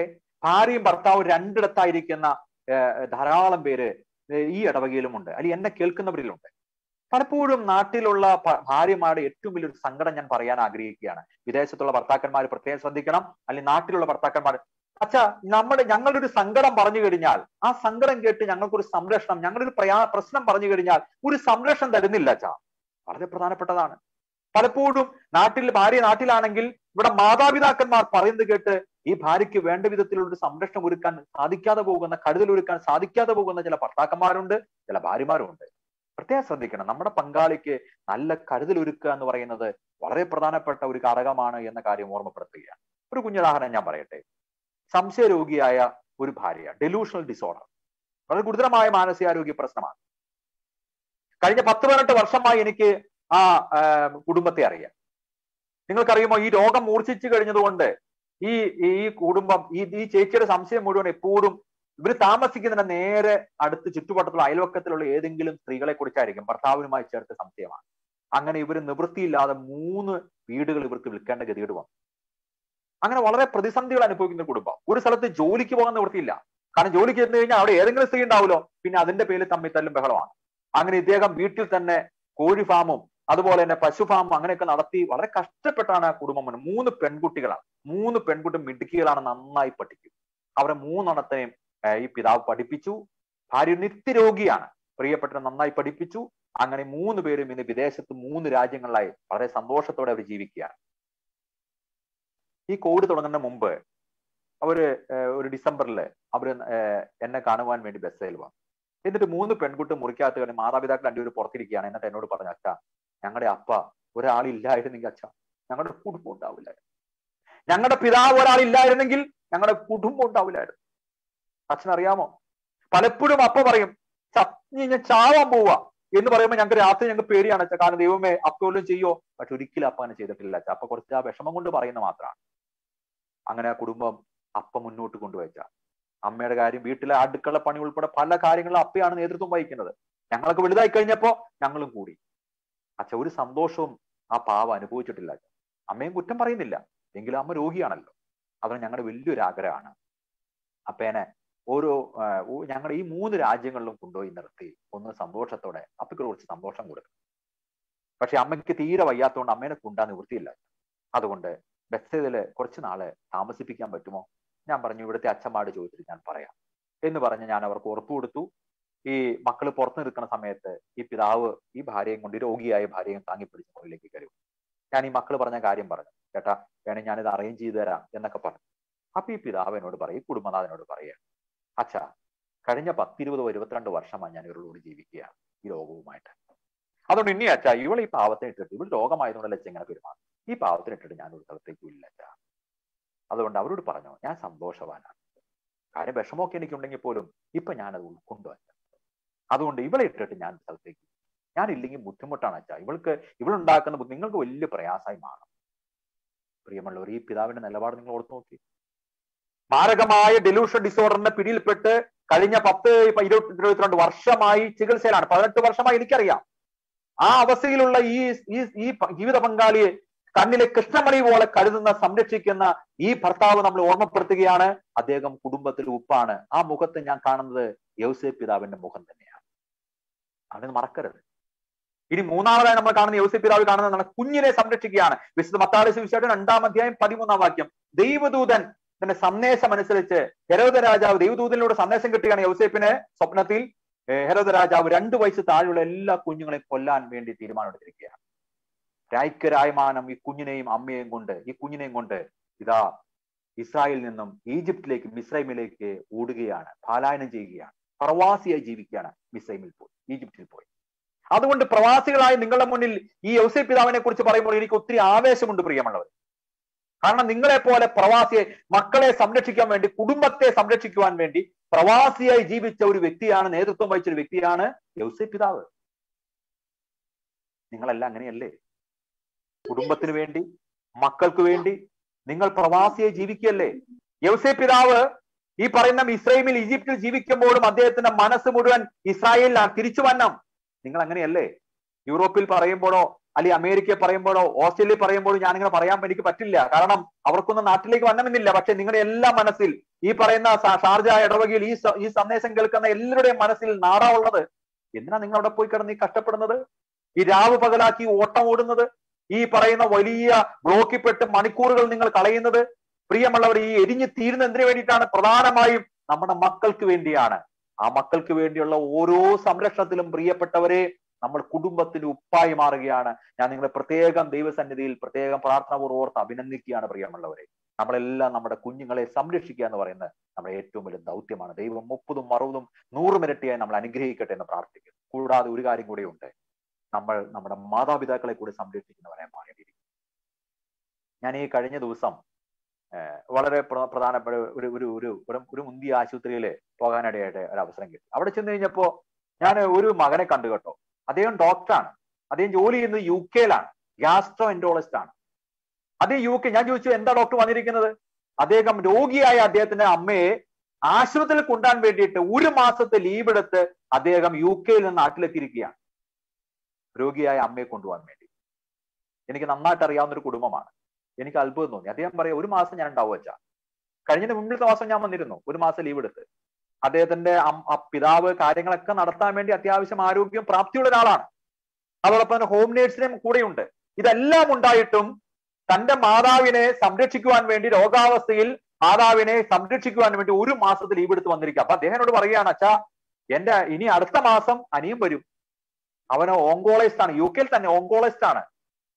ഭാര്യയും ഭർത്താവും രണ്ടിടത്തായിരിക്കുന്ന ഏഹ്, ധാരാളം പേര് ഏഹ്, ഈ ഇടവകയിലുമുണ്ട് അല്ലെങ്കിൽ എന്നെ കേൾക്കുന്നവരിലുണ്ട് പലപ്പോഴും നാട്ടിലുള്ള ഭ- ഭാര്യമാരുടെ ഏറ്റവും വലിയൊരു സങ്കടം ഞാൻ പറയാൻ ആഗ്രഹിക്കുകയാണ് വിദേശത്തുള്ള ഭർത്താക്കന്മാർ പ്രത്യേകം ശ്രദ്ധിക്കണം അല്ലെങ്കിൽ നാട്ടിലുള്ള ഭർത്താക്കന്മാർ അച്ഛാ നമ്മുടെ ഞങ്ങളുടെ ഒരു സങ്കടം പറഞ്ഞു കഴിഞ്ഞാൽ ആ സങ്കടം കേട്ട് ഞങ്ങൾക്കൊരു സംരക്ഷണം ഞങ്ങളുടെ ഒരു പ്രയാ പ്രശ്നം പറഞ്ഞു കഴിഞ്ഞാൽ ഒരു സംരക്ഷണം തരുന്നില്ല അച്ഛാ വളരെ പ്രധാനപ്പെട്ടതാണ് പലപ്പോഴും നാട്ടിൽ ഭാര്യ നാട്ടിലാണെങ്കിൽ ഇവിടെ മാതാപിതാക്കന്മാർ പറയുന്നത് കേട്ട് ഈ ഭാര്യയ്ക്ക് വേണ്ട വിധത്തിലുള്ള ഒരു സംരക്ഷണം ഒരുക്കാൻ സാധിക്കാതെ പോകുന്ന കരുതൽ ഒരുക്കാൻ സാധിക്കാതെ പോകുന്ന ചില ഭർത്താക്കന്മാരുണ്ട് ചില ഭാര്യമാരുണ്ട് പ്രത്യേകം ശ്രദ്ധിക്കണം നമ്മുടെ പങ്കാളിക്ക് നല്ല കരുതൽ ഒരുക്കുക എന്ന് പറയുന്നത് വളരെ പ്രധാനപ്പെട്ട ഒരു ഘടകമാണ് എന്ന കാര്യം ഓർമ്മപ്പെടുത്തുകയാണ് ഒരു കുഞ്ഞുദാഹരണം ഞാൻ പറയട്ടെ സംശയരോഗിയായ ഒരു ഭാര്യ ഡെലൂഷണൽ ഡിസോർഡർ വളരെ ഗുരുതരമായ മാനസികാരോഗ്യ പ്രശ്നമാണ് കഴിഞ്ഞ പത്ത് പതിനെട്ട് വർഷമായി എനിക്ക് ആ ആ, കുടുംബത്തെ അറിയാം നിങ്ങൾക്കറിയുമോ ഈ രോഗം മൂർച്ഛിച്ചു കഴിഞ്ഞതുകൊണ്ട് ഈ ഈ കുടുംബം ഈ ഈ ചേച്ചിയുടെ സംശയം മുഴുവൻ എപ്പോഴും ഇവർ താമസിക്കുന്നതിന്റെ നേരെ അടുത്ത് ചുറ്റുവട്ടത്തുള്ള അയൽവക്കത്തിലുള്ള ഏതെങ്കിലും സ്ത്രീകളെ കുറിച്ചായിരിക്കും ഭർത്താവിനുമായി ചേർത്ത് സംശയമാണ് അങ്ങനെ ഇവർ നിവൃത്തിയില്ലാതെ മൂന്ന് വീടുകൾ ഇവർക്ക് വിൽക്കേണ്ട ഗതികേട് വന്നു അങ്ങനെ വളരെ പ്രതിസന്ധികൾ അനുഭവിക്കുന്ന കുടുംബം ഒരു സ്ഥലത്ത് ജോലിക്ക് പോകാൻ നിവൃത്തിയില്ല കാരണം ജോലിക്ക് ചെന്ന് കഴിഞ്ഞാൽ അവിടെ ഏതെങ്കിലും സ്ത്രീ ഉണ്ടാവുമല്ലോ പിന്നെ അതിന്റെ പേരിൽ തമ്മിൽ തല്ലും ബഹളമാണ് അങ്ങനെ ഇദ്ദേഹം വീട്ടിൽ തന്നെ കോഴി ഫാമും അതുപോലെ തന്നെ പശു ഫാമും അങ്ങനെയൊക്കെ നടത്തി വളരെ കഷ്ടപ്പെട്ടാണ് ആ കുടുംബം മുന്നോട്ട് മൂന്ന് പെൺകുട്ടികളാണ് മൂന്ന് പെൺകുട്ടി മിടുക്കികളാണ് നന്നായി പഠിക്കും അവരെ മൂന്നെണ്ണത്തിനെയും ഏഹ്, ഈ പിതാവ് പഠിപ്പിച്ചു ഭാര്യ നിത്യരോഗിയാണ് പ്രിയപ്പെട്ട നന്നായി പഠിപ്പിച്ചു അങ്ങനെ മൂന്ന് പേരും ഇന്ന് വിദേശത്ത് മൂന്ന് രാജ്യങ്ങളിലായി വളരെ സന്തോഷത്തോടെ അവർ ജീവിക്കുകയാണ് ഈ കോവിഡ് തുടങ്ങുന്ന മുമ്പ് അവര് ഏഹ്, ഒരു ഡിസംബറിൽ അവര് ഏഹ്, എന്നെ കാണുവാൻ വേണ്ടി ബസ്സിൽ വന്നു എന്നിട്ട് മൂന്ന് പെൺകുട്ടി മുറിക്കകത്ത് കഴിഞ്ഞ് മാതാപിതാക്കൾ രണ്ടുപേരും പുറത്തിരിക്കുകയാണ് എന്നിട്ട് എന്നോട് പറഞ്ഞു അച്ഛ ഞങ്ങളുടെ അപ്പ ഒരാളില്ലായിരുന്നെങ്കിൽ അച്ഛ ഞങ്ങളുടെ കുടുംബം ഉണ്ടാവില്ലായിരുന്നു ഞങ്ങളുടെ പിതാവ് ഒരാളില്ലായിരുന്നെങ്കിൽ ഞങ്ങളുടെ കുടുംബം ഉണ്ടാവില്ലായിരുന്നു അച്ഛൻ അറിയാമോ പലപ്പോഴും അപ്പ പറയും ചത്തി ഞാൻ ചാവാൻ പോവാ എന്ന് പറയുമ്പോൾ ഞങ്ങൾക്ക് രാത്രി ഞങ്ങൾക്ക് പേടിയാണ് അച്ഛാ കാരണം ദൈവമേ അപ്പ വല്ലതും ചെയ്യോ പക്ഷെ ഒരിക്കലും അപ്പ അങ്ങനെ ചെയ്തിട്ടില്ല അച്ഛാ അപ്പ കുറച്ച് ആ വിഷമം കൊണ്ട് പറയുന്ന മാത്രമാണ് അങ്ങനെ ആ കുടുംബം അപ്പ മുന്നോട്ട് കൊണ്ടുവച്ച അമ്മയുടെ കാര്യം വീട്ടിലെ അടുക്കള പണി ഉൾപ്പെടെ പല കാര്യങ്ങളും അപ്പയാണ് നേതൃത്വം വഹിക്കുന്നത് ഞങ്ങളൊക്കെ വലുതായി കഴിഞ്ഞപ്പോ ഞങ്ങളും കൂടി അച്ഛ ഒരു സന്തോഷവും ആ പാവ അനുഭവിച്ചിട്ടില്ല അച്ഛ അമ്മയും കുറ്റം പറയുന്നില്ല എങ്കിലും അമ്മ രോഗിയാണല്ലോ അത് ഞങ്ങളുടെ വലിയൊരു ആഗ്രഹമാണ് അപ്പേനെ ഓരോ ഞങ്ങളുടെ ഈ മൂന്ന് രാജ്യങ്ങളിലും കൊണ്ടുപോയി നിർത്തി ഒന്ന് സന്തോഷത്തോടെ അപ്പയ്ക്ക് കുറച്ച് സന്തോഷം കൊടുക്കും പക്ഷെ അമ്മയ്ക്ക് തീരെ വയ്യാത്തതുകൊണ്ട് അമ്മേനെ കൊണ്ടാൻ നിവൃത്തിയില്ല അതുകൊണ്ട് ബെസ്സേതില് കുറച്ച് നാള് താമസിപ്പിക്കാൻ പറ്റുമോ ഞാൻ പറഞ്ഞു ഇവിടുത്തെ അച്ഛന്മാരോട് ചോദിച്ചിട്ട് ഞാൻ പറയാം എന്ന് പറഞ്ഞ് ഞാൻ അവർക്ക് ഉറപ്പ് കൊടുത്തു ഈ മക്കൾ പുറത്തു നിൽക്കുന്ന സമയത്ത് ഈ പിതാവ് ഈ ഭാര്യയും കൊണ്ട് ഈ രോഗിയായ ഭാര്യയും താങ്ങിപ്പിടിച്ച് മുകളിലേക്ക് കയറി ഞാൻ ഈ മക്കൾ പറഞ്ഞ കാര്യം പറഞ്ഞു ചേട്ടാ വേണമെങ്കിൽ ഞാനിത് അറേഞ്ച് ചെയ്തു തരാം എന്നൊക്കെ പറഞ്ഞു അപ്പൊ ഈ പിതാവ് എന്നോട് പറയും ഈ കുടുംബനാഥനോട് പറയുക അച്ഛാ കഴിഞ്ഞ പത്തിരുപത് ഇരുപത്തിരണ്ട് വർഷമായി ഞാൻ ഇവരോട് ജീവിക്കുകയാണ് ഈ രോഗവുമായിട്ട് അതുകൊണ്ട് ഇനി അച്ഛാ ഇവൾ ഈ പാവത്തെ ഇട്ടിട്ട് ഇവൾ രോഗമായതുകൊണ്ടല്ല അച്ഛൻ ഇങ്ങനെ പെരുമാറും ഈ പാവത്തിന് ഇട്ടിട്ട് ഞാൻ ഒരു സ്ഥലത്തേക്കും ഇല്ല അച്ഛാ അതുകൊണ്ട് അവരോട് പറഞ്ഞു ഞാൻ സന്തോഷവാനാണ് കാര്യം വിഷമമൊക്കെ എനിക്കുണ്ടെങ്കിൽ പോലും ഇപ്പൊ ഞാനത് ഉൾക്കൊണ്ടു അച്ഛാ അതുകൊണ്ട് ഇവളെ ഇട്ടിട്ട് ഞാൻ സ്ഥലത്തേക്ക് ഞാൻ ഇല്ലെങ്കിൽ ബുദ്ധിമുട്ടാണ് അച്ഛാ ഇവൾക്ക് ഇവളുണ്ടാക്കുന്ന ബുദ്ധി- നിങ്ങൾക്ക് വലിയ പ്രയാസമായി മാറും പ്രിയമുള്ളവർ ഈ പിതാവിന്റെ നിലപാട് നിങ്ങൾ ഓർത്തു നോക്കി മാരകമായ ഡെലൂഷൻ ഡിസോർഡറിന്റെ പിടിയിൽപ്പെട്ട് കഴിഞ്ഞ പത്ത് ഇപ്പൊ ഇരുപത്തി ഇരുപത്തിരണ്ട് വർഷമായി ചികിത്സയിലാണ് പതിനെട്ട് വർഷമായി എനിക്കറിയാം ആ അവസ്ഥയിലുള്ള ഈ ഈ ഈ പ- ജീവിത പങ്കാളിയെ കണ്ണിലെ കൃഷ്ണമണി പോലെ കരുതുന്ന സംരക്ഷിക്കുന്ന ഈ ഭർത്താവ് നമ്മൾ ഓർമ്മപ്പെടുത്തുകയാണ് അദ്ദേഹം കുടുംബത്തിൽ ഉപ്പാണ് ആ മുഖത്ത് ഞാൻ കാണുന്നത് യൗസേ പിതാവിന്റെ മുഖം തന്നെയാണ് അതിന് മറക്കരുത് ഇനി മൂന്നാമതായി നമ്മൾ കാണുന്ന യൗസേ പിതാവ് കാണുന്നത് എന്താണ്? കുഞ്ഞിനെ സംരക്ഷിക്കുകയാണ് വിശുദ്ധ മത്താളി സുവിശേഷം രണ്ടാം അധ്യായം പതിമൂന്നാം വാക്യം ദൈവദൂതൻ തന്റെ സന്ദേശം അനുസരിച്ച് ഹെരോദ രാജാവ് ദൈവദൂതനിലൂടെ സന്ദേശം കിട്ടുകയാണ് യൗസേപ്പിന് സ്വപ്നത്തിൽ ഏഹ് ഹെരോദ രാജാവ് രണ്ടു വയസ്സ് താഴെയുള്ള എല്ലാ കുഞ്ഞുങ്ങളെയും കൊല്ലാൻ വേണ്ടി തീരുമാനമെടുത്തിരിക്കുകയാണ് രായ്ക്കരായ്മാനം ഈ കുഞ്ഞിനെയും അമ്മയെയും കൊണ്ട് ഈ കുഞ്ഞിനെയും കൊണ്ട് ഇതാ ഇസ്രായേലിൽ നിന്നും ഈജിപ്തിലേക്ക് മിസ്രൈമിലേക്ക് ഓടുകയാണ് പാലായനം ചെയ്യുകയാണ് പ്രവാസിയായി ജീവിക്കുകയാണ് മിസ്രൈമിൽ പോയി ഈജിപ്തിൽ പോയി അതുകൊണ്ട് പ്രവാസികളായ നിങ്ങളുടെ മുന്നിൽ ഈ യൗസേ പിതാവിനെ കുറിച്ച് പറയുമ്പോൾ എനിക്ക് ഒത്തിരി ആവേശമുണ്ട് പ്രിയമുള്ളവർ കാരണം നിങ്ങളെ പോലെ പ്രവാസിയെ മക്കളെ സംരക്ഷിക്കാൻ വേണ്ടി കുടുംബത്തെ സംരക്ഷിക്കുവാൻ വേണ്ടി പ്രവാസിയായി ജീവിച്ച ഒരു വ്യക്തിയാണ് നേതൃത്വം വഹിച്ച ഒരു വ്യക്തിയാണ് യൗസേ പിതാവ് നിങ്ങളെല്ലാം അങ്ങനെയല്ലേ കുടുംബത്തിന് വേണ്ടി മക്കൾക്ക് വേണ്ടി നിങ്ങൾ പ്രവാസിയെ ജീവിക്കുകയല്ലേ യൗസേ പിതാവ് ഈ പറയുന്ന ഇസ്രയേലിൽ ഈജിപ്തിൽ ജീവിക്കുമ്പോഴും അദ്ദേഹത്തിന്റെ മനസ്സ് മുഴുവൻ ഇസ്രായേലിലാണ് തിരിച്ചു വന്നം നിങ്ങൾ അങ്ങനെയല്ലേ യൂറോപ്പിൽ പറയുമ്പോഴോ അല്ലെങ്കിൽ അമേരിക്ക പറയുമ്പോഴോ ഓസ്ട്രേലിയ പറയുമ്പോഴോ ഞാനിങ്ങനെ പറയാൻ എനിക്ക് പറ്റില്ല കാരണം അവർക്കൊന്നും നാട്ടിലേക്ക് വരണമെന്നില്ല പക്ഷെ നിങ്ങളുടെ എല്ലാ മനസ്സിൽ ഈ പറയുന്ന സ- ഷാർജ ഇടവകയിൽ ഈ സ- ഈ സന്ദേശം കേൾക്കുന്ന എല്ലാവരുടെയും മനസ്സിൽ നാടാ ഉള്ളത് എന്തിനാ നിങ്ങൾ അവിടെ പോയി കിടന്ന് ഈ കഷ്ടപ്പെടുന്നത് ഈ രാവ് പകലാക്കി ഓട്ടം ഓടുന്നത് ഈ പറയുന്ന വലിയ ബ്ലോക്കിൽപ്പെട്ട് മണിക്കൂറുകൾ നിങ്ങൾ കളയുന്നത് പ്രിയമുള്ളവർ ഈ എരിഞ്ഞു തീരുന്ന എന്തിനു വേണ്ടിയിട്ടാണ് പ്രധാനമായും നമ്മുടെ മക്കൾക്ക് വേണ്ടിയാണ് ആ മക്കൾക്ക് വേണ്ടിയുള്ള ഓരോ സംരക്ഷണത്തിലും പ്രിയപ്പെട്ടവരെ നമ്മൾ കുടുംബത്തിന് ഉപ്പായി മാറുകയാണ് ഞാൻ നിങ്ങളെ പ്രത്യേകം ദൈവസന്നിധിയിൽ പ്രത്യേകം പ്രാർത്ഥനാപൂർവ്വം ഓർത്ത് അഭിനന്ദിക്കുകയാണ് പ്രിയമുള്ളവരെ നമ്മളെല്ലാം നമ്മുടെ കുഞ്ഞുങ്ങളെ സംരക്ഷിക്കുക എന്ന് പറയുന്നത് നമ്മുടെ ഏറ്റവും വലിയ ദൗത്യമാണ് ദൈവം മുപ്പതും അറുപതും നൂറും ഇരട്ടിയായി നമ്മൾ അനുഗ്രഹിക്കട്ടെ എന്ന് പ്രാർത്ഥിക്കുന്നു കൂടാതെ ഒരു കാര്യം കൂടിയുണ്ട് നമ്മൾ നമ്മുടെ മാതാപിതാക്കളെ കൂടി സംരക്ഷിക്കുന്നവരെ മാറിയിരിക്കും ഞാൻ ഈ കഴിഞ്ഞ ദിവസം ഏഹ്, വളരെ പ്ര- പ്രധാനപ്പെട്ട ഒരു ഒരു ഒരു ഒരു ഒരു മുന്തിയ ആശുപത്രിയിൽ പോകാനിടയായിട്ട് ഒരു അവസരം കിട്ടി അവിടെ ചെന്ന് കഴിഞ്ഞപ്പോ ഞാൻ ഒരു മകനെ കണ്ടു കേട്ടോ അദ്ദേഹം ഡോക്ടറാണ് അദ്ദേഹം ജോലി ചെയ്യുന്നത് യു കെയിലാണ് ഗ്യാസ്ട്രോ എൻഡോളജിസ്റ്റ് ആണ് അദ്ദേഹം യു കെ ഞാൻ ചോദിച്ചു എന്താ ഡോക്ടർ വന്നിരിക്കുന്നത് അദ്ദേഹം രോഗിയായ അദ്ദേഹത്തിന്റെ അമ്മയെ ആശുപത്രിയിൽ കൊണ്ടുപോകാൻ വേണ്ടിയിട്ട് ഒരു മാസത്തെ ലീവ് എടുത്ത് അദ്ദേഹം യു കെയിൽ നിന്ന് നാട്ടിലെത്തിയിരിക്കുകയാണ് രോഗിയായ അമ്മയെ കൊണ്ടുപോകാൻ വേണ്ടി എനിക്ക് നന്നായിട്ട് അറിയാവുന്ന ഒരു കുടുംബമാണ് എനിക്ക് അത്ഭുതം തോന്നി അദ്ദേഹം പറയാം ഒരു മാസം ഞാൻ ഉണ്ടാവും വെച്ചാ കഴിഞ്ഞ മുമ്പിലത്തെ മാസം ഞാൻ വന്നിരുന്നു ഒരു മാസം ലീവ് എടുത്ത് അദ്ദേഹത്തിന്റെ അം- അ- പിതാവ് കാര്യങ്ങളൊക്കെ നടത്താൻ വേണ്ടി അത്യാവശ്യം ആരോഗ്യം പ്രാപ്തിയുള്ള ഒരാളാണ് അതോടൊപ്പം തന്നെ ഹോം നേഴ്സിനും കൂടെയുണ്ട് ഇതെല്ലാം ഉണ്ടായിട്ടും തന്റെ മാതാവിനെ സംരക്ഷിക്കുവാൻ വേണ്ടി രോഗാവസ്ഥയിൽ മാതാവിനെ സംരക്ഷിക്കുവാൻ വേണ്ടി ഒരു മാസത്തെ ലീവ് എടുത്ത് വന്നിരിക്കുക അപ്പൊ അദ്ദേഹനോട് പറയുകയാണ് അച്ഛാ എന്റെ ഇനി അടുത്ത മാസം അനിയും വരും അവന് ഓങ്കോളജിസ്റ്റ് ആണ് യു കെയിൽ തന്നെ ഓങ്കോളജിസ്റ്റ് ആണ്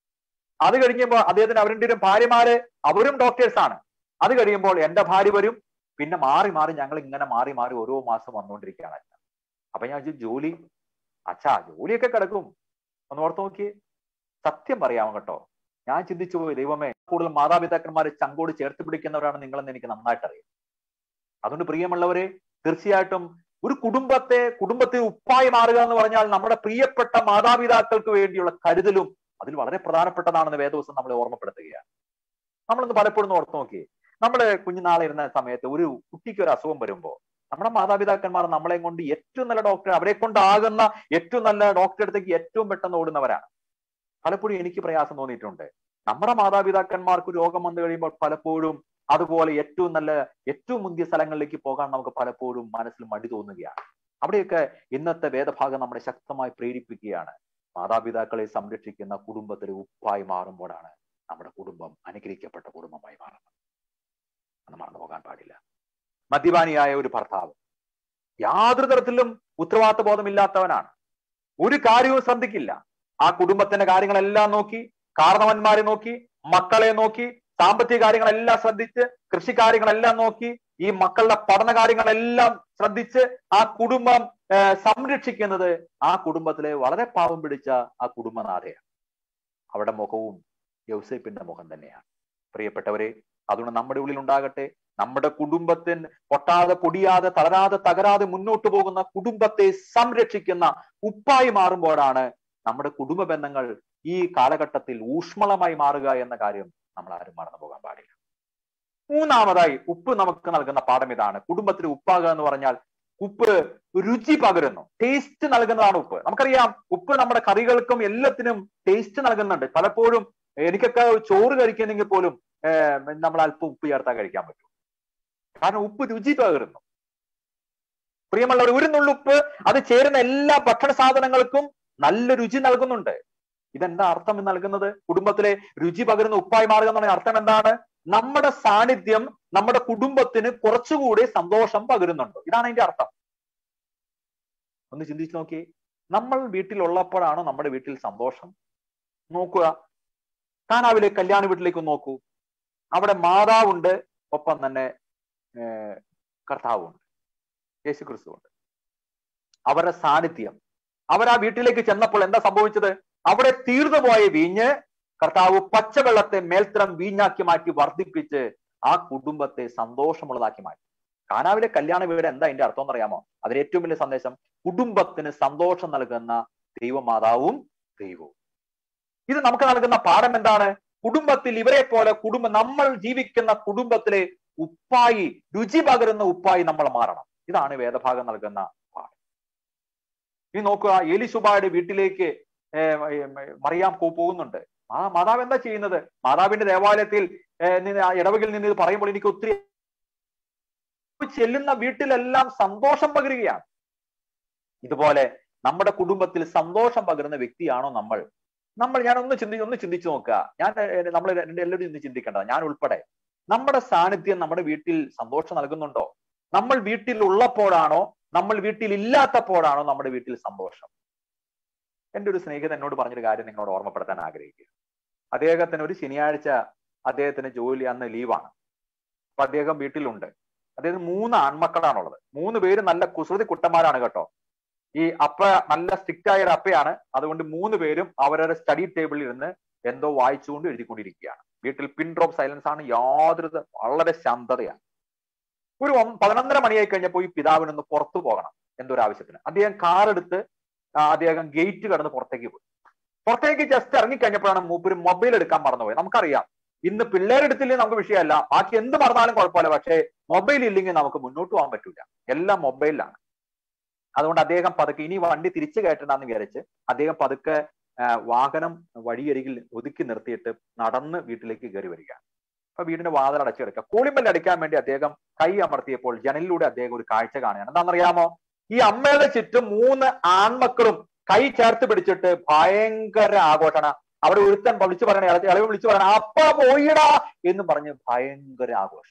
അത് കഴിഞ്ഞപ്പോ അദ്ദേഹത്തിന് അവരുടെ ഒരു ഭാര്യമാര് അവരും ഡോക്ടേഴ്സ് ആണ് അത് കഴിയുമ്പോൾ എന്റെ ഭാര്യ വരും പിന്നെ മാറി മാറി ഞങ്ങൾ ഇങ്ങനെ മാറി മാറി ഓരോ മാസം വന്നുകൊണ്ടിരിക്കുകയാണ് അച്ഛാ അപ്പൊ ഞാൻ ചോദിച്ചു ജോലി അച്ഛാ ജോലിയൊക്കെ കിടക്കും ഒന്ന് ഓർത്ത് നോക്കിയേ സത്യം പറയാമോ കേട്ടോ ഞാൻ ചിന്തിച്ചു പോയി ദൈവമേ കൂടുതൽ മാതാപിതാക്കന്മാരെ ചങ്കോട് ചേർത്ത് പിടിക്കുന്നവരാണ് നിങ്ങളെന്ന് എനിക്ക് നന്നായിട്ട് അറിയാം അതുകൊണ്ട് പ്രിയമുള്ളവരെ തീർച്ചയായിട്ടും ഒരു കുടുംബത്തെ കുടുംബത്തിൽ ഉപ്പായി മാറുക എന്ന് പറഞ്ഞാൽ നമ്മുടെ പ്രിയപ്പെട്ട മാതാപിതാക്കൾക്ക് വേണ്ടിയുള്ള കരുതലും അതിൽ വളരെ പ്രധാനപ്പെട്ടതാണെന്ന് വേദവസം നമ്മളെ ഓർമ്മപ്പെടുത്തുകയാണ് നമ്മളൊന്ന് പലപ്പോഴും ഒന്ന് ഓർത്ത് നോക്കിയേ നമ്മുടെ കുഞ്ഞുനാളെ ഇരുന്ന സമയത്ത് ഒരു കുട്ടിക്ക് ഒരു അസുഖം വരുമ്പോ നമ്മുടെ മാതാപിതാക്കന്മാർ നമ്മളെ കൊണ്ട് ഏറ്റവും നല്ല ഡോക്ടർ അവരെ കൊണ്ടാകുന്ന ഏറ്റവും നല്ല ഡോക്ടറെ അടുത്തേക്ക് ഏറ്റവും പെട്ടെന്ന് ഓടുന്നവരാണ് പലപ്പോഴും എനിക്ക് പ്രയാസം തോന്നിയിട്ടുണ്ട് നമ്മുടെ മാതാപിതാക്കന്മാർക്ക് രോഗം വന്നു കഴിയുമ്പോൾ പലപ്പോഴും അതുപോലെ ഏറ്റവും നല്ല ഏറ്റവും മുന്തിയ സ്ഥലങ്ങളിലേക്ക് പോകാൻ നമുക്ക് പലപ്പോഴും മനസ്സിൽ മടി തോന്നുകയാണ് അവിടെയൊക്കെ ഇന്നത്തെ വേദഭാഗം നമ്മളെ ശക്തമായി പ്രേരിപ്പിക്കുകയാണ് മാതാപിതാക്കളെ സംരക്ഷിക്കുന്ന കുടുംബത്തിലെ ഉപ്പായി മാറുമ്പോഴാണ് നമ്മുടെ കുടുംബം അനുഗ്രഹിക്കപ്പെട്ട കുടുംബമായി മാറുന്നത് അത് മറന്നു പോകാൻ പാടില്ല മദ്യപാനിയായ ഒരു ഭർത്താവ് യാതൊരു തരത്തിലും ഉത്തരവാദിത്ത ബോധമില്ലാത്തവനാണ് ഒരു കാര്യവും ശ്രദ്ധിക്കില്ല ആ കുടുംബത്തിന്റെ കാര്യങ്ങളെല്ലാം നോക്കി കാരണവന്മാരെ നോക്കി മക്കളെ നോക്കി സാമ്പത്തിക കാര്യങ്ങളെല്ലാം ശ്രദ്ധിച്ച് കൃഷി കാര്യങ്ങളെല്ലാം നോക്കി ഈ മക്കളുടെ പഠന കാര്യങ്ങളെല്ലാം ശ്രദ്ധിച്ച് ആ കുടുംബം ഏർ സംരക്ഷിക്കുന്നത് ആ കുടുംബത്തിലെ വളരെ പാവം പിടിച്ച ആ കുടുംബനാഥയാണ് അവിടെ മുഖവും യൗസേപ്പിന്റെ മുഖം തന്നെയാണ് പ്രിയപ്പെട്ടവരെ അതുകൊണ്ട് നമ്മുടെ ഉള്ളിൽ ഉണ്ടാകട്ടെ നമ്മുടെ കുടുംബത്തിന് പൊട്ടാതെ പൊടിയാതെ തളരാതെ തകരാതെ മുന്നോട്ട് പോകുന്ന കുടുംബത്തെ സംരക്ഷിക്കുന്ന ഉപ്പായി മാറുമ്പോഴാണ് നമ്മുടെ കുടുംബ ബന്ധങ്ങൾ ഈ കാലഘട്ടത്തിൽ ഊഷ്മളമായി മാറുക എന്ന കാര്യം നമ്മൾ ആരും മറന്നു പോകാൻ പാടില്ല മൂന്നാമതായി ഉപ്പ് നമുക്ക് നൽകുന്ന പാഠം ഇതാണ് കുടുംബത്തിൽ ഉപ്പാകുക എന്ന് പറഞ്ഞാൽ ഉപ്പ് രുചി പകരുന്നു ടേസ്റ്റ് നൽകുന്നതാണ് ഉപ്പ് നമുക്കറിയാം ഉപ്പ് നമ്മുടെ കറികൾക്കും എല്ലാത്തിനും ടേസ്റ്റ് നൽകുന്നുണ്ട് പലപ്പോഴും എനിക്കൊക്കെ ചോറ് കഴിക്കുന്നെങ്കിൽ പോലും ഏർ നമ്മൾ അല്പം ഉപ്പ് ചേർത്താൽ കഴിക്കാൻ പറ്റും കാരണം ഉപ്പ് രുചി പകരുന്നു പ്രിയമുള്ളവർ ഒരു നുള്ളുപ്പ് അത് ചേരുന്ന എല്ലാ ഭക്ഷണ സാധനങ്ങൾക്കും നല്ല രുചി നൽകുന്നുണ്ട് ഇതെന്താ അർത്ഥം നൽകുന്നത് കുടുംബത്തിലെ രുചി പകരുന്ന ഉപ്പായി മാറുക എന്നുള്ള അർത്ഥം എന്താണ് നമ്മുടെ സാന്നിധ്യം നമ്മുടെ കുടുംബത്തിന് കുറച്ചുകൂടി സന്തോഷം പകരുന്നുണ്ട് ഇതാണ് അതിന്റെ അർത്ഥം ഒന്ന് ചിന്തിച്ചു നോക്കി നമ്മൾ വീട്ടിലുള്ളപ്പോഴാണോ നമ്മുടെ വീട്ടിൽ സന്തോഷം നോക്കുക കാനാവിലെ കല്യാണ വീട്ടിലേക്ക് ഒന്ന് നോക്കൂ അവിടെ മാതാവുണ്ട് ഒപ്പം തന്നെ കർത്താവുണ്ട് യേശു ക്രിസ്തുവുണ്ട് അവരുടെ സാന്നിധ്യം അവർ ആ വീട്ടിലേക്ക് ചെന്നപ്പോൾ എന്താ സംഭവിച്ചത് അവിടെ തീർന്നു പോയ വീഞ്ഞ് കർത്താവ് പച്ചവെള്ളത്തെ മേൽത്തരം വീഞ്ഞാക്കി മാറ്റി വർദ്ധിപ്പിച്ച് ആ കുടുംബത്തെ സന്തോഷമുള്ളതാക്കി മാറ്റി കാനാവിലെ കല്യാണ വീട് എന്താ അതിന്റെ അർത്ഥം എന്നറിയാമോ അതിന് ഏറ്റവും വലിയ സന്ദേശം കുടുംബത്തിന് സന്തോഷം നൽകുന്ന ദൈവമാതാവും ദൈവവും ഇത് നമുക്ക് നൽകുന്ന പാഠം എന്താണ് കുടുംബത്തിൽ ഇവരെ പോലെ കുടുംബം നമ്മൾ ജീവിക്കുന്ന കുടുംബത്തിലെ ഉപ്പായി രുചി പകരുന്ന ഉപ്പായി നമ്മൾ മാറണം ഇതാണ് വേദഭാഗം നൽകുന്ന പാഠം ഇനി നോക്കുക എലിസുബായുടെ വീട്ടിലേക്ക് ഏർ, ഏർ, മറിയാം പോ- പോകുന്നുണ്ട് ആ മാതാവ് എന്താ ചെയ്യുന്നത് മാതാവിന്റെ ദേവാലയത്തിൽ ഏർ, നിന്ന് ആ ഇടവകിൽ നിന്ന് ഇത് പറയുമ്പോൾ എനിക്ക് ഒത്തിരി ചെല്ലുന്ന വീട്ടിലെല്ലാം സന്തോഷം പകരുകയാണ് ഇതുപോലെ നമ്മുടെ കുടുംബത്തിൽ സന്തോഷം പകരുന്ന വ്യക്തിയാണോ നമ്മൾ നമ്മൾ ഞാൻ ഒന്ന് ചിന്തി ഒന്ന് ചിന്തിച്ചു നോക്കുക ഞാൻ ഏർ, നമ്മൾ എല്ലാവരും ഇന്ന് ചിന്തിക്കേണ്ടത് ഞാൻ ഉൾപ്പെടെ നമ്മുടെ സാന്നിധ്യം നമ്മുടെ വീട്ടിൽ സന്തോഷം നൽകുന്നുണ്ടോ നമ്മൾ വീട്ടിൽ ഉള്ളപ്പോഴാണോ നമ്മൾ വീട്ടിൽ ഇല്ലാത്തപ്പോഴാണോ നമ്മുടെ വീട്ടിൽ സന്തോഷം എന്റെ ഒരു സ്നേഹിതൻ എന്നോട് പറഞ്ഞൊരു കാര്യം നിങ്ങളോട് ഓർമ്മപ്പെടുത്താൻ ആഗ്രഹിക്കുക അദ്ദേഹത്തിന് ഒരു ശനിയാഴ്ച അദ്ദേഹത്തിന് ജോലി അന്ന് ലീവാണ് അപ്പൊ അദ്ദേഹം വീട്ടിലുണ്ട് അദ്ദേഹത്തിന് മൂന്ന് ആൺമക്കളാണുള്ളത് മൂന്ന് പേര് നല്ല കുസൃതി കുട്ടന്മാരാണ് കേട്ടോ ഈ അപ്പ നല്ല സ്ട്രിക്റ്റ് ആയ ഒരു അപ്പയാണ് അതുകൊണ്ട് മൂന്ന് പേരും അവരുടെ സ്റ്റഡി ടേബിളിൽ ഇരുന്ന് എന്തോ വായിച്ചുകൊണ്ട് എഴുതിക്കൊണ്ടിരിക്കുകയാണ് വീട്ടിൽ പിൻ ഡ്രോപ്പ് സൈലൻസ് ആണ് യാതൊരു ത- വളരെ ശാന്തതയാണ് ഒരു ഒം- പതിനൊന്നര മണിയായി കഴിഞ്ഞപ്പോൾ ഈ പിതാവിനൊന്ന് പുറത്തു പോകണം എന്തൊരു ആവശ്യത്തിന് അദ്ദേഹം കാർ എടുത്ത് ആ, അദ്ദേഹം ഗേറ്റ് കടന്ന് പുറത്തേക്ക് പോയി പുറത്തേക്ക് ജസ്റ്റ് ഇറങ്ങിക്കഴിഞ്ഞപ്പോഴാണ് മൂപ്പര് മൊബൈൽ എടുക്കാൻ മറന്നുപോയത് നമുക്കറിയാം ഇന്ന് പിള്ളേരെടുത്തില്ലെങ്കിൽ നമുക്ക് വിഷയമല്ല ബാക്കി എന്ത് മറന്നാലും കുഴപ്പമില്ല പക്ഷേ മൊബൈൽ ഇല്ലെങ്കിൽ നമുക്ക് മുന്നോട്ട് പോകാൻ പറ്റൂല എല്ലാം മൊബൈലിലാണ് അതുകൊണ്ട് അദ്ദേഹം പതുക്കെ ഇനി വണ്ടി തിരിച്ചു കയറ്റണ്ടെന്ന് വിചാരിച്ച് അദ്ദേഹം പതുക്കെ ആ, വാഹനം വഴിയരികിൽ ഒതുക്കി നിർത്തിയിട്ട് നടന്ന് വീട്ടിലേക്ക് കയറി വരികയാണ് അപ്പൊ വീടിന്റെ വാതിൽ അടച്ചു കിടക്കുക കൂളിമ്പൽ അടിക്കാൻ വേണ്ടി അദ്ദേഹം കൈ അമർത്തിയപ്പോൾ ജനലിലൂടെ അദ്ദേഹം ഒരു കാഴ്ച കാണുകയാണ് എന്താണെന്നറിയാമോ ഈ അമ്മയുടെ ചുറ്റും മൂന്ന് ആൺമക്കളും കൈ ചേർത്ത് പിടിച്ചിട്ട് ഭയങ്കര ആഘോഷമാണ് അവിടെ ഒരുത്തൻ വിളിച്ചു പറയണ ഇളവ് വിളിച്ചു പറയണ അപ്പ പോയിടാ എന്ന് പറഞ്ഞ് ഭയങ്കര ആഘോഷം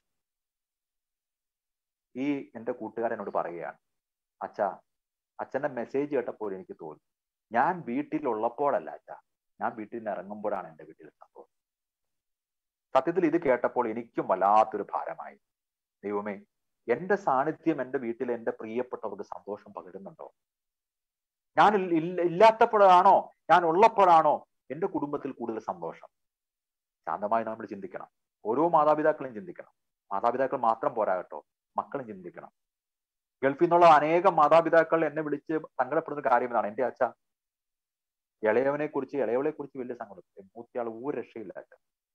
ഈ എന്റെ കൂട്ടുകാരനോട് പറയുകയാണ് അച്ഛാ അച്ഛന്റെ മെസ്സേജ് കേട്ടപ്പോൾ എനിക്ക് തോന്നി ഞാൻ വീട്ടിലുള്ളപ്പോഴല്ല അച്ഛാ ഞാൻ വീട്ടിൽ നിന്ന് ഇറങ്ങുമ്പോഴാണ് എന്റെ വീട്ടിൽ സംഭവം സത്യത്തിൽ ഇത് കേട്ടപ്പോൾ എനിക്കും വല്ലാത്തൊരു ഭാരമായി ദൈവമേ എന്റെ സാന്നിധ്യം എന്റെ വീട്ടിൽ എന്റെ പ്രിയപ്പെട്ടവർക്ക് സന്തോഷം പകരുന്നുണ്ടോ ഞാൻ ഇൽ- ഇല്ല- ഇല്ലാത്തപ്പോഴാണോ ഞാൻ ഉള്ളപ്പോഴാണോ എന്റെ കുടുംബത്തിൽ കൂടുതൽ സന്തോഷം ശാന്തമായി നമ്മൾ ചിന്തിക്കണം ഓരോ മാതാപിതാക്കളും ചിന്തിക്കണം മാതാപിതാക്കൾ മാത്രം പോരാ കേട്ടോ മക്കളും ചിന്തിക്കണം ഗൾഫിൽ നിന്നുള്ള അനേകം മാതാപിതാക്കൾ എന്നെ വിളിച്ച് സങ്കടപ്പെടുന്ന കാര്യം ഇതാണ് എന്റെ അച്ഛ ഇളയവനെ കുറിച്ച് ഇളയവളെ കുറിച്ച് വലിയ സങ്കടം മൂത്തിയാൾ ഒരു രക്ഷയില്ല അച്ഛ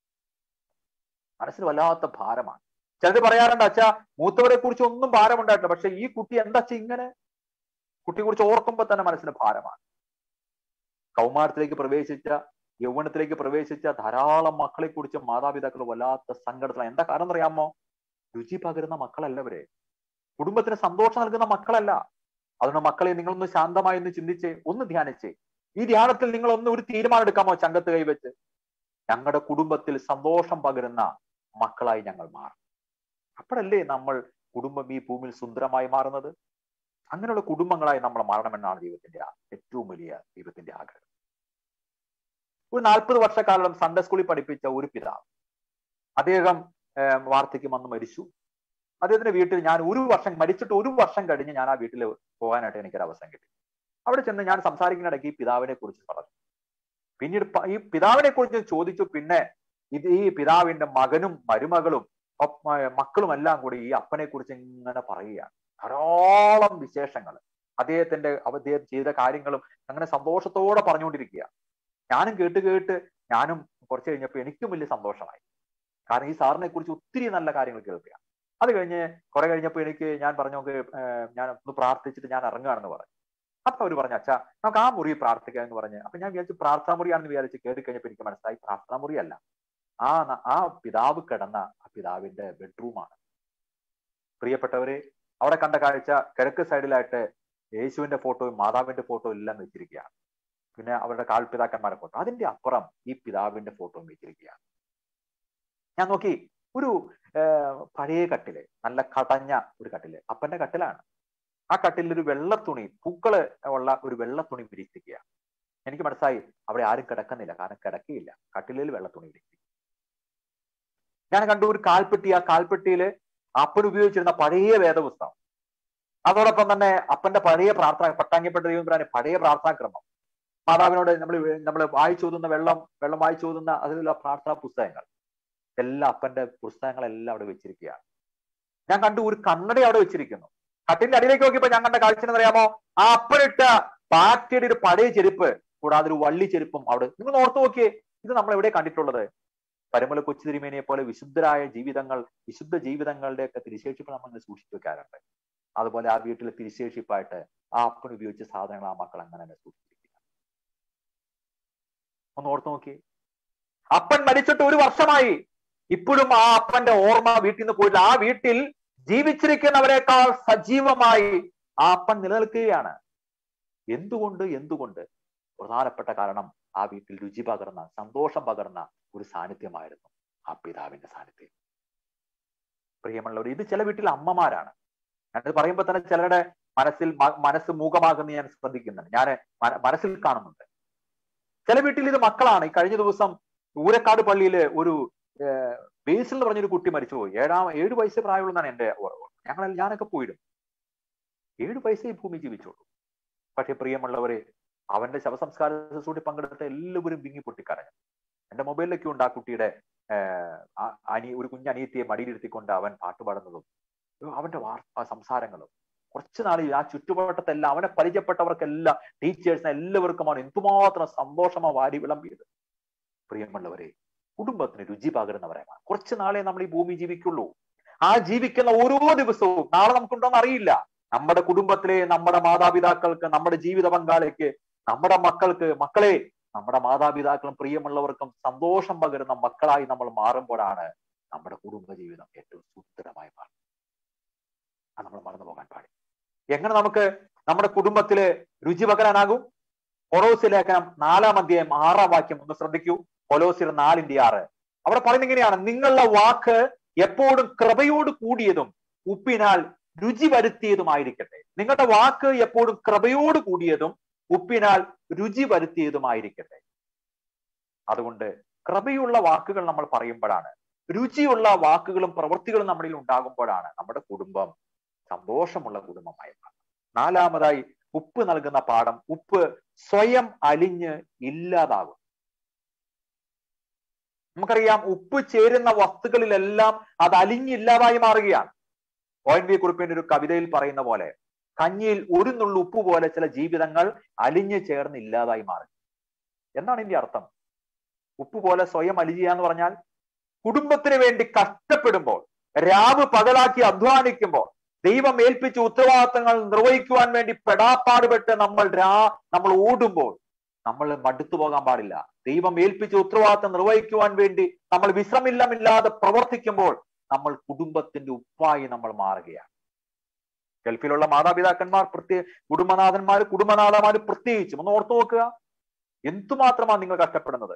മനസ്സിന് വല്ലാത്ത ഭാരമാണ് ചിലത് പറയാറുണ്ട് അച്ഛ മൂത്തവരെ കുറിച്ച് ഒന്നും ഭാരമുണ്ടായിട്ടില്ല പക്ഷെ ഈ കുട്ടി എന്താ അച്ഛ ഇങ്ങനെ കുട്ടിയെ കുറിച്ച് ഓർക്കുമ്പോൾ തന്നെ മനസ്സിന് ഭാരമാണ് കൗമാരത്തിലേക്ക് പ്രവേശിച്ച യൗവനത്തിലേക്ക് പ്രവേശിച്ച ധാരാളം മക്കളെ കുറിച്ച് മാതാപിതാക്കൾ വല്ലാത്ത സങ്കടത്തിലാണ് എന്താ കാരണം അറിയാമോ രുചി പകരുന്ന മക്കളല്ലവരെ കുടുംബത്തിന് സന്തോഷം നൽകുന്ന മക്കളല്ല അതുകൊണ്ട് മക്കളെ നിങ്ങളൊന്ന് ശാന്തമായി ഒന്ന് ചിന്തിച്ച് ഒന്ന് ധ്യാനിച്ച് ഈ ധ്യാനത്തിൽ നിങ്ങൾ ഒന്ന് ഒരു തീരുമാനം എടുക്കാമോ ചങ്കത്ത് കൈവച്ച് ഞങ്ങളുടെ കുടുംബത്തിൽ സന്തോഷം പകരുന്ന മക്കളായി ഞങ്ങൾ മാറും അപ്പോഴല്ലേ നമ്മൾ കുടുംബം ഈ ഭൂമിയിൽ സുന്ദരമായി മാറുന്നത് അങ്ങനെയുള്ള കുടുംബങ്ങളായി നമ്മൾ മാറണമെന്നാണ് ദൈവത്തിന്റെ ആ- ഏറ്റവും വലിയ ദൈവത്തിന്റെ ആഗ്രഹം ഒരു നാൽപ്പത് വർഷക്കാലം സൺഡേ സ്കൂളിൽ പഠിപ്പിച്ച ഒരു പിതാവ് അദ്ദേഹം ഏർ, വാർദ്ധക്യം വന്ന് മരിച്ചു അദ്ദേഹത്തിന്റെ വീട്ടിൽ ഞാൻ ഒരു വർഷം മരിച്ചിട്ട് ഒരു വർഷം കഴിഞ്ഞ് ഞാൻ ആ വീട്ടിൽ പോകാനായിട്ട് എനിക്കൊരു അവസരം കിട്ടി അവിടെ ചെന്ന് ഞാൻ സംസാരിക്കുന്ന ഇടയ്ക്ക് ഈ പിതാവിനെ കുറിച്ച് പറഞ്ഞു പിന്നീട് പ- ഈ പിതാവിനെ കുറിച്ച് ചോദിച്ചു പിന്നെ ഇത് ഈ പിതാവിന്റെ മകനും മരുമകളും ഒപ്പ- മക്കളും എല്ലാം കൂടി ഈ അപ്പനെ കുറിച്ച് ഇങ്ങനെ പറയുകയാണ് ധാരാളം വിശേഷങ്ങൾ അദ്ദേഹത്തിന്റെ അവ- അദ്ദേഹം ചെയ്ത കാര്യങ്ങളും അങ്ങനെ സന്തോഷത്തോടെ പറഞ്ഞുകൊണ്ടിരിക്കുക ഞാനും കേട്ട് കേട്ട് ഞാനും കുറച്ച് കഴിഞ്ഞപ്പോൾ എനിക്കും വലിയ സന്തോഷമായി കാരണം ഈ സാറിനെ കുറിച്ച് ഒത്തിരി നല്ല കാര്യങ്ങൾ കേൾക്കുക അത് കഴിഞ്ഞ് കുറെ കഴിഞ്ഞപ്പോൾ എനിക്ക് ഞാൻ പറഞ്ഞു നോക്ക് ഏർ ഞാൻ ഒന്ന് പ്രാർത്ഥിച്ചിട്ട് ഞാൻ ഇറങ്ങുകയാണെന്ന് പറഞ്ഞു അപ്പൊ അവർ പറഞ്ഞു അച്ഛാ നമുക്ക് ആ മുറി പ്രാർത്ഥിക്കാം എന്ന് പറഞ്ഞ് അപ്പൊ ഞാൻ വിചാരിച്ചു പ്രാർത്ഥനാ മുറിയാണെന്ന് വിചാരിച്ച് കയറി കഴിഞ്ഞപ്പോൾ എനിക്ക് മനസ്സിലായി പ്രാർത്ഥനാ മുറിയല്ല ആ ന- ആ പിതാവ് കിടന്ന ആ പിതാവിന്റെ ബെഡ്റൂമാണ് പ്രിയപ്പെട്ടവരെ അവിടെ കണ്ട കാഴ്ച കിഴക്ക് സൈഡിലായിട്ട് യേശുവിന്റെ ഫോട്ടോയും മാതാവിന്റെ ഫോട്ടോയും എല്ലാം വെച്ചിരിക്കുകയാണ് പിന്നെ അവരുടെ കാൽപിതാക്കന്മാരുടെ ഫോട്ടോ അതിന്റെ അപ്പുറം ഈ പിതാവിന്റെ ഫോട്ടോയും വെച്ചിരിക്കുകയാണ് ഞാൻ നോക്കി ഒരു ഏർ, പഴയ കട്ടില് നല്ല കടഞ്ഞ ഒരു കട്ടില് അപ്പന്റെ കട്ടിലാണ് ആ കട്ടിലിൽ ഒരു വെള്ള തുണി പൂക്കള് ഉള്ള ഒരു വെള്ള തുണി വിരിച്ചിരിക്കുക എനിക്ക് മനസ്സിലായി അവിടെ ആരും കിടക്കുന്നില്ല കാരണം കിടക്കയില്ല കട്ടിലിൽ വെള്ള തുണി വിരിക്കും ഞാൻ കണ്ടു ഒരു കാൽപ്പെട്ടി ആ കാൽപ്പെട്ടിയിൽ അപ്പൻ ഉപയോഗിച്ചിരുന്ന പഴയ വേദപുസ്തകം അതോടൊപ്പം തന്നെ അപ്പന്റെ പഴയ പ്രാർത്ഥന പട്ടാങ്ങിപ്പെട്ട ദൈവം പറയാൻ പഴയ പ്രാർത്ഥനാക്രമം മാതാവിനോട് നമ്മൾ നമ്മൾ വായിച്ചോതുന്ന വെള്ളം വെള്ളം വായിച്ചോതുന്ന അതിലുള്ള പ്രാർത്ഥനാ പുസ്തകങ്ങൾ എല്ലാ അപ്പന്റെ പുസ്തകങ്ങളെല്ലാം അവിടെ വെച്ചിരിക്കുകയാണ് ഞാൻ കണ്ടു ഒരു കണ്ണട അവിടെ വെച്ചിരിക്കുന്നു കട്ടിന്റെ അടിയിലേക്ക് നോക്കിയപ്പോ ഞാൻ കണ്ട കാഴ്ച അറിയാമോ ആ അപ്പനിട്ട പാറ്റയുടെ ഒരു പഴയ ചെരുപ്പ് കൂടാതെ ഒരു വള്ളി ചെരുപ്പും അവിടെ നിങ്ങൾ ഓർത്തു നോക്കിയേ ഇത് നമ്മൾ എവിടെ കണ്ടിട്ടുള്ളത് പരമല കൊച്ചു തിരുമേനിയെ പോലെ വിശുദ്ധരായ ജീവിതങ്ങൾ വിശുദ്ധ ജീവിതങ്ങളുടെ ഒക്കെ തിരിശേഷിപ്പ് നമ്മൾ ഇങ്ങനെ സൂക്ഷിച്ചു വെക്കാറുണ്ട് അതുപോലെ ആ വീട്ടിലെ തിരിശേഷിപ്പായിട്ട് ആ അപ്പൻ ഉപയോഗിച്ച സാധനങ്ങൾ ആ മക്കൾ അങ്ങനെ തന്നെ സൂക്ഷിച്ചിരിക്കുക ഒന്ന് ഓർത്ത് നോക്കി അപ്പൻ മരിച്ചിട്ട് ഒരു വർഷമായി ഇപ്പോഴും ആ അപ്പന്റെ ഓർമ്മ വീട്ടിൽ നിന്ന് പോയില്ല ആ വീട്ടിൽ ജീവിച്ചിരിക്കുന്നവരെക്കാൾ സജീവമായി ആ അപ്പൻ നിലനിൽക്കുകയാണ് എന്തുകൊണ്ട് എന്തുകൊണ്ട് പ്രധാനപ്പെട്ട കാരണം ആ വീട്ടിൽ രുചി പകർന്ന സന്തോഷം പകർന്ന ഒരു സാന്നിധ്യമായിരുന്നു ആ പിതാവിന്റെ സാന്നിധ്യം പ്രിയമുള്ളവർ ഇത് ചില വീട്ടിൽ അമ്മമാരാണ് ഞാനിത് പറയുമ്പോൾ തന്നെ ചിലരുടെ മനസ്സിൽ മ- മനസ്സ് മൂകമാകുന്ന ഞാൻ ശ്രദ്ധിക്കുന്നുണ്ട് ഞാൻ മനസ്സിൽ കാണുന്നുണ്ട് ചില വീട്ടിൽ ഇത് മക്കളാണ് ഈ കഴിഞ്ഞ ദിവസം ഊരക്കാട് പള്ളിയില് ഒരു ഏഹ്, ബേസിൽ എന്ന് പറഞ്ഞൊരു കുട്ടി മരിച്ചുപോയി ഏഴാം ഏഴ് വയസ്സ് പ്രായമുള്ളതാണ് എന്റെ ഓർമ്മ ഞങ്ങൾ ഞാനൊക്കെ പോയിരുന്നു ഏഴ് വയസ്സേ ഈ ഭൂമി ജീവിച്ചുള്ളൂ പക്ഷെ പ്രിയമുള്ളവരെ അവന്റെ ശവസംസ്കാര ശുശ്രൂഷയിൽ പങ്കെടുത്ത എല്ലാവരും വിങ്ങി പൊട്ടിക്കരഞ്ഞു എന്റെ മൊബൈലിലൊക്കെ ഉണ്ട് ആ കുട്ടിയുടെ ഏഹ്, ആ- അനി ഒരു കുഞ്ഞനിയത്തിയെ മടിയിലിരുത്തിക്കൊണ്ട് അവൻ പാട്ട് പാടുന്നതും അവന്റെ വാർത്ത സംസാരങ്ങളും കുറച്ചു നാളിൽ ആ ചുറ്റുവട്ടത്തെല്ലാം അവനെ പരിചയപ്പെട്ടവർക്കെല്ലാം ടീച്ചേഴ്സിന് എല്ലാവർക്കും അവൻ എന്തുമാത്രം സന്തോഷമാ വാരി വിളമ്പിയത് പ്രിയമുള്ളവരെ കുടുംബത്തിന് രുചി പകരുന്നവരാണ് കുറച്ചു നാളെ നമ്മൾ ഈ ഭൂമി ജീവിക്കുള്ളൂ ആ ജീവിക്കുന്ന ഓരോ ദിവസവും നാളെ നമുക്കുണ്ടോന്ന് അറിയില്ല നമ്മുടെ കുടുംബത്തിലെ നമ്മുടെ മാതാപിതാക്കൾക്ക് നമ്മുടെ ജീവിത പങ്കാളിക്ക് നമ്മുടെ മക്കൾക്ക് മക്കളെ നമ്മുടെ മാതാപിതാക്കളും പ്രിയമുള്ളവർക്കും സന്തോഷം പകരുന്ന മക്കളായി നമ്മൾ മാറുമ്പോഴാണ് നമ്മുടെ കുടുംബ ജീവിതം ഏറ്റവും സുന്ദരമായി മാറുന്നത് അത് നമ്മൾ മറന്നു പോകാൻ പാടില്ല എങ്ങനെ നമുക്ക് നമ്മുടെ കുടുംബത്തില് രുചി പകരാനാകും കൊറോസ് ലേഖനം നാലാം അധ്യായം ആറാം വാക്യം ഒന്ന് ശ്രദ്ധിക്കൂ കൊലോസിർ നാലിന്റെ ആറ് അവിടെ പറയുന്നത് ഇങ്ങനെയാണ് നിങ്ങളുടെ വാക്ക് എപ്പോഴും കൃപയോട് കൂടിയതും ഉപ്പിനാൽ രുചി വരുത്തിയതുമായിരിക്കട്ടെ നിങ്ങളുടെ വാക്ക് എപ്പോഴും കൃപയോട് കൂടിയതും ഉപ്പിനാൽ രുചി വരുത്തിയതുമായിരിക്കട്ടെ അതുകൊണ്ട് കൃപയുള്ള വാക്കുകൾ നമ്മൾ പറയുമ്പോഴാണ് രുചിയുള്ള വാക്കുകളും പ്രവൃത്തികളും നമ്മളിൽ ഉണ്ടാകുമ്പോഴാണ് നമ്മുടെ കുടുംബം സന്തോഷമുള്ള കുടുംബമായി മാറുന്നത് നാലാമതായി ഉപ്പ് നൽകുന്ന പാഠം ഉപ്പ് സ്വയം അലിഞ്ഞ് ഇല്ലാതാകും നമുക്കറിയാം ഉപ്പ് ചേരുന്ന വസ്തുക്കളിലെല്ലാം അത് അലിഞ്ഞില്ലാതായി മാറുകയാണ് ഒ എൻ വി കുറിപ്പിന്റെ ഒരു കവിതയിൽ പറയുന്ന പോലെ കഞ്ഞിയിൽ ഒരു നുള്ളു ഉപ്പ് പോലെ ചില ജീവിതങ്ങൾ അലിഞ്ഞു ചേർന്ന് ഇല്ലാതായി മാറി എന്താണ് ഇതിന്റെ അർത്ഥം ഉപ്പ് പോലെ സ്വയം അലിയുക എന്ന് പറഞ്ഞാൽ കുടുംബത്തിന് വേണ്ടി കഷ്ടപ്പെടുമ്പോൾ രാവ് പകലാക്കി അധ്വാനിക്കുമ്പോൾ ദൈവം ഏൽപ്പിച്ച ഉത്തരവാദിത്തങ്ങൾ നിർവഹിക്കുവാൻ വേണ്ടി പെടാപ്പാടുപെട്ട് നമ്മൾ രാ നമ്മൾ ഓടുമ്പോൾ നമ്മൾ മടുത്തു പോകാൻ പാടില്ല ദൈവം ഏൽപ്പിച്ച ഉത്തരവാദിത്തം നിർവഹിക്കുവാൻ വേണ്ടി നമ്മൾ വിശ്രമില്ലമില്ലാതെ പ്രവർത്തിക്കുമ്പോൾ നമ്മൾ കുടുംബത്തിന്റെ ഉപ്പായി നമ്മൾ മാറുകയാണ് ഗൾഫിലുള്ള മാതാപിതാക്കന്മാർ പ്രത്യേക കുടുംബനാഥന്മാർ കുടുംബനാഥന്മാർ പ്രത്യേകിച്ചും ഒന്ന് ഓർത്തു നോക്കുക എന്തുമാത്രമാണ് നിങ്ങൾ കഷ്ടപ്പെടുന്നത്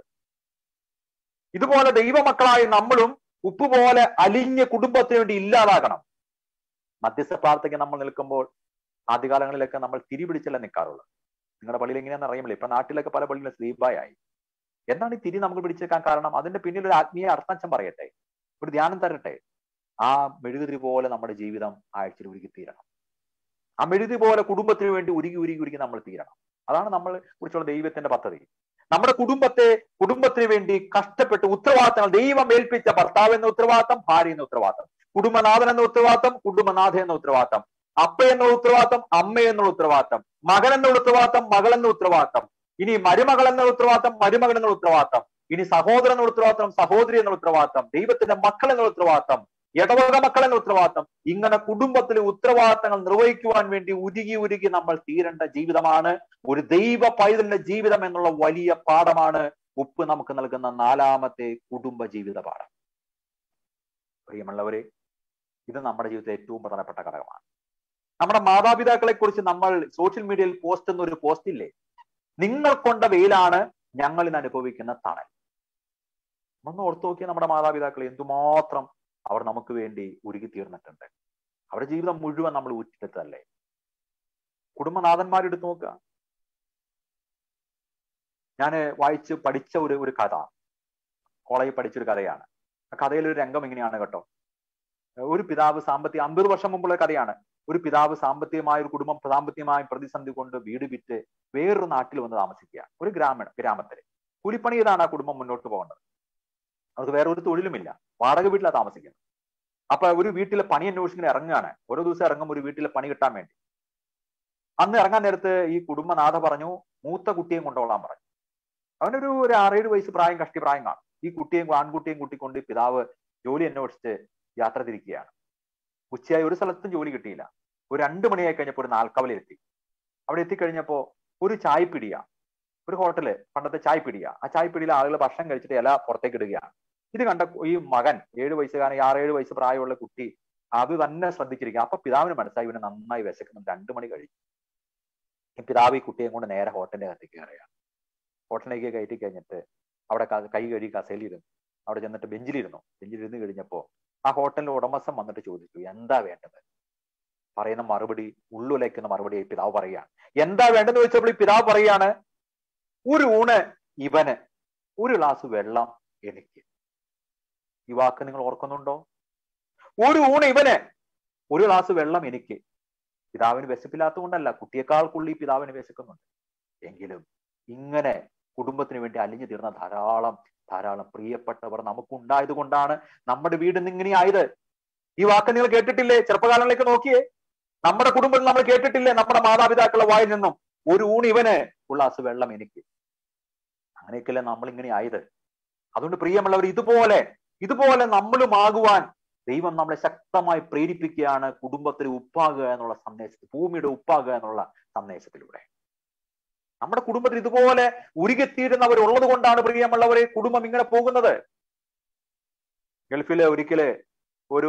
ഇതുപോലെ ദൈവമക്കളായ നമ്മളും ഉപ്പ് പോലെ അലിഞ്ഞ കുടുംബത്തിന് വേണ്ടി ഇല്ലാതാകണം മധ്യസ്ഥ പ്രാർത്ഥനയ്ക്ക് നമ്മൾ നിൽക്കുമ്പോൾ ആദ്യകാലങ്ങളിലൊക്കെ നമ്മൾ തിരിപിടിച്ചല്ല നിൽക്കാറുള്ളത് നിങ്ങളുടെ പള്ളിയിൽ എങ്ങനെയാണെന്ന് അറിയുമല്ലോ ഇപ്പൊ നാട്ടിലൊക്കെ പല പള്ളിയിലും സ്ത്രീബായായി എന്താണ് ഈ തിരി നമുക്ക് പിടിച്ചേക്കാൻ കാരണം അതിന്റെ പിന്നിൽ ഒരു ആത്മീയ അർത്ഥം പറയട്ടെ ഒരു ധ്യാനം തരട്ടെ ആ മെഴുകുതിരി പോലെ നമ്മുടെ ജീവിതം ആഴ്ചയിൽ ഉരുകി തീരണം ആ മെഴുകുതിരി പോലെ കുടുംബത്തിന് വേണ്ടി ഉരുകി ഉരുകി ഉരുകി നമ്മൾ തീരണം അതാണ് നമ്മൾ കുറിച്ചുള്ള ദൈവത്തിന്റെ പദ്ധതി നമ്മുടെ കുടുംബത്തെ കുടുംബത്തിന് വേണ്ടി കഷ്ടപ്പെട്ട് ഉത്തരവാദിത്തങ്ങൾ ദൈവം ഏൽപ്പിച്ച ഭർത്താവ് എന്ന ഉത്തരവാദിത്തം ഭാര്യ എന്ന ഉത്തരവാദിത്തം കുടുംബനാഥൻ എന്ന ഉത്തരവാദിത്തം കുടുംബനാഥ എന്ന ഉത്തരവാദിത്തം അപ്പ എന്നുള്ള ഉത്തരവാദിത്തം അമ്മ എന്നുള്ള ഉത്തരവാദിത്തം മകൻ എന്നുള്ള ഉത്തരവാദിത്തം മകൾ എന്ന ഉത്തരവാദിത്തം ഇനി മരുമകൾ എന്ന ഉത്തരവാദിത്തം മരുമകൻ എന്നുള്ള ഉത്തരവാദിത്തം ഇനി സഹോദരൻ എന്നുള്ള ഉത്തരവാദിത്തം സഹോദരി എന്നുള്ള ഉത്തരവാദിത്തം ദൈവത്തിന്റെ മക്കൾ എന്നുള്ള ഉത്തരവാദിത്തം ഇടവക മക്കൾ എന്ന ഉത്തരവാദിത്തം ഇങ്ങനെ കുടുംബത്തിലെ ഉത്തരവാദിത്തങ്ങൾ നിർവഹിക്കുവാൻ വേണ്ടി ഉരുകി ഉരുകി നമ്മൾ തീരേണ്ട ജീവിതമാണ് ഒരു ദൈവ പൈതലിന്റെ ജീവിതം എന്നുള്ള വലിയ പാഠമാണ് ഉപ്പ് നമുക്ക് നൽകുന്ന നാലാമത്തെ കുടുംബ ജീവിത പാഠം പ്രിയമുള്ളവരെ ഇത് നമ്മുടെ ജീവിതത്തിലെ ഏറ്റവും പ്രധാനപ്പെട്ട ഘടകമാണ് നമ്മുടെ മാതാപിതാക്കളെ കുറിച്ച് നമ്മൾ സോഷ്യൽ മീഡിയയിൽ പോസ്റ്റ് എന്നൊരു പോസ്റ്റ് ഇല്ലേ നിങ്ങൾ കൊണ്ട വെയിലാണ് ഞങ്ങൾ ഇന്ന് അനുഭവിക്കുന്ന തണൽ ഒന്ന് ഓർത്തു നോക്കിയാൽ നമ്മുടെ മാതാപിതാക്കൾ എന്തുമാത്രം അവർ നമുക്ക് വേണ്ടി ഉരുകി തീർന്നിട്ടുണ്ട് അവരുടെ ജീവിതം മുഴുവൻ നമ്മൾ ഊറ്റിയെടുത്തതല്ലേ കുടുംബനാഥന്മാരെടുത്ത് നോക്കുക ഞാൻ വായിച്ച് പഠിച്ച ഒരു ഒരു കഥ കോളേജിൽ പഠിച്ചൊരു കഥയാണ് ആ കഥയിൽ ഒരു രംഗം ഇങ്ങനെയാണ് കേട്ടോ ഒരു പിതാവ് സാമ്പത്തിക അമ്പത് വർഷം മുമ്പുള്ള കഥയാണ് ഒരു പിതാവ് സാമ്പത്തികമായ ഒരു കുടുംബം സാമ്പത്തികമായ പ്രതിസന്ധി കൊണ്ട് വീട് വിറ്റ് വേറൊരു നാട്ടിൽ വന്ന് താമസിക്കുക ഒരു ഗ്രാമീണ ഗ്രാമത്തില് കൂലിപ്പണി ചെയ്താണ് ആ കുടുംബം മുന്നോട്ട് പോകുന്നത് അവർക്ക് വേറെ ഒരു തൊഴിലുമില്ല വാടക വീട്ടിലാണ് താമസിക്കുന്നത് അപ്പൊ ഒരു വീട്ടിലെ പണി അന്വേഷിക്കുന്ന ഇറങ്ങുകയാണ് ഓരോ ദിവസം ഇറങ്ങും ഒരു വീട്ടിലെ പണി കിട്ടാൻ വേണ്ടി അന്ന് ഇറങ്ങാൻ നേരത്ത് ഈ കുടുംബനാഥ പറഞ്ഞു മൂത്ത കുട്ടിയും കൊണ്ടുപോകാൻ പറഞ്ഞു അവനൊരു ഒരു ആറേഴ് വയസ്സ് പ്രായം കഷ്ടി പ്രായം കാണും ഈ കുട്ടിയും ആൺകുട്ടിയും കൂട്ടിക്കൊണ്ട് പിതാവ് ജോലി അന്വേഷിച്ച് യാത്ര തിരിക്കുകയാണ് ഉച്ചയായി ഒരു സ്ഥലത്തും ജോലി കിട്ടിയില്ല ഒരു രണ്ടു മണിയായി കഴിഞ്ഞപ്പോൾ ഒരു നാൽക്കവല എത്തി അവിടെ എത്തിക്കഴിഞ്ഞപ്പോ ഒരു ചായപ്പിടിയ ഒരു ഹോട്ടല് പണ്ടത്തെ ചായപ്പിടിയ ആ ചായപ്പിടിയിൽ ആളുകൾ ഭക്ഷണം കഴിച്ചിട്ട് ഇല പുറത്തേക്ക് ഇടുകയാണ് ഇത് കണ്ട ഈ മകൻ ഏഴ് വയസ്സുകാരൻ ഈ ആറേഴ് വയസ്സ് പ്രായമുള്ള കുട്ടി അത് തന്നെ ശ്രദ്ധിച്ചിരിക്കുക അപ്പൊ പിതാവിന് മനസ്സിലായി ഇവന് നന്നായി വിശക്കുന്നു രണ്ടു മണി കഴിഞ്ഞു ഈ പിതാവ് ഈ കുട്ടിയെ കൊണ്ട് നേരെ ഹോട്ടലിന്റെ അകത്തേക്ക് കയറുകയാണ് ഹോട്ടലിലേക്ക് കയറ്റി കഴിഞ്ഞിട്ട് അവിടെ ക- കൈ കഴുകി കസേലിരുന്നു അവിടെ ചെന്നിട്ട് ബെഞ്ചിലിരുന്നു ബെഞ്ചിലിരുന്ന് കഴിഞ്ഞപ്പോ ആ ഹോട്ടലിന്റെ ഉടമസ്ഥൻ വന്നിട്ട് ചോദിച്ചു എന്താ വേണ്ടത് പറയുന്ന മറുപടി ഉള്ളുലയ്ക്കുന്ന മറുപടി ഈ പിതാവ് പറയുകയാണ് എന്താ വേണ്ടെന്ന് ചോദിച്ചപ്പോൾ ഈ പിതാവ് പറയാണ് ഒരു ഊണ് ഇവന് ഒരു ഗ്ലാസ് വെള്ളം എനിക്ക് ഈ വാക്ക് നിങ്ങൾ ഓർക്കുന്നുണ്ടോ ഒരു ഊണ് ഇവന് ഒരു ഗ്ലാസ് വെള്ളം എനിക്ക് പിതാവിന് വിശപ്പില്ലാത്തത് കൊണ്ടല്ല കുട്ടിയേക്കാൾ കുള്ളി പിതാവിന് വിശക്കുന്നുണ്ട് എങ്കിലും ഇങ്ങനെ കുടുംബത്തിന് വേണ്ടി അലിഞ്ഞു തീർന്ന ധാരാളം ധാരാളം പ്രിയപ്പെട്ടവർ നമുക്കുണ്ടായത് കൊണ്ടാണ് നമ്മുടെ വീട് ഇന്ന് ഇങ്ങനെയായത് ഈ വാക്ക് നിങ്ങൾ കേട്ടിട്ടില്ലേ ചെറുപ്പകാലങ്ങളിലേക്ക് നോക്കിയേ നമ്മുടെ കുടുംബത്തിൽ നമ്മൾ കേട്ടിട്ടില്ലേ നമ്മുടെ മാതാപിതാക്കളുടെ വായിൽ നിന്നും ഒരു ഊണ് ഇവന് ഉള്ളാസ് വെള്ളം എനിക്ക് അങ്ങനെയൊക്കെയല്ലേ നമ്മൾ ഇങ്ങനെ ആയത് അതുകൊണ്ട് പ്രിയമുള്ളവർ ഇതുപോലെ ഇതുപോലെ നമ്മളും ആകുവാൻ ദൈവം നമ്മളെ ശക്തമായി പ്രേരിപ്പിക്കുകയാണ് കുടുംബത്തിൽ ഉപ്പാകുക എന്നുള്ള സന്ദേശത്തിൽ ഭൂമിയുടെ ഉപ്പാകുക എന്നുള്ള സന്ദേശത്തിലൂടെ നമ്മുടെ കുടുംബത്തിൽ ഇതുപോലെ ഉരുകെത്തിയിരുന്നവർ ഉള്ളത് കൊണ്ടാണ് പ്രിയമുള്ളവരെ കുടുംബം ഇങ്ങനെ പോകുന്നത് ഗൾഫില് ഒരിക്കല് ഒരു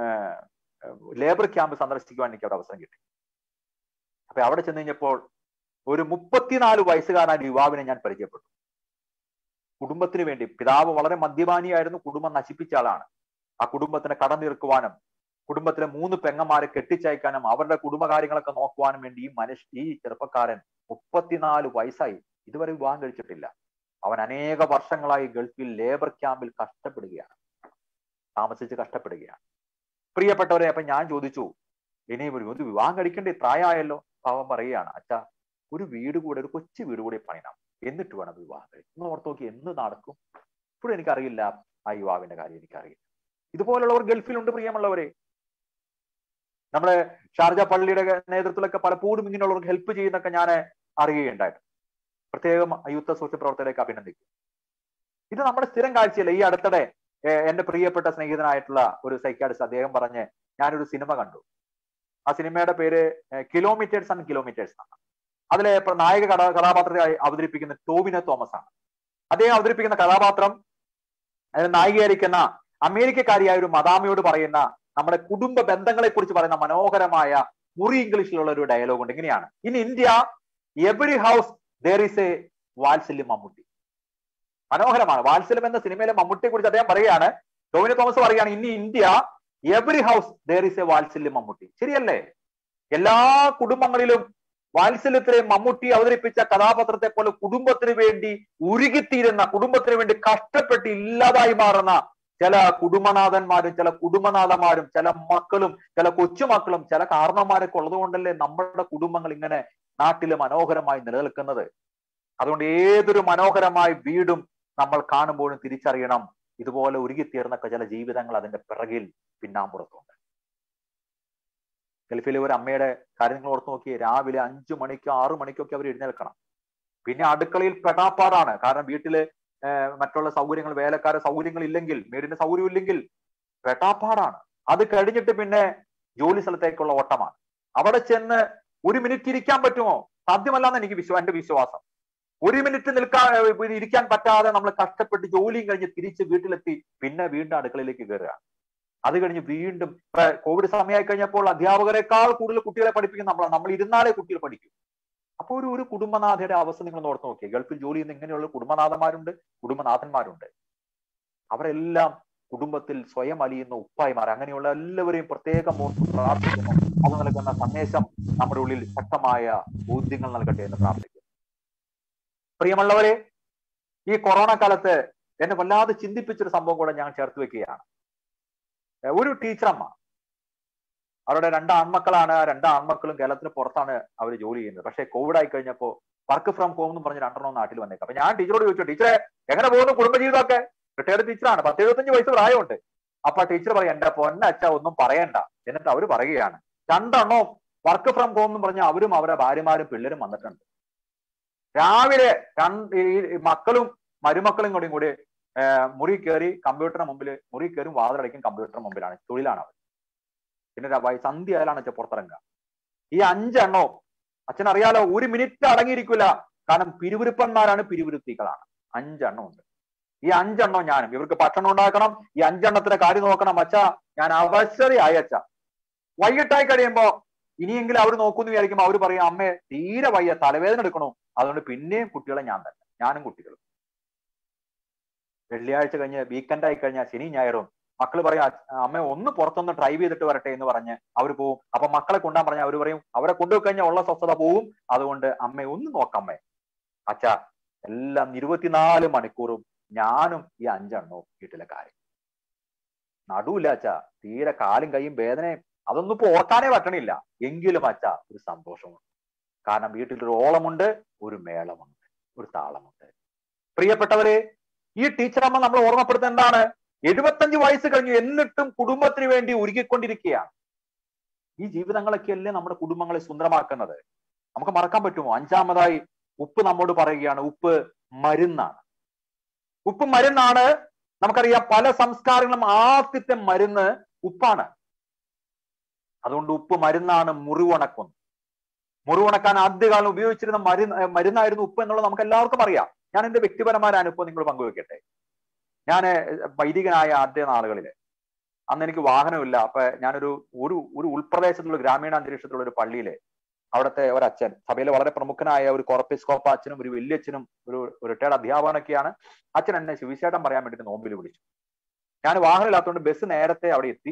ലേബർ ക്യാമ്പ് സന്ദർശിക്കുവാൻ എനിക്ക് അവിടെ അവസരം കിട്ടി അപ്പൊ അവിടെ ചെന്ന് കഴിഞ്ഞപ്പോൾ ഒരു മുപ്പത്തിനാല് വയസ്സുകാരനായ യുവാവിനെ ഞാൻ പരിചയപ്പെട്ടു കുടുംബത്തിന് വേണ്ടി പിതാവ് വളരെ മദ്യപാനിയായിരുന്നു കുടുംബം നശിപ്പിച്ച ആളാണ് ആ കുടുംബത്തിന് കടം തീർക്കുവാനും കുടുംബത്തിലെ മൂന്ന് പെങ്ങന്മാരെ കെട്ടിച്ചയക്കാനും അവരുടെ കുടുംബകാര്യങ്ങളൊക്കെ നോക്കുവാനും വേണ്ടി ഈ മനുഷ്യ ഈ ചെറുപ്പക്കാരൻ മുപ്പത്തിനാല് വയസ്സായി ഇതുവരെ വിവാഹം കഴിച്ചിട്ടില്ല അവൻ അനേക വർഷങ്ങളായി ഗൾഫിൽ ലേബർ ക്യാമ്പിൽ കഷ്ടപ്പെടുകയാണ് താമസിച്ച് കഷ്ടപ്പെടുകയാണ് പ്രിയപ്പെട്ടവരെ അപ്പൊ ഞാൻ ചോദിച്ചു ഇനി ഒരു ഒരു വിവാഹം കഴിക്കേണ്ട പ്രായമായല്ലോ അവൻ പറയുകയാണ് അച്ഛാ ഒരു വീട് കൂടെ ഒരു കൊച്ചു വീട് കൂടി പണിയണം എന്നിട്ട് വേണം വിവാഹം കഴിക്കാൻ ഒന്ന് ഓർത്ത് നോക്കി എന്ന് നടക്കും ഇപ്പോഴും എനിക്കറിയില്ല ആ യുവാവിന്റെ കാര്യം എനിക്കറിയില്ല ഇതുപോലുള്ളവർ ഗൾഫിലുണ്ട് പ്രിയമുള്ളവരെ നമ്മുടെ ഷാർജ പള്ളിയുടെ നേതൃത്വത്തിലൊക്കെ പലപ്പോഴും ഇങ്ങനെയുള്ളവർക്ക് ഹെൽപ്പ് ചെയ്യുന്നൊക്കെ ഞാൻ അറിയുകയുണ്ടായിട്ട് പ്രത്യേകം അയുത്ത സോഷ്യൽ പ്രവർത്തകരെയൊക്കെ അഭിനന്ദിക്കും ഇത് നമ്മുടെ സ്ഥിരം കാഴ്ചയല്ല ഈ അടുത്തിടെ ഏർ എന്റെ പ്രിയപ്പെട്ട സ്നേഹിതനായിട്ടുള്ള ഒരു സൈക്കാട്രിസ്റ്റ് അദ്ദേഹം പറഞ്ഞ് ഞാനൊരു സിനിമ കണ്ടു ആ സിനിമയുടെ പേര് കിലോമീറ്റേഴ്സ് ആൻഡ് കിലോമീറ്റേഴ്സ് ആണ് അതിലെ പ്ര- നായക കഥാ കഥാപാത്രത്തെ അവതരിപ്പിക്കുന്ന ടോവിനോ തോമസ് ആണ് അദ്ദേഹം അവതരിപ്പിക്കുന്ന കഥാപാത്രം അതിൽ നായികയായിരിക്കുന്ന അമേരിക്കക്കാരിയായ ഒരു മദാമയോട് പറയുന്ന നമ്മുടെ കുടുംബ ബന്ധങ്ങളെ കുറിച്ച് പറയുന്ന മനോഹരമായ മുറി ഇംഗ്ലീഷിലുള്ള ഒരു ഡയലോഗ് ഉണ്ട് ഇങ്ങനെയാണ് in India every house there is a വാത്സല്യം മമ്മൂട്ടി മനോഹരമാണ് വാത്സല്യം എന്ന സിനിമയിലെ മമ്മൂട്ടിയെ കുറിച്ച് അദ്ദേഹം പറയുകയാണ് ടോവിനോ തോമസ് പറയുകയാണ് in India every house there is a വാത്സല്യം മമ്മൂട്ടി ശരിയല്ലേ എല്ലാ കുടുംബങ്ങളിലും വാത്സല്യത്തിലെ മമ്മൂട്ടി അവതരിപ്പിച്ച കഥാപാത്രത്തെ പോലെ കുടുംബത്തിന് വേണ്ടി ഉരുകിത്തീരുന്ന കുടുംബത്തിന് വേണ്ടി കഷ്ടപ്പെട്ട് ഇല്ലാതായി മാറുന്ന ചില കുടുംബനാഥന്മാരും ചില കുടുംബനാഥന്മാരും ചില മക്കളും ചില കൊച്ചുമക്കളും ചില കാരണന്മാരൊക്കെ ഉള്ളത് കൊണ്ടല്ലേ നമ്മുടെ കുടുംബങ്ങൾ ഇങ്ങനെ നാട്ടില് മനോഹരമായി നിലനിൽക്കുന്നത് അതുകൊണ്ട് ഏതൊരു മനോഹരമായ വീടും നമ്മൾ കാണുമ്പോഴും തിരിച്ചറിയണം ഇതുപോലെ ഉരുകിത്തീർന്നൊക്കെ ചില ജീവിതങ്ങൾ അതിന്റെ പിറകിൽ പിന്നാമ്പുറത്തുണ്ട് ഗൾഫിലെ ഒരു അമ്മയുടെ കാര്യങ്ങൾ ഓർത്ത് നോക്കി രാവിലെ അഞ്ചു മണിക്കോ ആറു മണിക്കൊക്കെ അവർ എഴുന്നേൽക്കണം പിന്നെ അടുക്കളയിൽ പെടാപ്പാടാണ് കാരണം വീട്ടില് ഏർ മറ്റുള്ള സൗകര്യങ്ങൾ വേലക്കാരെ സൗകര്യങ്ങൾ ഇല്ലെങ്കിൽ വീടിന് സൗകര്യം ഇല്ലെങ്കിൽ പെടാപ്പാടാണ് അത് കഴിഞ്ഞിട്ട് പിന്നെ ജോലി സ്ഥലത്തേക്കുള്ള ഓട്ടമാണ് അവിടെ ചെന്ന് ഒരു മിനിറ്റ് ഇരിക്കാൻ പറ്റുമോ സാധ്യമല്ലെന്ന് എനിക്ക് വിശ്വാ എന്റെ വിശ്വാസം ഒരു മിനിറ്റ് നിൽക്കാൻ ഏർ ഇരിക്കാൻ പറ്റാതെ നമ്മൾ കഷ്ടപ്പെട്ട് ജോലിയും കഴിഞ്ഞ് തിരിച്ച് വീട്ടിലെത്തി പിന്നെ വീണ്ടും അടുക്കളയിലേക്ക് കയറുക അത് കഴിഞ്ഞ് വീണ്ടും ഇപ്പൊ കോവിഡ് സമയമായി കഴിഞ്ഞപ്പോൾ അധ്യാപകരെക്കാൾ കൂടുതൽ കുട്ടികളെ പഠിപ്പിക്കുന്ന നമ്മളാണ് നമ്മൾ ഇരുന്നാലേ കുട്ടികൾ പഠിക്കും അപ്പൊ ഒരു ഒരു കുടുംബനാഥയുടെ അവസ്ഥ നിങ്ങൾ ഓർത്ത് നോക്കിയേ ഗൾഫിൽ ജോലി ചെയ്യുന്ന ഇങ്ങനെയുള്ള കുടുംബനാഥന്മാരുണ്ട് കുടുംബനാഥന്മാരുണ്ട് അവരെല്ലാം കുടുംബത്തിൽ സ്വയം അലിയുന്ന ഉപ്പായിമാർ അങ്ങനെയുള്ള എല്ലാവരെയും പ്രത്യേകം ഓർത്ത് പ്രാർത്ഥിക്കുന്നു അത് നൽകുന്ന സന്ദേശം നമ്മുടെ ഉള്ളിൽ ശക്തമായ ബോധ്യങ്ങൾ നൽകട്ടെ എന്ന് പ്രാർത്ഥിക്കുന്നു പ്രിയമുള്ളവരെ ഈ കൊറോണ കാലത്ത് എന്നെ വല്ലാതെ ചിന്തിപ്പിച്ചൊരു സംഭവം കൂടെ ഞാൻ ചേർത്ത് വെക്കുകയാണ് ഏർ ഒരു ടീച്ചറമ്മ അവരുടെ രണ്ട് ആൺമക്കളാണ് ആ രണ്ട് ആൺമക്കളും കേരളത്തിന് പുറത്താണ് അവർ ജോലി ചെയ്യുന്നത് പക്ഷേ കോവിഡ് ആയി കഴിഞ്ഞപ്പോൾ വർക്ക് ഫ്രം ഹോം എന്ന് പറഞ്ഞ് രണ്ടെണ്ണം നാട്ടിൽ വന്നേക്കാം അപ്പൊ ഞാൻ ടീച്ചറോട് ചോദിച്ചു ടീച്ചറെ എങ്ങനെ പോകുന്നു കുടുംബജീവിതമൊക്കെ റിട്ടയർഡ് ടീച്ചറാണ് പത്ത് എഴുപത്തഞ്ച് വയസ്സ് പ്രായമുണ്ട് അപ്പൊ ടീച്ചർ പറയും എന്റെ പൊന്ന അച്ഛ ഒന്നും പറയണ്ട എന്നിട്ട് അവര് പറയുകയാണ് രണ്ടെണ്ണോ വർക്ക് ഫ്രം ഹോം എന്ന് പറഞ്ഞ അവരും അവരുടെ ഭാര്യമാരും പിള്ളേരും വന്നിട്ടുണ്ട് രാവിലെ രണ്ട് ഈ മക്കളും മരുമക്കളും കൂടിയും കൂടി ഏർ മുറി കയറി കമ്പ്യൂട്ടറിന് മുമ്പിൽ മുറി കയറും വാതിലടയ്ക്കും കമ്പ്യൂട്ടറിന് മുമ്പിലാണ് തൊഴിലാണ് അവർ പിന്നെ ര- വൈ- സന്ധ്യ ആയാലാണ് അച്ഛൻ പുറത്തിറങ്ങുക ഈ അഞ്ചെണ്ണോ അച്ഛൻ അറിയാലോ ഒരു മിനിറ്റ് അടങ്ങിയിരിക്കില്ല കാരണം പിരിവിരുപ്പന്മാരാണ് പിരിവിരുത്തികളാണ് അഞ്ചെണ്ണം ഉണ്ട് ഈ അഞ്ചെണ്ണം ഞാനും ഇവർക്ക് ഭക്ഷണം ഉണ്ടാക്കണം ഈ അഞ്ചെണ്ണത്തിന്റെ കാര്യം നോക്കണം അച്ഛാ ഞാൻ അവശതയായി അച്ഛ വൈകിട്ടായി കഴിയുമ്പോ ഇനിയെങ്കിലും അവർ നോക്കുന്നു വിചാരിക്കുമ്പോൾ അവർ പറയും അമ്മേ തീരെ വയ്യ തലവേദന എടുക്കണു അതുകൊണ്ട് പിന്നെയും കുട്ടികളെ ഞാൻ തന്നെ ഞാനും കുട്ടികളും വെള്ളിയാഴ്ച കഴിഞ്ഞ് വീക്കെൻഡ് ആയി കഴിഞ്ഞാൽ ശനി ഞായറും മക്കൾ പറയും "അച്ഛ- അമ്മ ഒന്ന് പുറത്തൊന്ന് ഡ്രൈവ് ചെയ്തിട്ട് വരട്ടെ എന്ന് പറഞ്ഞ് അവർ പോവും അപ്പൊ മക്കളെ കൊണ്ടാൻ പറഞ്ഞാൽ അവർ പറയും അവരെ കൊണ്ടുപോയി കഴിഞ്ഞാൽ ഉള്ള സ്വസ്ഥത പോവും അതുകൊണ്ട് അമ്മ ഒന്ന് നോക്കമ്മേ അച്ഛാ എല്ലാം ഇരുപത്തിനാല് മണിക്കൂറും ഞാനും ഈ അഞ്ചെണ്ണവും വീട്ടിലെ കാര്യം നടുവില്ല അച്ഛാ തീരെ കാലും കൈയും വേദനയും അതൊന്നും ഇപ്പൊ ഓർക്കാനേ പറ്റണില്ല എങ്കിലും അച്ഛാ ഒരു സന്തോഷമുണ്ട് കാരണം വീട്ടിൽ ഒരു ഓളമുണ്ട് ഒരു മേളമുണ്ട് ഒരു താളമുണ്ട് പ്രിയപ്പെട്ടവരെ ഈ ടീച്ചറമ്മ നമ്മൾ ഓർമ്മപ്പെടുത്തുന്ന എന്താണ് എഴുപത്തഞ്ച് വയസ്സ് കഴിഞ്ഞു എന്നിട്ടും കുടുംബത്തിന് വേണ്ടി ഒരുക്കിക്കൊണ്ടിരിക്കുകയാണ് ഈ ജീവിതങ്ങളൊക്കെ അല്ലേ നമ്മുടെ കുടുംബങ്ങളെ സുന്ദരമാക്കുന്നത് നമുക്ക് മറക്കാൻ പറ്റുമോ അഞ്ചാമതായി ഉപ്പ് നമ്മോട് പറയുകയാണ് ഉപ്പ് മരുന്നാണ് ഉപ്പ് മരുന്നാണ് നമുക്കറിയാം പല സംസ്കാരങ്ങളും ആദ്യത്തെ മരുന്ന് ഉപ്പാണ് അതുകൊണ്ട് ഉപ്പ് മരുന്നാണ് മുറിവുണക്കുന്നു മുറിവുണക്കാൻ ആദ്യകാലം ഉപയോഗിച്ചിരുന്ന മരുന്ന് മരുന്നായിരുന്നു ഉപ്പ് എന്നുള്ളത് നമുക്ക് എല്ലാവർക്കും അറിയാം ഞാൻ എന്റെ വ്യക്തിപരമായ അനുഭവം നിങ്ങൾ പങ്കുവെക്കട്ടെ ഞാൻ വൈദികനായ ആദ്യ നാളുകളില് അന്ന് എനിക്ക് വാഹനമില്ല അപ്പൊ ഞാനൊരു ഒരു ഒരു ഉൾപ്രദേശത്തുള്ള ഗ്രാമീണ അന്തരീക്ഷത്തിലുള്ള ഒരു പള്ളിയില് അവിടുത്തെ ഒരച്ഛൻ സഭയിലെ വളരെ പ്രമുഖനായ ഒരു കോർപ്പിസ്കോപ്പ അച്ഛനും ഒരു വലിയച്ഛനും ഒരു റിട്ടയർഡ് അധ്യാപകനൊക്കെയാണ് അച്ഛൻ എന്നെ സുവിശേഷം പറയാൻ വേണ്ടിയിട്ട് നോമ്പിൽ വിളിച്ചു ഞാൻ വാഹനമില്ലാത്തതുകൊണ്ട് ബസ് നേരത്തെ അവിടെ എത്തി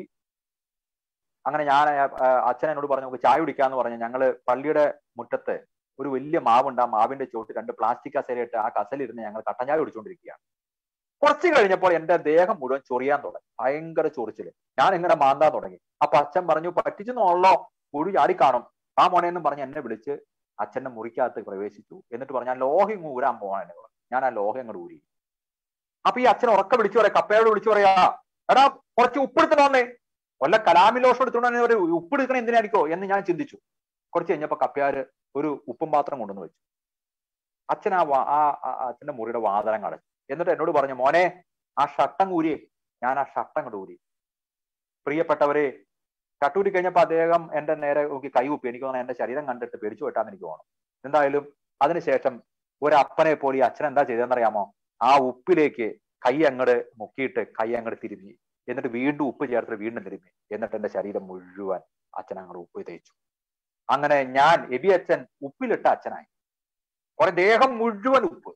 അങ്ങനെ ഞാൻ ആ, അച്ഛൻ എന്നോട് പറഞ്ഞു നമുക്ക് ചായ കുടിക്കാന്ന് പറഞ്ഞു ഞങ്ങള് പള്ളിയുടെ മുറ്റത്ത് ഒരു വലിയ മാവുണ്ട് ആ മാവിന്റെ ചോട്ട് രണ്ട് പ്ലാസ്റ്റിക് കസേരയിട്ട് ആ കസലിരുന്ന് ഞങ്ങൾ കട്ടൻ ചായ കുടിച്ചുകൊണ്ടിരിക്കുകയാണ് കുറച്ച് കഴിഞ്ഞപ്പോൾ എന്റെ ദേഹം മുഴുവൻ ചൊറിയാൻ തുടങ്ങി ഭയങ്കര ചൊറിച്ചില് ഞാൻ ഇങ്ങനെ മാന്താൻ തുടങ്ങി അപ്പൊ അച്ഛൻ പറഞ്ഞു പറ്റിച്ചെന്നുള്ളോ കുഴി ചാടിക്കാണും ആ മോനെ എന്നും പറഞ്ഞ് എന്നെ വിളിച്ച് അച്ഛന്റെ മുറിക്കകത്ത് പ്രവേശിച്ചു എന്നിട്ട് പറഞ്ഞു ഞാൻ ലോഹം ഇങ്ങ് ഊരാൻ പോവാൻ എന്നെ പറഞ്ഞു ഞാൻ ആ ലോഹം അങ്ങോട്ട് ഊരി അപ്പൊ ഈ അച്ഛൻ ഉറക്ക വിളിച്ചു പറയാ കപ്പയോട് വിളിച്ചു പറയാ എടാ കുറച്ച് ഉപ്പെടുത്ത് വന്നേ വല്ല കലാമിലോഷം എടുത്തുകൊണ്ട് ഒരു ഉപ്പ് എടുക്കണ എന്തിനായിരിക്കോ എന്ന് ഞാൻ ചിന്തിച്ചു കുറച്ച് കഴിഞ്ഞപ്പോ കപ്പയാര് ഒരു ഉപ്പും പാത്രം കൊണ്ടുവന്ന് വെച്ചു അച്ഛൻ ആ വാ- ആ ആ- ആ അച്ഛന്റെ മുറിയുടെ വാതരം കടച്ചു എന്നിട്ട് എന്നോട് പറഞ്ഞു മോനെ ആ ഷട്ടം ഊരിയേ ഞാൻ ആ ഷട്ടം അങ്ങോട്ട് ഊരി പ്രിയപ്പെട്ടവരെ ഷട്ടൂരി കഴിഞ്ഞപ്പോ അദ്ദേഹം എന്റെ നേരെ നോക്കി കൈ ഉപ്പി എനിക്ക് തോന്നുന്നു എന്റെ ശരീരം കണ്ടിട്ട് പേടിച്ചു വെട്ടാന്ന് എനിക്ക് തോന്നുന്നു എന്തായാലും അതിനുശേഷം ഒരപ്പനെ പോലെ ഈ അച്ഛൻ എന്താ ചെയ്തതെന്നറിയാമോ ആ ഉപ്പിലേക്ക് കൈ അങ്ങട് മുക്കിയിട്ട് കൈ അങ്ങട് തിരുമ്മി എന്നിട്ട് വീണ്ടും ഉപ്പ് ചേർത്തിട്ട് വീണ്ടും തിരുമ്മി എന്നിട്ട് എന്റെ ശരീരം മുഴുവൻ അച്ഛൻ അങ്ങോട്ട് ഉപ്പ് തേച്ചു അങ്ങനെ ഞാൻ എബി അച്ഛൻ ഉപ്പിലിട്ട അച്ഛനായി കുറെ ദേഹം മുഴുവൻ ഉപ്പ്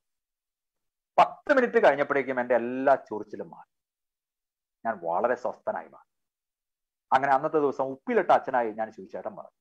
പത്ത് മിനിറ്റ് കഴിഞ്ഞപ്പോഴേക്കും എന്റെ എല്ലാ ചൊറിച്ചിലും മാറി ഞാൻ വളരെ സ്വസ്ഥനായി മാറി അങ്ങനെ അന്നത്തെ ദിവസം ഉപ്പിലിട്ട അച്ഛനായി ഞാൻ ശിവചേട്ടൻ പറഞ്ഞു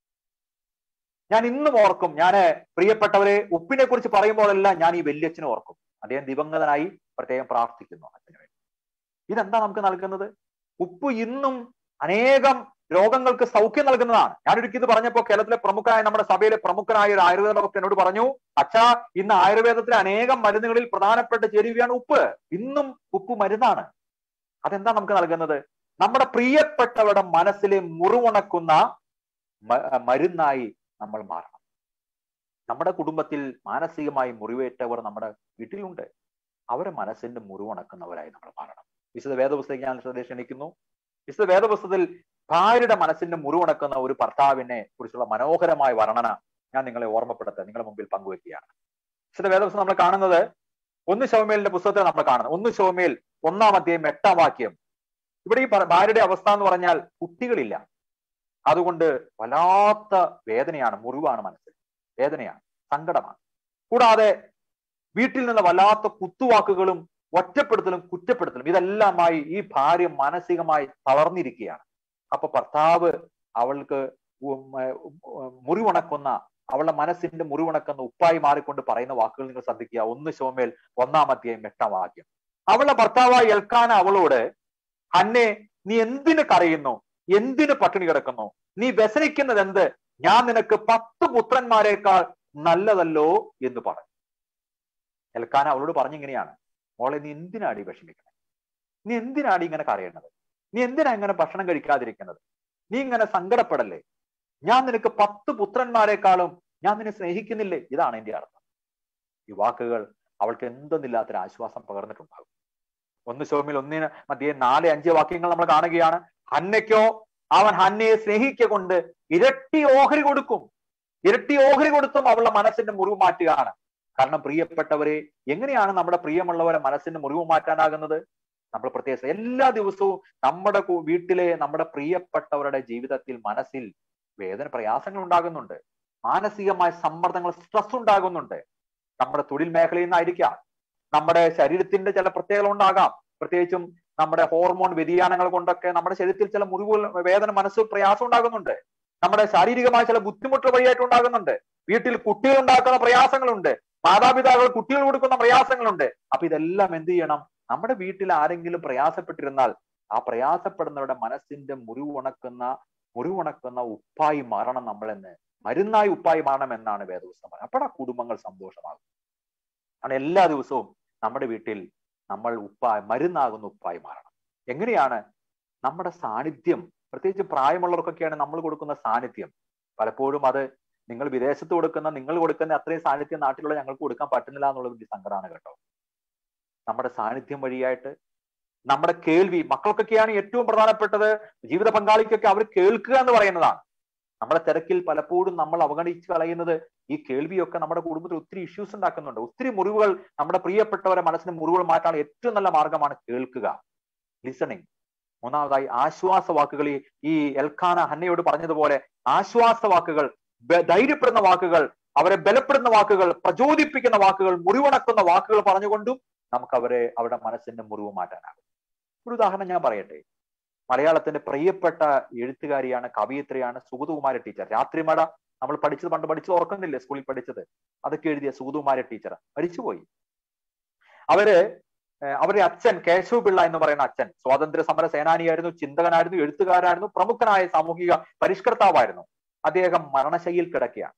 ഞാൻ ഇന്നും ഓർക്കും ഞാൻ പ്രിയപ്പെട്ടവരെ ഉപ്പിനെ കുറിച്ച് പറയുമ്പോഴെല്ലാം ഞാൻ ഈ വല്യച്ഛനെ ഓർക്കും അദ്ദേഹം ദിവംഗതനായി പ്രത്യേകം പ്രാർത്ഥിക്കുന്നു അച്ഛന് വേണ്ടി ഇതെന്താ നമുക്ക് നൽകുന്നത് ഉപ്പ് ഇന്നും അനേകം രോഗങ്ങൾക്ക് സൗഖ്യം നൽകുന്നതാണ് ഞാൻ ഒരിക്കൽ ഇത് പറഞ്ഞപ്പോൾ കേരളത്തിലെ പ്രമുഖനായ നമ്മുടെ സഭയിലെ പ്രമുഖനായ ഒരു ആയുർവേദ ഡോക്ടർ എന്നോട് പറഞ്ഞു അച്ഛാ ഇന്ന് ആയുർവേദത്തിലെ അനേകം മരുന്നുകളിൽ പ്രധാനപ്പെട്ട ചേരുവയാണ് ഉപ്പ് ഇന്നും ഉപ്പ് മരുന്നാണ് അതെന്താ നമുക്ക് നൽകുന്നത് നമ്മുടെ പ്രിയപ്പെട്ടവരുടെ മനസ്സിലെ മുറിവുണക്കുന്ന മ- മരുന്നായി നമ്മൾ മാറണം നമ്മുടെ കുടുംബത്തിൽ മാനസികമായി മുറിവേറ്റവർ നമ്മുടെ വീട്ടിലുണ്ട് അവരെ മനസ്സിന്റെ മുറിവുണക്കുന്നവരായി നമ്മൾ മാറണം വിശുദ്ധ വേദപുസ്തകം ഞാൻ ശ്രദ്ധ ക്ഷണിക്കുന്നു വിശുദ്ധ വേദപുസ്തകത്തിൽ ഭാര്യയുടെ മനസ്സിന്റെ മുറിവുണക്കുന്ന ഒരു ഭർത്താവിനെ കുറിച്ചുള്ള മനോഹരമായ വർണ്ണന ഞാൻ നിങ്ങളെ ഓർമ്മപ്പെടുത്താൻ നിങ്ങളുടെ മുമ്പിൽ പങ്കുവെക്കുകയാണ് വിശുദ്ധ വേദപുസ്തകം നമ്മൾ കാണുന്നത് ഒന്ന് ശോമേലിന്റെ പുസ്തകത്തെ നമ്മൾ കാണുന്നത് ഒന്ന് ശോമേൽ ഒന്നാം അധ്യായം എട്ടാം വാക്യം ഇവിടെ ഈ ഭ- ഭാര്യയുടെ അവസ്ഥ എന്ന് പറഞ്ഞാൽ കുട്ടികളില്ല അതുകൊണ്ട് വല്ലാത്ത വേദനയാണ് മുറിവാണ് മനസ്സിൽ വേദനയാണ് സങ്കടമാണ് കൂടാതെ വീട്ടിൽ നിന്ന് വല്ലാത്ത കുത്തുവാക്കുകളും ഒറ്റപ്പെടുത്തലും കുറ്റപ്പെടുത്തലും ഇതെല്ലാമായി ഈ ഭാര്യ മാനസികമായി തളർന്നിരിക്കുകയാണ് അപ്പൊ ഭർത്താവ് അവൾക്ക് ഉം, ഏർ, ഉം, മുറിവുണക്കുന്ന അവളുടെ മനസ്സിന്റെ മുറിവുണക്കുന്ന ഉപ്പായി മാറിക്കൊണ്ട് പറയുന്ന വാക്കുകൾ നിങ്ങൾ ശ്രദ്ധിക്കുക ഒന്ന് ശോമേൽ ഒന്നാം അധ്യായം എട്ടാം വാക്യം അവളുടെ ഭർത്താവായി ഏൽക്കാൻ അവളോട് അന്നെ നീ എന്തിന് കരയുന്നു എന്തിന് പട്ടിണി കിടക്കുന്നു നീ വ്യസനിക്കുന്നത് എന്ത് ഞാൻ നിനക്ക് പത്ത് പുത്രന്മാരെക്കാൾ നല്ലതല്ലോ എന്ന് പറഞ്ഞു എൽക്കാന അവളോട് പറഞ്ഞിങ്ങനെയാണ് മോളെ നീ എന്തിനാടി വിഷമിക്കുന്നത് നീ എന്തിനാടി ഇങ്ങനെ കരയുന്നത് നീ എന്തിനാ ഇങ്ങനെ ഭക്ഷണം കഴിക്കാതിരിക്കുന്നത് നീ ഇങ്ങനെ സങ്കടപ്പെടല്ലേ ഞാൻ നിനക്ക് പത്ത് പുത്രന്മാരെക്കാളും ഞാൻ നിന്നെ സ്നേഹിക്കുന്നില്ലേ ഇതാണ് എന്റെ അർത്ഥം ഈ വാക്കുകൾ അവൾക്ക് എന്തെന്നില്ലാത്തൊരു ആശ്വാസം പകർന്നിട്ടുണ്ടാകും ഒന്ന് ശോമിൽ ഒന്നിന് മധ്യേ നാല് അഞ്ച് വാക്യങ്ങൾ നമ്മൾ കാണുകയാണ് ഹന്നയ്ക്കോ അവൻ ഹന്നയെ സ്നേഹിക്ക കൊണ്ട് ഇരട്ടി ഓഹരി കൊടുക്കും ഇരട്ടി ഓഹരി കൊടുത്തും അവളുടെ മനസ്സിന്റെ മുറിവ് മാറ്റുകയാണ് കാരണം പ്രിയപ്പെട്ടവരെ എങ്ങനെയാണ് നമ്മുടെ പ്രിയമുള്ളവരെ മനസ്സിന് മുറിവ് മാറ്റാനാകുന്നത് നമ്മൾ പ്രത്യേകിച്ച് എല്ലാ ദിവസവും നമ്മുടെ കു- വീട്ടിലെ നമ്മുടെ പ്രിയപ്പെട്ടവരുടെ ജീവിതത്തിൽ മനസ്സിൽ വേദന പ്രയാസങ്ങൾ ഉണ്ടാകുന്നുണ്ട് മാനസികമായ സമ്മർദ്ദങ്ങൾ സ്ട്രെസ് ഉണ്ടാകുന്നുണ്ട് നമ്മുടെ തൊഴിൽ മേഖലയിൽ നിന്നായിരിക്കാം നമ്മുടെ ശരീരത്തിന്റെ ചില പ്രത്യേകത ഉണ്ടാകാം പ്രത്യേകിച്ചും നമ്മുടെ ഹോർമോൺ വ്യതിയാനങ്ങൾ കൊണ്ടൊക്കെ നമ്മുടെ ശരീരത്തിൽ ചില മുറിവുകൾ വേദന മനസ്സ് പ്രയാസം ഉണ്ടാകുന്നുണ്ട് നമ്മുടെ ശാരീരികമായ ചില ബുദ്ധിമുട്ടുകൾ വഴിയായിട്ട് ഉണ്ടാകുന്നുണ്ട് വീട്ടിൽ കുട്ടികൾ ഉണ്ടാക്കുന്ന പ്രയാസങ്ങളുണ്ട് മാതാപിതാക്കൾ കുട്ടികൾ കൊടുക്കുന്ന പ്രയാസങ്ങളുണ്ട് അപ്പൊ ഇതെല്ലാം എന്ത് ചെയ്യണം നമ്മുടെ വീട്ടിൽ ആരെങ്കിലും പ്രയാസപ്പെട്ടിരുന്നാൽ ആ പ്രയാസപ്പെടുന്നവരുടെ മനസ്സിന്റെ മുറിവുണക്കുന്ന മുറിവുണക്കുന്ന ഉപ്പായി മാറണം നമ്മളെന്ന് മരുന്നായി ഉപ്പായി മാറണം എന്നാണ് വേദപുസ്തകം പറയുന്നത് അപ്പോഴാ കുടുംബങ്ങൾ സന്തോഷമാകും ആണ് എല്ലാ ദിവസവും നമ്മുടെ വീട്ടിൽ നമ്മൾ ഉപ്പായി മരുന്നാകുന്ന ഉപ്പായി മാറണം എങ്ങനെയാണ് നമ്മുടെ സാന്നിധ്യം പ്രത്യേകിച്ച് പ്രായമുള്ളവർക്കൊക്കെയാണ് നമ്മൾ കൊടുക്കുന്ന സാന്നിധ്യം പലപ്പോഴും അത് നിങ്ങൾ വിദേശത്ത് കൊടുക്കുന്ന നിങ്ങൾ കൊടുക്കുന്ന അത്രയും സാന്നിധ്യം നാട്ടിലുള്ള ഞങ്ങൾക്ക് കൊടുക്കാൻ പറ്റുന്നില്ല എന്നുള്ളത് വലിയ സങ്കടമാണ് കേട്ടോ നമ്മുടെ സാന്നിധ്യം വഴിയായിട്ട് നമ്മുടെ കേൾവി മക്കൾക്കൊക്കെയാണ് ഏറ്റവും പ്രധാനപ്പെട്ടത് ജീവിത പങ്കാളിക്കൊക്കെ അവർ കേൾക്കുക എന്ന് പറയുന്നതാണ് നമ്മുടെ തിരക്കിൽ പലപ്പോഴും നമ്മൾ അവഗണിച്ച് കളയുന്നത് ഈ കേൾവിയൊക്കെ നമ്മുടെ കുടുംബത്തിൽ ഒത്തിരി ഇഷ്യൂസ് ഉണ്ടാക്കുന്നുണ്ട് ഒത്തിരി മുറിവുകൾ നമ്മുടെ പ്രിയപ്പെട്ടവരെ മനസ്സിന് മുറിവുകൾ മാറ്റാനുള്ള ഏറ്റവും നല്ല മാർഗമാണ് കേൾക്കുക ലിസണിങ് മൂന്നാമതായി ആശ്വാസ വാക്കുകൾ ഈ- ഈ എൽഖാന ഹന്നയോട് പറഞ്ഞതുപോലെ ആശ്വാസ വാക്കുകൾ ബ- ധൈര്യപ്പെടുന്ന വാക്കുകൾ അവരെ ബലപ്പെടുന്ന വാക്കുകൾ പ്രചോദിപ്പിക്കുന്ന വാക്കുകൾ മുറിവുണക്കുന്ന വാക്കുകൾ പറഞ്ഞുകൊണ്ടും നമുക്ക് അവരെ അവരുടെ മനസ്സിന്റെ മുറിവ് മാറ്റാനാകും ഒരു ഉദാഹരണം ഞാൻ പറയട്ടെ മലയാളത്തിന്റെ പ്രിയപ്പെട്ട എഴുത്തുകാരിയാണ് കവിയത്രിയാണ് സുഗതകുമാരി ടീച്ചർ രാത്രിമഴ നമ്മൾ പഠിച്ചത് പണ്ട് പഠിച്ചത് ഓർക്കുന്നില്ലേ സ്കൂളിൽ പഠിച്ചത് അതൊക്കെ എഴുതിയ സുഗതകുമാരി ടീച്ചർ മരിച്ചുപോയി അവര് ഏഹ് അവരുടെ അച്ഛൻ കേശവ് പിള്ള എന്ന് പറയുന്ന അച്ഛൻ സ്വാതന്ത്ര്യ സമര സേനാനിയായിരുന്നു ചിന്തകനായിരുന്നു എഴുത്തുകാരായിരുന്നു പ്രമുഖനായ സാമൂഹിക പരിഷ്കർത്താവായിരുന്നു അദ്ദേഹം മരണശൈലിയിൽ കിടക്കുകയാണ്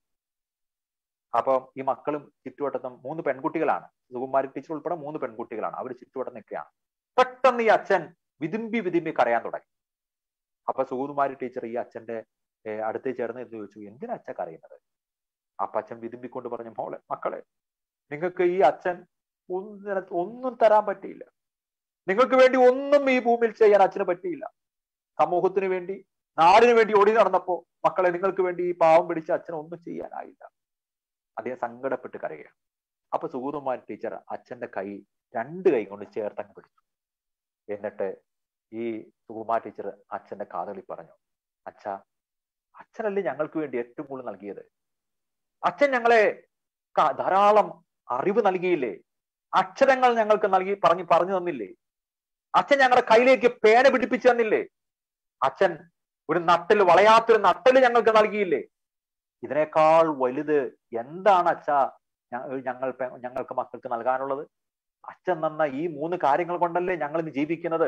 അപ്പൊ ഈ മക്കളും ചുറ്റുവട്ടത്തും മൂന്ന് പെൺകുട്ടികളാണ് സുകുമാരി ടീച്ചർ ഉൾപ്പെടെ മൂന്ന് പെൺകുട്ടികളാണ് അവർ ചുറ്റുവട്ടം നിൽക്കുകയാണ് പെട്ടെന്ന് ഈ അച്ഛൻ വിതുമ്പി വിതുമ്പി കരയാൻ തുടങ്ങി അപ്പൊ സുകുമാരി ടീച്ചർ ഈ അച്ഛന്റെ ഏഹ് അടുത്ത് ചേർന്ന് എന്ന് ചോദിച്ചു എന്തിനാ അച്ഛൻ കരയുന്നത് അപ്പൊ അച്ഛൻ വിതുമ്പിക്കൊണ്ട് പറഞ്ഞു മോളെ മക്കളെ നിങ്ങൾക്ക് ഈ അച്ഛൻ ഒന്നും ഒന്നും തരാൻ പറ്റിയില്ല നിങ്ങൾക്ക് വേണ്ടി ഒന്നും ഈ ഭൂമിയിൽ ചെയ്യാൻ അച്ഛന് പറ്റിയില്ല സമൂഹത്തിന് വേണ്ടി നാടിന് വേണ്ടി ഓടി നടന്നപ്പോ മക്കളെ നിങ്ങൾക്ക് വേണ്ടി ഈ പാവം പിടിച്ച അച്ഛന് ഒന്നും ചെയ്യാനായില്ല അദ്ദേഹം സങ്കടപ്പെട്ട് കരയുകയാണ് അപ്പൊ സുഗതകുമാരി ടീച്ചർ അച്ഛന്റെ കൈ രണ്ട് കൈ കൊണ്ട് ചേർത്തങ്ങ് പിടിച്ചു എന്നിട്ട് ഈ സുകുമാരി ടീച്ചർ അച്ഛന്റെ കാതുകളിൽ പറഞ്ഞു അച്ഛ അച്ഛനല്ലേ ഞങ്ങൾക്ക് വേണ്ടി ഏറ്റവും കൂടുതൽ നൽകിയത് അച്ഛൻ ഞങ്ങളെ ക- ധാരാളം അറിവ് നൽകിയില്ലേ അക്ഷരങ്ങൾ ഞങ്ങൾക്ക് നൽകി പറഞ്ഞു പറഞ്ഞു തന്നില്ലേ അച്ഛൻ ഞങ്ങളുടെ കയ്യിലേക്ക് പേന പിടിപ്പിച്ചു തന്നില്ലേ അച്ഛൻ ഒരു നട്ടൽ വളയാത്തൊരു നട്ടല് ഞങ്ങൾക്ക് നൽകിയില്ലേ ഇതിനേക്കാൾ വലുത് എന്താണ് അച്ഛ ഞങ്ങൾ പെ- ഞങ്ങൾക്ക് മക്കൾക്ക് നൽകാനുള്ളത് അച്ഛൻ തന്ന ഈ മൂന്ന് കാര്യങ്ങൾ കൊണ്ടല്ലേ ഞങ്ങൾ ഇന്ന് ജീവിക്കുന്നത്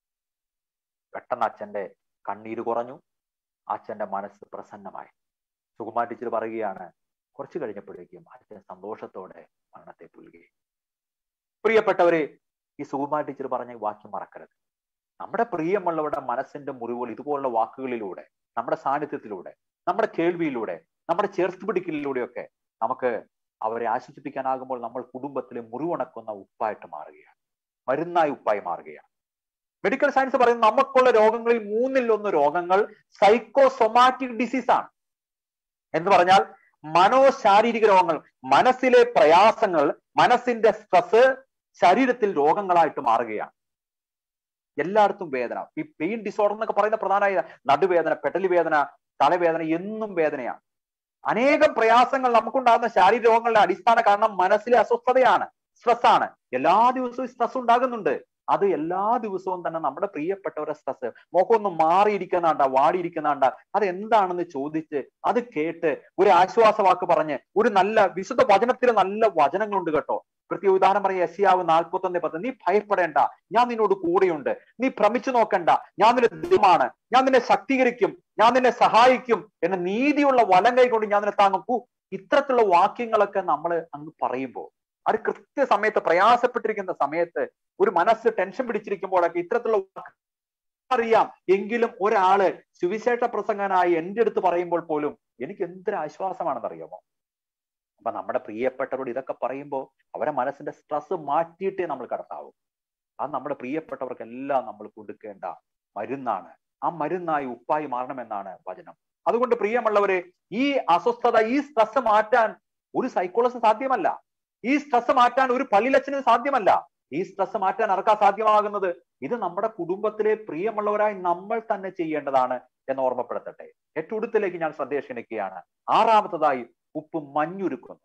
പെട്ടെന്ന് അച്ഛന്റെ കണ്ണീര് കുറഞ്ഞു അച്ഛന്റെ മനസ്സ് പ്രസന്നമായി സുകുമാർ ടീച്ചർ പറയുകയാണ് കുറച്ചു കഴിഞ്ഞപ്പോഴേക്കും അച്ഛൻ സന്തോഷത്തോടെ മരണത്തെ പുൽകി പ്രിയപ്പെട്ടവരെ ഈ സുകുമാർ ടീച്ചർ പറഞ്ഞ ഈ വാക്യം മറക്കരുത് നമ്മുടെ പ്രിയമുള്ളവരുടെ മനസ്സിന്റെ മുറിവുകൾ ഇതുപോലുള്ള വാക്കുകളിലൂടെ നമ്മുടെ സാന്നിധ്യത്തിലൂടെ നമ്മുടെ കേൾവിയിലൂടെ നമ്മുടെ ചേർത്ത് പിടിക്കലിലൂടെയൊക്കെ നമുക്ക് അവരെ ആശ്വസിപ്പിക്കാനാകുമ്പോൾ നമ്മൾ കുടുംബത്തിലെ മുറിവുണക്കുന്ന ഉപ്പായിട്ട് മാറുകയാണ് മരുന്നായി ഉപ്പായി മാറുകയാണ് മെഡിക്കൽ സയൻസ് പറയുന്നത് നമുക്കുള്ള രോഗങ്ങളിൽ മൂന്നിൽ ഒന്ന് രോഗങ്ങൾ സൈക്കോസൊമാറ്റിക് ഡിസീസ് ആണ് എന്ന് പറഞ്ഞാൽ മനോശാരീരിക രോഗങ്ങൾ മനസ്സിലെ പ്രയാസങ്ങൾ മനസ്സിന്റെ സ്ട്രെസ് ശരീരത്തിൽ രോഗങ്ങളായിട്ട് മാറുകയാണ് എല്ലായിടത്തും വേദന ഈ പെയിൻ ഡിസോർഡർ എന്നൊക്കെ പറയുന്ന പ്രധാനമായ നടുവേദന പെടലി വേദന തലവേദന എന്നും വേദനയാണ് അനേകം പ്രയാസങ്ങൾ നമുക്കുണ്ടാകുന്ന ശാരീരിക രോഗങ്ങളുടെ അടിസ്ഥാന കാരണം മനസ്സിലെ അസ്വസ്ഥതയാണ് സ്ട്രെസ് ആണ് എല്ലാ ദിവസവും സ്ട്രെസ് ഉണ്ടാകുന്നുണ്ട് അത് എല്ലാ ദിവസവും തന്നെ നമ്മുടെ പ്രിയപ്പെട്ടവരുടെ സ്ട്രെസ് മുഖമൊന്ന് മാറിയിരിക്കുന്നാണ്ട വാടിയിരിക്കുന്നാണ്ട അത് എന്താണെന്ന് ചോദിച്ച് അത് കേട്ട് ഒരു ആശ്വാസവാക്ക് പറഞ്ഞ് ഒരു നല്ല വിശുദ്ധ വചനത്തിൽ നല്ല വചനങ്ങളുണ്ട് കേട്ടോ പ്രത്യേക ഉദാഹരണം പറയാം യശിയാവ് നാൽപ്പത്തി ഒന്ന് പത്ത് നീ ഭയപ്പെടേണ്ട ഞാൻ നിന്നോട് കൂടെയുണ്ട് നീ ഭ്രമിച്ചു നോക്കണ്ട ഞാൻ നിന്റെ ദൈവമാണ് ഞാൻ നിന്നെ ശക്തീകരിക്കും ഞാൻ നിന്നെ സഹായിക്കും എന്ന നീതിയുള്ള വലം കൈ കൊണ്ട് ഞാൻ നിന്നെ താങ്ങും പൂ ഇത്തരത്തിലുള്ള വാക്യങ്ങളൊക്കെ നമ്മൾ അങ്ങ് പറയുമ്പോൾ അത് കൃത്യസമയത്ത് പ്രയാസപ്പെട്ടിരിക്കുന്ന സമയത്ത് ഒരു മനസ്സ് ടെൻഷൻ പിടിച്ചിരിക്കുമ്പോഴൊക്കെ ഇത്തരത്തിലുള്ള വാക്ക് അറിയാം എങ്കിലും ഒരാള് സുവിശേഷ പ്രസംഗനായി എന്റെ അടുത്ത് പറയുമ്പോൾ പോലും എനിക്ക് എന്തൊരു ആശ്വാസമാണെന്ന് അറിയാമോ അപ്പൊ നമ്മുടെ പ്രിയപ്പെട്ടവരോട് ഇതൊക്കെ പറയുമ്പോൾ അവരെ മനസ്സിന്റെ സ്ട്രെസ് മാറ്റിയിട്ടേ നമ്മൾ കടത്താവൂ അത് നമ്മുടെ പ്രിയപ്പെട്ടവർക്കെല്ലാം നമ്മൾ കൊടുക്കേണ്ട മരുന്നാണ് ആ മരുന്നായി ഉപ്പായി മാറണമെന്നാണ് വചനം അതുകൊണ്ട് പ്രിയമുള്ളവരെ ഈ അസ്വസ്ഥത ഈ സ്ട്രെസ് മാറ്റാൻ ഒരു സൈക്കോളജിസ്റ്റ് സാധ്യമല്ല ഈ സ്ട്രെസ് മാറ്റാൻ ഒരു പള്ളിലച്ഛന് സാധ്യമല്ല ഈ സ്ട്രെസ് മാറ്റാൻ ആർക്കാ സാധ്യമാകുന്നത് ഇത് നമ്മുടെ കുടുംബത്തിലെ പ്രിയമുള്ളവരായി നമ്മൾ തന്നെ ചെയ്യേണ്ടതാണ് എന്ന് ഓർമ്മപ്പെടുത്തട്ടെ ഏറ്റവും ഒടുത്തിലേക്ക് ഞാൻ ശ്രദ്ധ ക്ഷണിക്കുകയാണ് ആറാമത്തതായി ഉപ്പ് മഞ്ഞുരുക്കുന്നു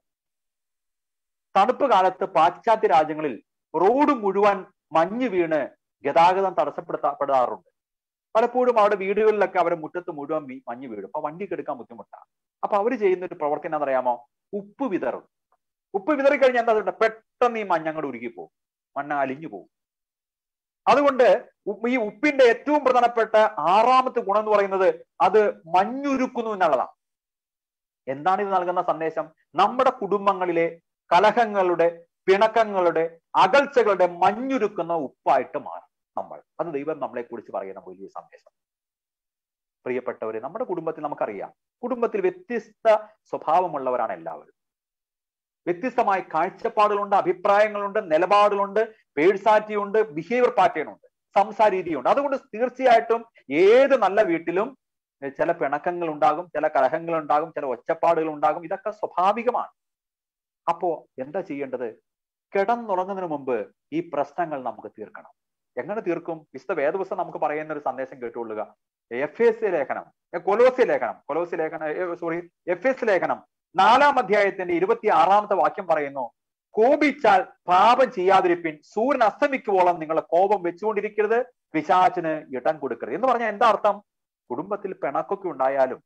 തണുപ്പ് കാലത്ത് പാശ്ചാത്യ രാജ്യങ്ങളിൽ റോഡ് മുഴുവൻ മഞ്ഞ് വീണ് ഗതാഗതം തടസ്സപ്പെടുത്തപ്പെടാറുണ്ട് പലപ്പോഴും അവിടെ വീടുകളിലൊക്കെ അവരുടെ മുറ്റത്ത് മുഴുവൻ വീ- മഞ്ഞ് വീഴും അപ്പൊ വണ്ടിക്ക് എടുക്കാൻ ബുദ്ധിമുട്ടാണ് അപ്പൊ അവർ ചെയ്യുന്ന ഒരു പ്രവർത്തനം എന്താണെന്നറിയാമോ ഉപ്പ് വിതറും ഉപ്പ് വിതറി കഴിഞ്ഞാൽ എന്താ ചെയ്യണ്ടേ? പെട്ടെന്ന് ഈ മഞ്ഞ് അങ്ങോട്ട് ഉരുകി പോകും മണ്ണ് അലിഞ്ഞു പോകും അതുകൊണ്ട് ഉപ്പ് ഈ ഉപ്പിന്റെ ഏറ്റവും പ്രധാനപ്പെട്ട ആറാമത്തെ ഗുണം എന്ന് പറയുന്നത് അത് മഞ്ഞുരുക്കുന്നു എന്നുള്ളതാണ് എന്താണ് ഇത് നൽകുന്ന സന്ദേശം നമ്മുടെ കുടുംബങ്ങളിലെ കലഹങ്ങളുടെ പിണക്കങ്ങളുടെ അകൽച്ചകളുടെ മഞ്ഞുരുക്കുന്ന ഉപ്പായിട്ട് മാറും നമ്മൾ അത് ദൈവം നമ്മളെ കുറിച്ച് പറയുന്ന വലിയ സന്ദേശം പ്രിയപ്പെട്ടവരെ നമ്മുടെ കുടുംബത്തിൽ നമുക്കറിയാം കുടുംബത്തിൽ വ്യത്യസ്ത സ്വഭാവമുള്ളവരാണ് എല്ലാവരും വ്യത്യസ്തമായ കാഴ്ചപ്പാടുകളുണ്ട് അഭിപ്രായങ്ങളുണ്ട് നിലപാടുകളുണ്ട് പേഴ്സാറ്റി ഉണ്ട് ബിഹേവിയർ പാറ്റേൺ ഉണ്ട് സംസാര രീതിയുണ്ട് അതുകൊണ്ട് തീർച്ചയായിട്ടും ഏത് നല്ല വീട്ടിലും എഹ് ചില പിണക്കങ്ങൾ ഉണ്ടാകും ചില കലഹങ്ങൾ ഉണ്ടാകും ചില ഒച്ചപ്പാടുകൾ ഉണ്ടാകും ഇതൊക്കെ സ്വാഭാവികമാണ് അപ്പോ എന്താ ചെയ്യേണ്ടത് കിടന്നുറങ്ങുന്നതിന് മുമ്പ് ഈ പ്രശ്നങ്ങൾ നമുക്ക് തീർക്കണം എങ്ങനെ തീർക്കും വിശുദ്ധ വേദപുസ്തകം നമുക്ക് പറയുന്ന ഒരു സന്ദേശം കേട്ടുകൊള്ളുക എഫ് എസ് ലേഖനം എ, കൊലോസ്യ ലേഖനം കൊലോസ്യ ലേഖനം സോറി എഫ് എസ് ലേഖനം നാലാം അധ്യായത്തിന്റെ ഇരുപത്തി ആറാമത്തെ വാക്യം പറയുന്നു കോപിച്ചാൽ പാപം ചെയ്യാതിരിപ്പിൻ സൂര്യൻ അസ്തമിക്കുവോളം നിങ്ങളെ കോപം വെച്ചുകൊണ്ടിരിക്കരുത് പിശാചിന് ഇടം കൊടുക്കരുത് എന്ന് പറഞ്ഞാൽ എന്താ അർത്ഥം കുടുംബത്തിൽ പിണക്കൊക്കെ ഉണ്ടായാലും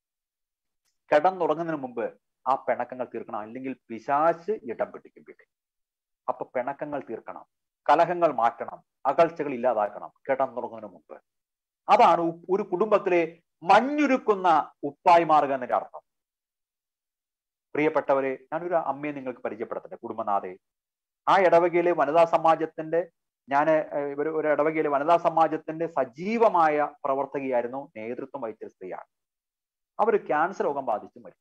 കിടന്നുറങ്ങുന്നതിന് മുമ്പ് ആ പിണക്കങ്ങൾ തീർക്കണം അല്ലെങ്കിൽ പിശാച്ച് ഇടം പിടിക്കും വീട്ടിൽ അപ്പൊ പിണക്കങ്ങൾ തീർക്കണം കലഹങ്ങൾ മാറ്റണം അകൽച്ചകൾ ഇല്ലാതാക്കണം കിടന്നുറങ്ങുന്നതിന് മുമ്പ് അതാണ് ഉപ്പ് ഒരു കുടുംബത്തിലെ മഞ്ഞുരുക്കുന്ന ഉപ്പായി മാറുക എന്നതിന്റെ അർത്ഥം പ്രിയപ്പെട്ടവരെ ഞാനൊരു അമ്മയെ നിങ്ങൾക്ക് പരിചയപ്പെടുത്തട്ടെ കുടുംബനാഥെ ആ ഇടവകയിലെ വനിതാ സമാജത്തിന്റെ ഞാൻ ഒരു ഒരു ഇടവകയിലെ വനിതാ സമാജത്തിന്റെ സജീവമായ പ്രവർത്തകയായിരുന്നു നേതൃത്വം വഹിച്ച സ്ത്രീയാണ് അവർ ക്യാൻസർ രോഗം ബാധിച്ചു മരിച്ചു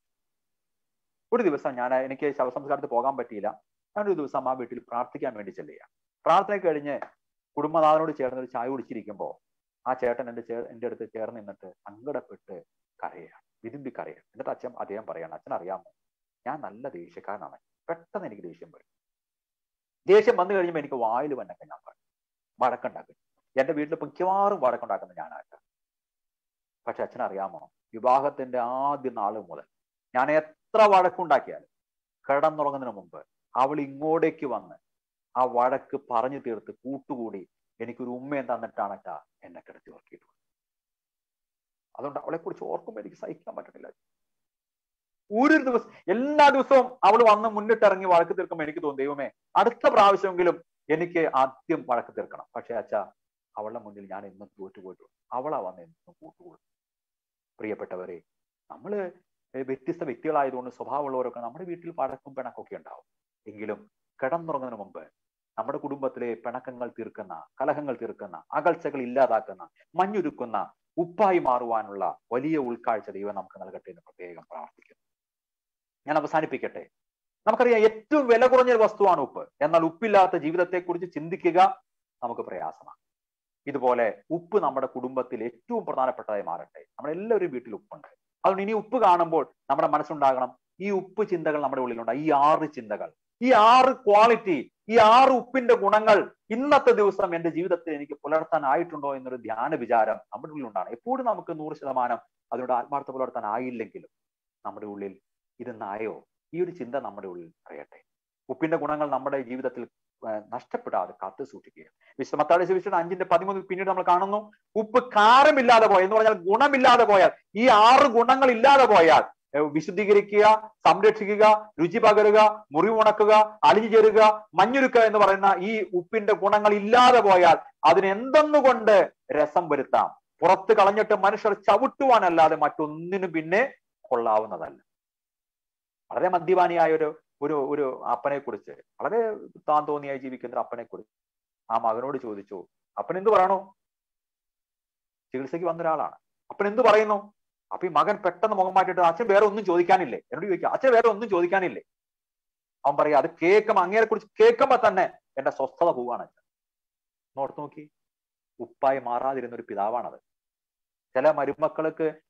ഒരു ദിവസം ഞാൻ എനിക്ക് ശവസംസ്കാരത്ത് പോകാൻ പറ്റിയില്ല ഞാനൊരു ദിവസം ആ വീട്ടിൽ പ്രാർത്ഥിക്കാൻ വേണ്ടി ചെല്ലുകയാണ് പ്രാർത്ഥന കഴിഞ്ഞ് കുടുംബനാഥനോട് ചേർന്ന് ഒരു ചായ കുടിച്ചിരിക്കുമ്പോൾ ആ ചേട്ടൻ എൻ്റെ ചേ എൻ്റെ അടുത്ത് ചേർന്ന് നിന്നിട്ട് സങ്കടപ്പെട്ട് കരയാണ് വിരുമ്പി കരയാണ് എന്നിട്ട് അച്ഛൻ അദ്ദേഹം പറയാണ് അച്ഛൻ അറിയാമോ ഞാൻ നല്ല ദേഷ്യക്കാരനാണ് പെട്ടെന്ന് എനിക്ക് ദേഷ്യം വരും ദേഷ്യം വന്നു കഴിയുമ്പോൾ എനിക്ക് വായിൽ വന്നൊക്കെ ഞാൻ പറയും വഴക്കുണ്ടാക്കും എന്റെ വീട്ടിൽ മിക്കവാറും വഴക്കുണ്ടാക്കുന്ന ഞാനായിട്ട് പക്ഷെ അച്ഛൻ അറിയാമോ വിവാഹത്തിന്റെ ആദ്യ നാള് മുതൽ ഞാൻ എത്ര വഴക്കുണ്ടാക്കിയാലും കിടന്നുറങ്ങുന്നതിന് മുമ്പ് അവൾ ഇങ്ങോട്ടേക്ക് വന്ന് ആ വഴക്ക് പറഞ്ഞു തീർത്ത് കൂട്ടുകൂടി എനിക്കൊരു ഉമ്മയും തന്നിട്ടാണ് അച്ഛാ എന്നെ കിടത്തി ഉറക്കിയിട്ടുള്ളത് അതുകൊണ്ട് അവളെ കുറിച്ച് ഓർക്കുമ്പോൾ എനിക്ക് സഹിക്കാൻ പറ്റണില്ല ഒരു ദിവസം എല്ലാ ദിവസവും അവൾ വന്ന് മുന്നിട്ടിറങ്ങി വഴക്ക് തീർക്കുമ്പോൾ എനിക്ക് തോന്നും ദൈവമേ അടുത്ത പ്രാവശ്യമെങ്കിലും എനിക്ക് ആദ്യം വഴക്ക് തീർക്കണം പക്ഷെ അച്ഛാ അവളുടെ മുന്നിൽ ഞാൻ എന്നും തോറ്റുപോയിട്ടു അവളാ വന്ന് എന്നും കൂട്ടുകൂടും പ്രിയപ്പെട്ടവരെ നമ്മള് വ്യത്യസ്ത വ്യക്തികളായതുകൊണ്ട് സ്വഭാവമുള്ളവരൊക്കെ നമ്മുടെ വീട്ടിൽ വഴക്കും പിണക്കൊക്കെ ഉണ്ടാവും എങ്കിലും കിടന്നുറങ്ങുന്നതിന് മുമ്പ് നമ്മുടെ കുടുംബത്തിലെ പിണക്കങ്ങൾ തീർക്കുന്ന കലഹങ്ങൾ തീർക്കുന്ന അകൽച്ചകൾ ഇല്ലാതാക്കുന്ന മഞ്ഞുരുക്കുന്ന ഉപ്പായി മാറുവാനുള്ള വലിയ ഉൾക്കാഴ്ച ദൈവം നമുക്ക് നൽകട്ടെ എന്ന് പ്രത്യേകം പ്രാർത്ഥിക്കുന്നു ഞാൻ അവസാനിപ്പിക്കട്ടെ നമുക്കറിയാം ഏറ്റവും വില കുറഞ്ഞൊരു വസ്തുവാണ് ഉപ്പ് എന്നാൽ ഉപ്പില്ലാത്ത ജീവിതത്തെക്കുറിച്ച് ചിന്തിക്കുക നമുക്ക് പ്രയാസമാണ് ഇതുപോലെ ഉപ്പ് നമ്മുടെ കുടുംബത്തിൽ ഏറ്റവും പ്രധാനപ്പെട്ടതായി മാറട്ടെ നമ്മുടെ എല്ലാവരും വീട്ടിൽ ഉപ്പുണ്ട് അതുകൊണ്ട് ഇനി ഉപ്പ് കാണുമ്പോൾ നമ്മുടെ മനസ്സുണ്ടാകണം ഈ ഉപ്പ് ചിന്തകൾ നമ്മുടെ ഉള്ളിലുണ്ട് ഈ ആറ് ചിന്തകൾ ഈ ആറ് ക്വാളിറ്റി ഈ ആറ് ഉപ്പിന്റെ ഗുണങ്ങൾ ഇന്നത്തെ ദിവസം എന്റെ ജീവിതത്തിൽ എനിക്ക് പുലർത്താനായിട്ടുണ്ടോ എന്നൊരു ധ്യാന വിചാരം നമ്മുടെ ഉള്ളിലുണ്ടാണ് എപ്പോഴും നമുക്ക് നൂറ് ശതമാനം അതിനോട് ആത്മാർത്ഥ പുലർത്താൻ ആയില്ലെങ്കിലും നമ്മുടെ ഉള്ളിൽ ഇതെന്നായോ ഈ ഒരു ചിന്ത നമ്മുടെ ഉള്ളിൽ അറിയട്ടെ ഉപ്പിന്റെ ഗുണങ്ങൾ നമ്മുടെ ജീവിതത്തിൽ നഷ്ടപ്പെടാതെ കാത്തു സൂക്ഷിക്കുക വിശ്വമത്താടി സുവിശേഷം അഞ്ചിന്റെ പതിമൂന്ന് പിന്നീട് നമ്മൾ കാണുന്നു ഉപ്പ് കാരമില്ലാതെ പോയാൽ എന്ന് പറഞ്ഞാൽ ഗുണമില്ലാതെ പോയാൽ ഈ ആറ് ഗുണങ്ങൾ ഇല്ലാതെ പോയാൽ വിശുദ്ധീകരിക്കുക സംരക്ഷിക്കുക രുചി പകരുക മുറിവുണക്കുക അലിഞ്ഞു ചേരുക മഞ്ഞുരുക്കുക എന്ന് പറയുന്ന ഈ ഉപ്പിന്റെ ഗുണങ്ങൾ ഇല്ലാതെ പോയാൽ അതിന് എന്തെന്നുകൊണ്ട് രസം വരുത്താം പുറത്ത് കളഞ്ഞിട്ട് മനുഷ്യർ ചവിട്ടുവാനല്ലാതെ മറ്റൊന്നിനും പിന്നെ കൊള്ളാവുന്നതല്ല വളരെ മദ്യപാനിയായ ഒരു ഒരു ഒരു അപ്പനെ കുറിച്ച് വളരെ താൻ തോന്നിയായി ജീവിക്കുന്ന ഒരു അപ്പനെ കുറിച്ച് ആ മകനോട് ചോദിച്ചു അപ്പൻ എന്ത് പറയണു ചികിത്സയ്ക്ക് വന്ന ഒരാളാണ് അപ്പൻ എന്ത് പറയുന്നു അപ്പൊ ഈ മകൻ പെട്ടെന്ന് മുഖം മാറ്റിയിട്ട് അച്ഛൻ വേറെ ഒന്നും ചോദിക്കാനില്ലേ എന്നോട് ചോദിക്കുക അച്ഛൻ വേറെ ഒന്നും ചോദിക്കാനില്ലേ അവൻ പറയാ അത് കേൾക്കുമ്പോ അങ്ങേരെ കുറിച്ച് കേൾക്കുമ്പോ തന്നെ എന്റെ സ്വസ്ഥത പോവാണ് അച്ഛൻ നോർത്ത് നോക്കി ഉപ്പായി മാറാതിരുന്ന ഒരു പിതാവാണത് ചില മരുമക്കൾക്ക്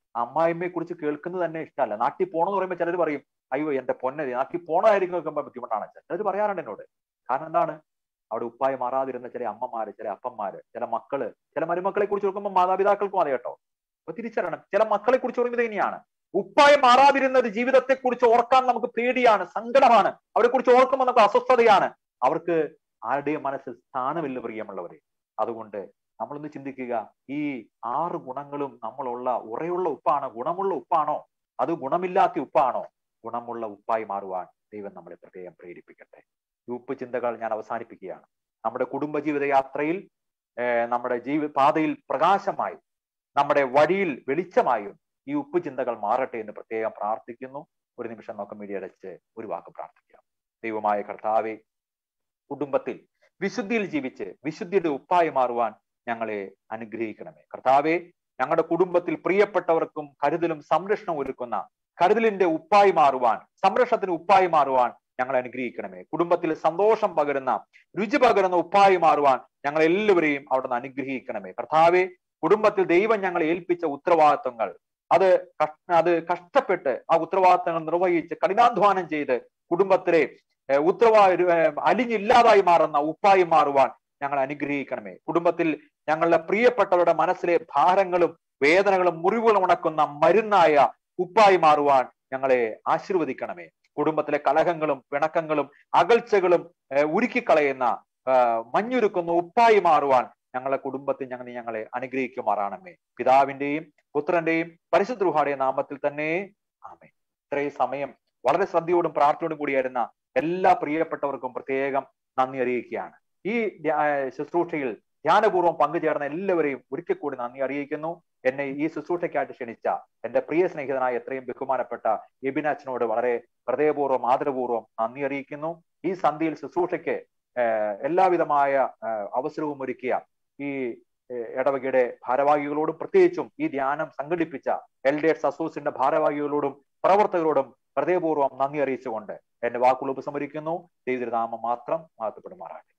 അമ്മായിമ്മയെ കുറിച്ച് കേൾക്കുന്നത് തന്നെ ഇഷ്ടമല്ല നാട്ടിൽ പോണെന്ന് പറയുമ്പോൾ ചിലർ പറയും അയ്യോ എന്റെ പൊന്നതി നാട്ടിൽ പോണായിരിക്കും നോക്കുമ്പോൾ ബുദ്ധിമുട്ടാണ് അച്ഛൻ ചിലർ പറയാറുണ്ട് എന്നോട് കാരണം എന്താണ് അവിടെ ഉപ്പായി മാറാതിരുന്ന ചില അമ്മമാര് ചില അപ്പന്മാര് ചില മക്കള് ചില മരുമക്കളെ കുറിച്ച് നോക്കുമ്പോൾ മാതാപിതാക്കൾക്കും അതെ കേട്ടോ അപ്പൊ തിരിച്ചറിയണം ചില മക്കളെ കുറിച്ച് പറയുന്നത് ഇങ്ങനെയാണ് ഉപ്പായി മാറാതിരുന്നത് ജീവിതത്തെ കുറിച്ച് ഓർക്കാൻ നമുക്ക് പേടിയാണ് സങ്കടമാണ് അവരെ കുറിച്ച് ഓർക്കുമ്പോൾ നമുക്ക് അസ്വസ്ഥതയാണ് അവർക്ക് ആരുടെയും മനസ്സിൽ സ്ഥാനമില്ല പ്രിയമുള്ളവരെ അതുകൊണ്ട് നമ്മളൊന്ന് ചിന്തിക്കുക ഈ ആറ് ഗുണങ്ങളും നമ്മളുള്ള ഉറയുള്ള ഉപ്പാണോ ഗുണമുള്ള ഉപ്പാണോ അത് ഗുണമില്ലാത്ത ഉപ്പാണോ ഗുണമുള്ള ഉപ്പായി മാറുവാൻ ദൈവം നമ്മളെ പ്രത്യേകം പ്രേരിപ്പിക്കട്ടെ ഈ ഉപ്പ് ചിന്തകൾ ഞാൻ അവസാനിപ്പിക്കുകയാണ് നമ്മുടെ കുടുംബജീവിത യാത്രയിൽ നമ്മുടെ ജീവി പാതയിൽ പ്രകാശമായി നമ്മുടെ വഴിയിൽ വെളിച്ചമായും ഈ ഉപ്പ് ചിന്തകൾ മാറട്ടെ എന്ന് പ്രത്യേകം പ്രാർത്ഥിക്കുന്നു ഒരു നിമിഷം നമുക്ക് മീഡിയടച്ച് ഒരു വാക്ക് പ്രാർത്ഥിക്കാം ദൈവമായ കർത്താവെ കുടുംബത്തിൽ വിശുദ്ധിയിൽ ജീവിച്ച് വിശുദ്ധിയുടെ ഉപ്പായി മാറുവാൻ ഞങ്ങളെ അനുഗ്രഹിക്കണമേ കർത്താവെ ഞങ്ങളുടെ കുടുംബത്തിൽ പ്രിയപ്പെട്ടവർക്കും കരുതലും സംരക്ഷണവും ഒരുക്കുന്ന കരുതലിന്റെ ഉപ്പായി മാറുവാൻ സംരക്ഷണത്തിന് ഉപ്പായി മാറുവാൻ ഞങ്ങളെ അനുഗ്രഹിക്കണമേ കുടുംബത്തിൽ സന്തോഷം പകരുന്ന രുചി പകരുന്ന ഉപ്പായി മാറുവാൻ ഞങ്ങൾ എല്ലാവരെയും അവിടെ നിന്ന് അനുഗ്രഹിക്കണമേ കർത്താവെ കുടുംബത്തിൽ ദൈവം ഞങ്ങളെ ഏൽപ്പിച്ച ഉത്തരവാദിത്വങ്ങൾ അത് അത് കഷ്ടപ്പെട്ട് ആ ഉത്തരവാദിത്തങ്ങൾ നിർവഹിച്ച് കഠിനാധ്വാനം ചെയ്ത് കുടുംബത്തിലെ ഉത്തരവാ അലിഞ്ഞില്ലാതായി മാറുന്ന ഉപ്പായി മാറുവാൻ ഞങ്ങൾ അനുഗ്രഹിക്കണമേ കുടുംബത്തിൽ ഞങ്ങളുടെ പ്രിയപ്പെട്ടവരുടെ മനസ്സിലെ ഭാരങ്ങളും വേദനകളും മുറിവുകളും ഉണക്കുന്ന മരുന്നായ ഉപ്പായി മാറുവാൻ ഞങ്ങളെ ആശീർവദിക്കണമേ കുടുംബത്തിലെ കലഹങ്ങളും പിണക്കങ്ങളും അകൽച്ചകളും ഉരുക്കിക്കളയുന്ന മഞ്ഞുരുക്കുന്ന ഉപ്പായി മാറുവാൻ ഞങ്ങളെ കുടുംബത്തിൽ ഞങ്ങൾ ഞങ്ങളെ അനുഗ്രഹിക്കുമാറാണമേ പിതാവിന്റെയും പുത്രന്റെയും പരിശുദ്രൂഹാടെയും നാമത്തിൽ തന്നെ ആമേ ഇത്രയും സമയം വളരെ ശ്രദ്ധയോടും പ്രാർത്ഥനയോടും കൂടിയായിരുന്ന എല്ലാ പ്രിയപ്പെട്ടവർക്കും പ്രത്യേകം നന്ദി അറിയിക്കുകയാണ് ഈ ശുശ്രൂഷയിൽ ധ്യാനപൂർവ്വം പങ്കുചേർന്ന എല്ലാവരെയും ഒരിക്കൽ കൂടി നന്ദി അറിയിക്കുന്നു എന്നെ ഈ ശുശ്രൂഷയ്ക്കായിട്ട് ക്ഷണിച്ച എന്റെ പ്രിയ സ്നേഹിതനായ എത്രയും ബഹുമാനപ്പെട്ട എബിനാച്ചനോട് വളരെ ഹൃദയപൂർവ്വം ആദരപൂർവ്വം നന്ദി അറിയിക്കുന്നു ഈ സന്ധ്യയിൽ ശുശ്രൂഷയ്ക്ക് എല്ലാവിധമായ അവസരവും ഒരുക്കിയ ഈ ഇടവകയുടെ ഭാരവാഹികളോടും പ്രത്യേകിച്ചും ഈ ധ്യാനം സംഘടിപ്പിച്ച എൽഡേഴ്സ് അസോസിന്റെ ഭാരവാഹികളോടും പ്രവർത്തകരോടും ഹൃദയപൂർവ്വം നന്ദി അറിയിച്ചുകൊണ്ട് എന്റെ വാക്കുകൾ ഉപസംഹരിക്കുന്നു ദൈവനാമം മാത്രം മാറ്റപ്പെടുമാറാട്ടെ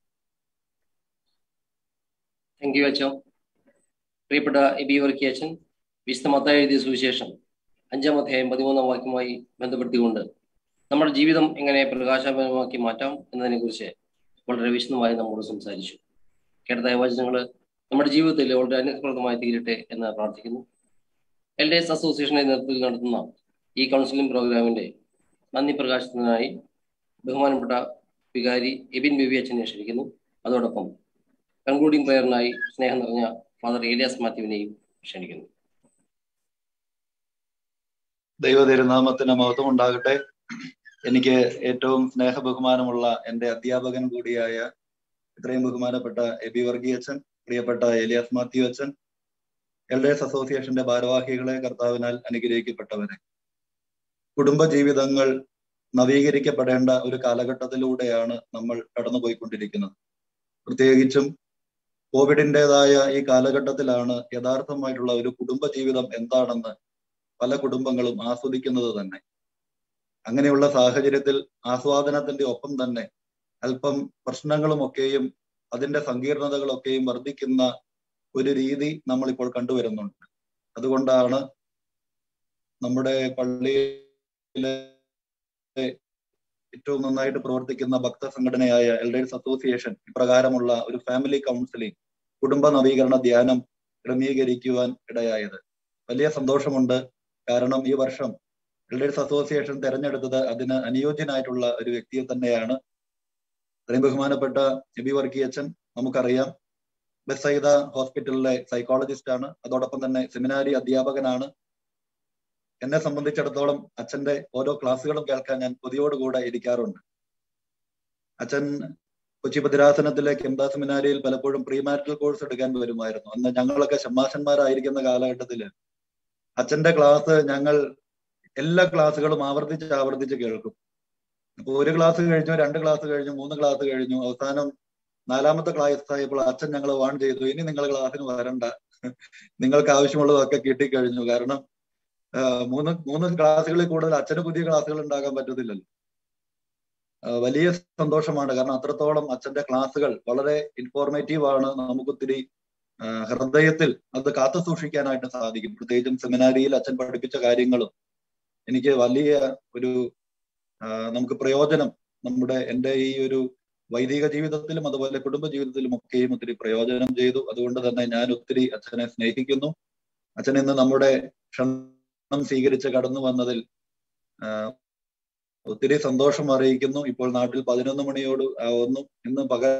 താങ്ക് യു അച്ഛൻ പ്രിയപ്പെട്ട എബി വർക്കി അച്ഛൻ വിശുദ്ധ മത്തായി എഴുതിയ സുവിശേഷം അഞ്ചാം അധ്യായം പതിമൂന്നാം വാക്യമായി ബന്ധപ്പെടുത്തിക്കൊണ്ട് നമ്മുടെ ജീവിതം എങ്ങനെ പ്രകാശപരമാക്കി മാറ്റാം എന്നതിനെ കുറിച്ച് വളരെ വിശദമായി നമ്മോട് സംസാരിച്ചു കേട്ട ദൈവവചനങ്ങൾ നമ്മുടെ ജീവിതത്തിൽ വളരെ അനുസ്മൃതമായി തീരട്ടെ എന്ന് പ്രാർത്ഥിക്കുന്നു എൽ ഡി എസ് അസോസിയേഷന്റെ നേതൃത്വത്തിൽ നടത്തുന്ന ഈ കൗൺസിലിംഗ് പ്രോഗ്രാമിന്റെ നന്ദി പ്രകാശനത്തിനായി ബഹുമാനപ്പെട്ട വികാരി എബിൻ ബേബി അച്ഛനെ ക്ഷണിക്കുന്നു അതോടൊപ്പം കൺക്ലൂഡിംഗ് പ്ലെയറിനായി സ്നേഹം നിറഞ്ഞ ഫാദർ ഏലിയാസ് മാത്യുവിനെയും ക്ഷണിക്കുന്നു ദൈവ തിരുനാമത്തിന് മഹത്വം ഉണ്ടാകട്ടെ എനിക്ക് ഏറ്റവും സ്നേഹ ബഹുമാനമുള്ള എൻ്റെ അധ്യാപകൻ കൂടിയായ ഇത്രയും ബഹുമാനപ്പെട്ട എബി വർഗീയച്ചൻ പ്രിയപ്പെട്ട എലിയാസ് മാത്യു അച്ഛൻ എൽഡേഴ്സ് അസോസിയേഷന്റെ ഭാരവാഹികളെ കർത്താവിനാൽ അനുഗ്രഹിക്കപ്പെട്ടവരെ കുടുംബ ജീവിതങ്ങൾ നവീകരിക്കപ്പെടേണ്ട ഒരു കാലഘട്ടത്തിലൂടെയാണ് നമ്മൾ കടന്നുപോയിക്കൊണ്ടിരിക്കുന്നത് പ്രത്യേകിച്ചും കോവിഡിൻ്റെതായ ഈ കാലഘട്ടത്തിലാണ് യഥാർത്ഥമായിട്ടുള്ള ഒരു കുടുംബ ജീവിതം എന്താണെന്ന് പല കുടുംബങ്ങളും ആസ്വദിക്കുന്നത് തന്നെ അങ്ങനെയുള്ള സാഹചര്യത്തിൽ ആസ്വാദനത്തിന്റെ ഒപ്പം തന്നെ അല്പം പ്രശ്നങ്ങളുമൊക്കെയും അതിന്റെ സങ്കീർണതകളൊക്കെയും വർദ്ധിക്കുന്ന ഒരു രീതി നമ്മളിപ്പോൾ കണ്ടുവരുന്നുണ്ട് അതുകൊണ്ടാണ് നമ്മുടെ പള്ളിയിലെ ഏറ്റവും നന്നായിട്ട് പ്രവർത്തിക്കുന്ന ഭക്ത സംഘടനയായ എൽഡേഴ്സ് അസോസിയേഷൻ ഇപ്രകാരമുള്ള ഒരു ഫാമിലി കൗൺസിലിംഗ് കുടുംബ നവീകരണ ധ്യാനം ക്രമീകരിക്കുവാൻ ഇടയായത് വലിയ സന്തോഷമുണ്ട് കാരണം ഈ വർഷം എൽഡേഴ്സ് അസോസിയേഷൻ തെരഞ്ഞെടുത്തത് അതിന് അനുയോജ്യനായിട്ടുള്ള ഒരു വ്യക്തിയെ തന്നെയാണ് അത്രയും ബഹുമാനപ്പെട്ട എബി വർഗീയച്ചൻ നമുക്കറിയാം ബെസൈദ ഹോസ്പിറ്റലിലെ സൈക്കോളജിസ്റ്റ് ആണ് അതോടൊപ്പം തന്നെ സെമിനാരി അധ്യാപകനാണ് എന്നെ സംബന്ധിച്ചിടത്തോളം അച്ഛന്റെ ഓരോ ക്ലാസ്സുകളും കേൾക്കാൻ ഞാൻ കൊതിയോടുകൂടെ ഇരിക്കാറുണ്ട് അച്ഛൻ കൊച്ചി ഭദ്രാസനത്തിലെ കെമ്പ സെമിനാരിയിൽ പലപ്പോഴും പ്രീമാരിറ്റൽ കോഴ്സ് എടുക്കാൻ വരുമായിരുന്നു അന്ന് ഞങ്ങളൊക്കെ ഷമ്മാശന്മാരായിരിക്കുന്ന കാലഘട്ടത്തിൽ അച്ഛന്റെ ക്ലാസ് ഞങ്ങൾ എല്ലാ ക്ലാസ്സുകളും ആവർത്തിച്ച് ആവർത്തിച്ച് കേൾക്കും അപ്പൊ ഒരു ക്ലാസ് കഴിഞ്ഞു രണ്ട് ക്ലാസ് കഴിഞ്ഞു മൂന്ന് ക്ലാസ് കഴിഞ്ഞു അവസാനം നാലാമത്തെ ക്ലാസ് ആയപ്പോൾ അച്ഛൻ ഞങ്ങൾ വാൺ ചെയ്തു ഇനി നിങ്ങൾ ക്ലാസ്സിന് വരണ്ട നിങ്ങൾക്ക് ആവശ്യമുള്ളതൊക്കെ കിട്ടിക്കഴിഞ്ഞു കാരണം മൂന്ന് മൂന്ന് ക്ലാസ്സുകളിൽ കൂടുതൽ അച്ഛന് പുതിയ ക്ലാസ്സുകൾ ഉണ്ടാകാൻ പറ്റത്തില്ലല്ലോ വലിയ സന്തോഷമാണ് കാരണം അത്രത്തോളം അച്ഛന്റെ ക്ലാസ്സുകൾ വളരെ ഇൻഫോർമേറ്റീവ് ആണ് നമുക്കൊത്തിരി ആ, ഹൃദയത്തിൽ അത് കാത്തു സൂക്ഷിക്കാനായിട്ട് സാധിക്കും പ്രത്യേകിച്ചും സെമിനാരിയിൽ അച്ഛൻ പഠിപ്പിച്ച കാര്യങ്ങളും എനിക്ക് വലിയ ഒരു ആ, നമുക്ക് പ്രയോജനം നമ്മുടെ എൻ്റെ ഈ ഒരു വൈദിക ജീവിതത്തിലും അതുപോലെ കുടുംബ ജീവിതത്തിലും ഒക്കെയും ഒത്തിരി പ്രയോജനം ചെയ്തു അതുകൊണ്ട് തന്നെ ഞാൻ ഒത്തിരി അച്ഛനെ സ്നേഹിക്കുന്നു അച്ഛൻ ഇന്ന് നമ്മുടെ ക്ഷണം സ്വീകരിച്ച് കടന്നു വന്നതിൽ ആ, ഒത്തിരി സന്തോഷം അറിയിക്കുന്നു ഇപ്പോൾ നാട്ടിൽ പതിനൊന്ന് മണിയോട് ആവുന്നു ഇന്ന് പകൽ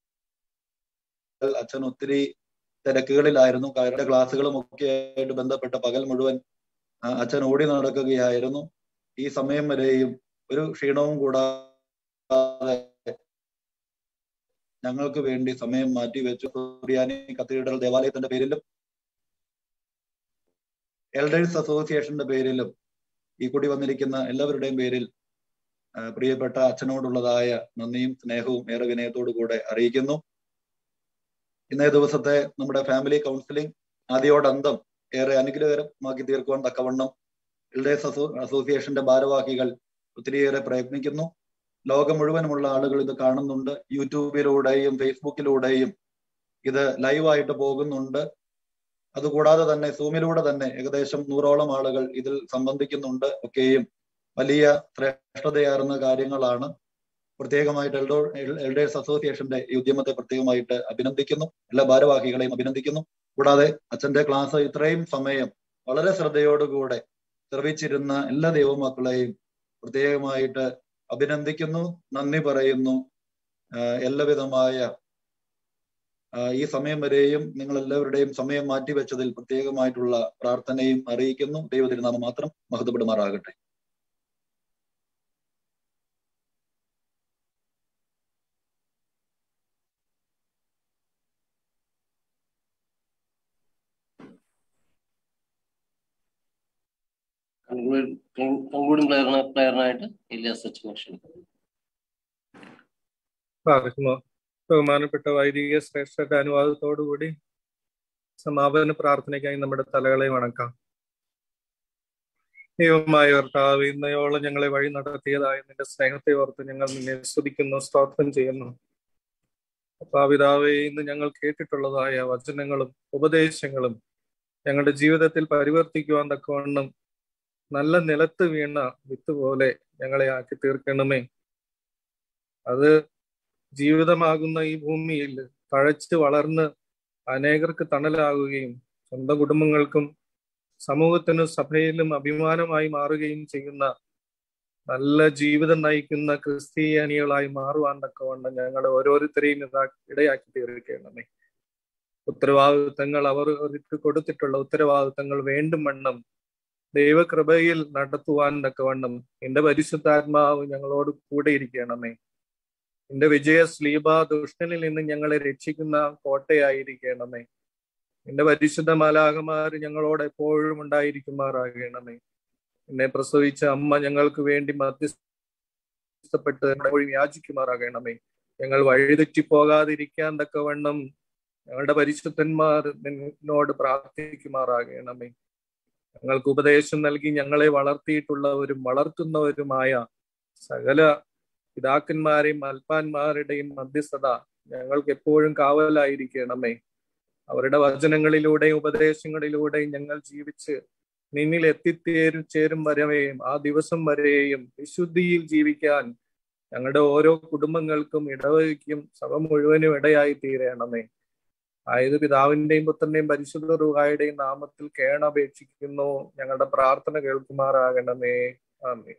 അച്ഛൻ ഒത്തിരി തിരക്കുകളിലായിരുന്നു കാരണം ക്ലാസ്സുകളും ഒക്കെ ആയിട്ട് ബന്ധപ്പെട്ട പകൽ മുഴുവൻ ആ, അച്ഛൻ ഓടി നടക്കുകയായിരുന്നു ഈ സമയം വരെയും ഒരു ക്ഷീണവും കൂടാതെ ഞങ്ങൾക്ക് വേണ്ടി സമയം മാറ്റി വെച്ചു സുറിയാനി കത്തീഡ്രൽ ദേവാലയത്തിന്റെ പേരിലും എൽഡേഴ്സ് അസോസിയേഷന്റെ പേരിലും ഈ കൂടി വന്നിരിക്കുന്ന എല്ലാവരുടെയും പേരിൽ ആ, പ്രിയപ്പെട്ട അച്ഛനോടുള്ളതായ നന്ദിയും സ്നേഹവും ഏറെ വിനയത്തോടു കൂടെ അറിയിക്കുന്നു ഇന്നേ ദിവസത്തെ നമ്മുടെ ഫാമിലി കൗൺസിലിംഗ് ആദ്യോടന്തം ഏറെ അനുഗ്രഹകരമാക്കി തീർക്കുവാൻ തക്കവണ്ണം എൽഡേഴ്സ് അസോ അസോസിയേഷന്റെ ഭാരവാഹികൾ ഒത്തിരിയേറെ പ്രയത്നിക്കുന്നു ലോകം മുഴുവനുമുള്ള ആളുകൾ ഇത് കാണുന്നുണ്ട് യൂട്യൂബിലൂടെയും ഫേസ്ബുക്കിലൂടെയും ഇത് ലൈവായിട്ട് പോകുന്നുണ്ട് അതുകൂടാതെ തന്നെ സൂമിലൂടെ തന്നെ ഏകദേശം നൂറോളം ആളുകൾ ഇതിൽ സംബന്ധിക്കുന്നുണ്ട് ഒക്കെയും വലിയ ശ്രേഷ്ഠതയാർന്ന കാര്യങ്ങളാണ് പ്രത്യേകമായിട്ട് എൽഡോ എൽഡേഴ്സ് അസോസിയേഷന്റെ ഈ ഉദ്യമത്തെ പ്രത്യേകമായിട്ട് അഭിനന്ദിക്കുന്നു എല്ലാ ഭാരവാഹികളെയും അഭിനന്ദിക്കുന്നു കൂടാതെ അച്ഛന്റെ ക്ലാസ് ഇത്രയും സമയം വളരെ ശ്രദ്ധയോടുകൂടെ ശ്രവിച്ചിരുന്ന എല്ലാ ദൈവമക്കളെയും പ്രത്യേകമായിട്ട് അഭിനന്ദിക്കുന്നു നന്ദി പറയുന്നു ആഹ് എല്ലാവിധമായ ആഹ് ഈ സമയം വരെയും നിങ്ങൾ എല്ലാവരുടെയും സമയം മാറ്റിവെച്ചതിൽ പ്രത്യേകമായിട്ടുള്ള പ്രാർത്ഥനയും അറിയിക്കുന്നു ദൈവതിരുനാമം മാത്രം മഹത്വപ്പെടുമാറാകട്ടെ കൺക്ലൂഡിംഗ് പ്ലെയറിന് പ്ലെയറിനായിട്ട് ഇലിയാസ് സച്ചിനെ ക്ഷണിക്കുന്നു പ്രാർത്ഥിക്കുന്നു ബഹുമാനപ്പെട്ട വൈദിക ശ്രേഷ്ഠരുടെ അനുവാദത്തോടുകൂടി സമാപന പ്രാർത്ഥനയ്ക്കായി നമ്മുടെ തലകളെ വണക്കാം ദൈവമായ കർത്താവ് ഇന്നയോളം ഞങ്ങളെ വഴി നടത്തിയതായ നിന്റെ സ്നേഹത്തെ ഓർത്ത് ഞങ്ങൾ നിന്നെ സ്തുതിക്കുന്നു സ്തോത്രം ചെയ്യുന്നു അപ്പാപിതാവെ ഇന്ന് ഞങ്ങൾ കേട്ടിട്ടുള്ളതായ വചനങ്ങളും ഉപദേശങ്ങളും ഞങ്ങളുടെ ജീവിതത്തിൽ പരിവർത്തിക്കുവാൻ തക്കവണ്ണം നല്ല നിലത്ത് വീണ വിത്ത് പോലെ ഞങ്ങളെ ആക്കി തീർക്കണമേ അത് ജീവിതമാകുന്ന ഈ ഭൂമിയിൽ തഴച്ച് വളർന്ന് അനേകർക്ക് തണലാകുകയും സ്വന്തം കുടുംബങ്ങൾക്കും സമൂഹത്തിനും സഭയിലും അഭിമാനമായി മാറുകയും ചെയ്യുന്ന നല്ല ജീവിതം നയിക്കുന്ന ക്രിസ്തീയാനികളായി മാറുവാൻ തക്കവണ്ണം ഞങ്ങളെ ഓരോരുത്തരെയും ഇതാ ഇടയാക്കി തീർക്കണമേ ഉത്തരവാദിത്തങ്ങൾ അവർ അവർക്ക് കൊടുത്തിട്ടുള്ള ഉത്തരവാദിത്തങ്ങൾ വേണ്ടും വണ്ണം ദൈവകൃപയിൽ നടത്തുവാൻ തക്കവണ്ണം എന്റെ പരിശുദ്ധാത്മാവ് ഞങ്ങളോട് കൂടെ ഇരിക്കണമേ എന്റെ വിജയ സ്ലീബ ദുഷ്ടനിൽ നിന്ന് ഞങ്ങളെ രക്ഷിക്കുന്ന കോട്ടയായിരിക്കണമേ എന്റെ പരിശുദ്ധ മാലാകമാർ ഞങ്ങളോട് എപ്പോഴും ഉണ്ടായിരിക്കുമാറാകണമേ എന്നെ പ്രസവിച്ച അമ്മ ഞങ്ങൾക്ക് വേണ്ടി മധ്യസ്ഥപ്പെട്ട് എപ്പോഴും യാചിക്കുമാറാകണമേ ഞങ്ങൾ വഴിതെറ്റി പോകാതിരിക്കാൻ തക്കവണ്ണം ഞങ്ങളുടെ പരിശുദ്ധന്മാർ നിന്നോട് പ്രാർത്ഥിക്കുമാറാകണമേ ഞങ്ങൾക്ക് ഉപദേശം നൽകി ഞങ്ങളെ വളർത്തിയിട്ടുള്ളവരും വളർത്തുന്നവരുമായ സകല പിതാക്കന്മാരെയും അൽപ്പാന്മാരുടെയും മധ്യസ്ഥത ഞങ്ങൾക്ക് എപ്പോഴും കാവലായിരിക്കണമേ അവരുടെ വചനങ്ങളിലൂടെയും ഉപദേശങ്ങളിലൂടെയും ഞങ്ങൾ ജീവിച്ച് നിന്നിൽ എത്തിത്തേരും ചേരും വരവേയും ആ ദിവസം വരെയും വിശുദ്ധിയിൽ ജീവിക്കാൻ ഞങ്ങളുടെ ഓരോ കുടുംബങ്ങൾക്കും ഇടവയ്ക്കും സഭ മുഴുവനും ഇടയായി തീരണമേ ആയത് പിതാവിന്റെയും പുത്രന്റെയും പരിശുദ്ധ റുഹായുടെയും നാമത്തിൽ കേണപേക്ഷിക്കുന്നു ഞങ്ങളുടെ പ്രാർത്ഥന കേൾക്കുമാറാകണമേ ആമേ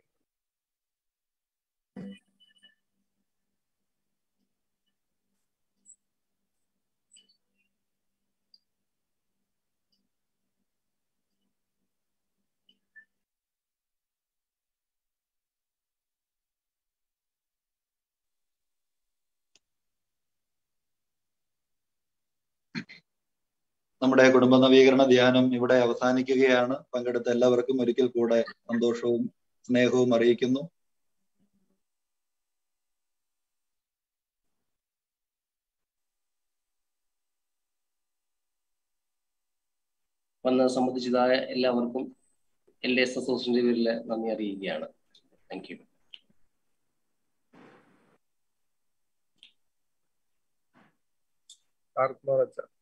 നമ്മുടെ കുടുംബ നവീകരണ ധ്യാനം ഇവിടെ അവസാനിക്കുകയാണ് പങ്കെടുത്ത എല്ലാവർക്കും ഒരിക്കൽ കൂടെ സന്തോഷവും സ്നേഹവും അറിയിക്കുന്നു വന്ന് സംബന്ധിച്ചതായ എല്ലാവർക്കും എൽ എസ് അസോസിയേഷന്റെ പേരിൽ നന്ദി അറിയിക്കുകയാണ് താങ്ക് യു ആർക്കുമാർ അച്ഛൻ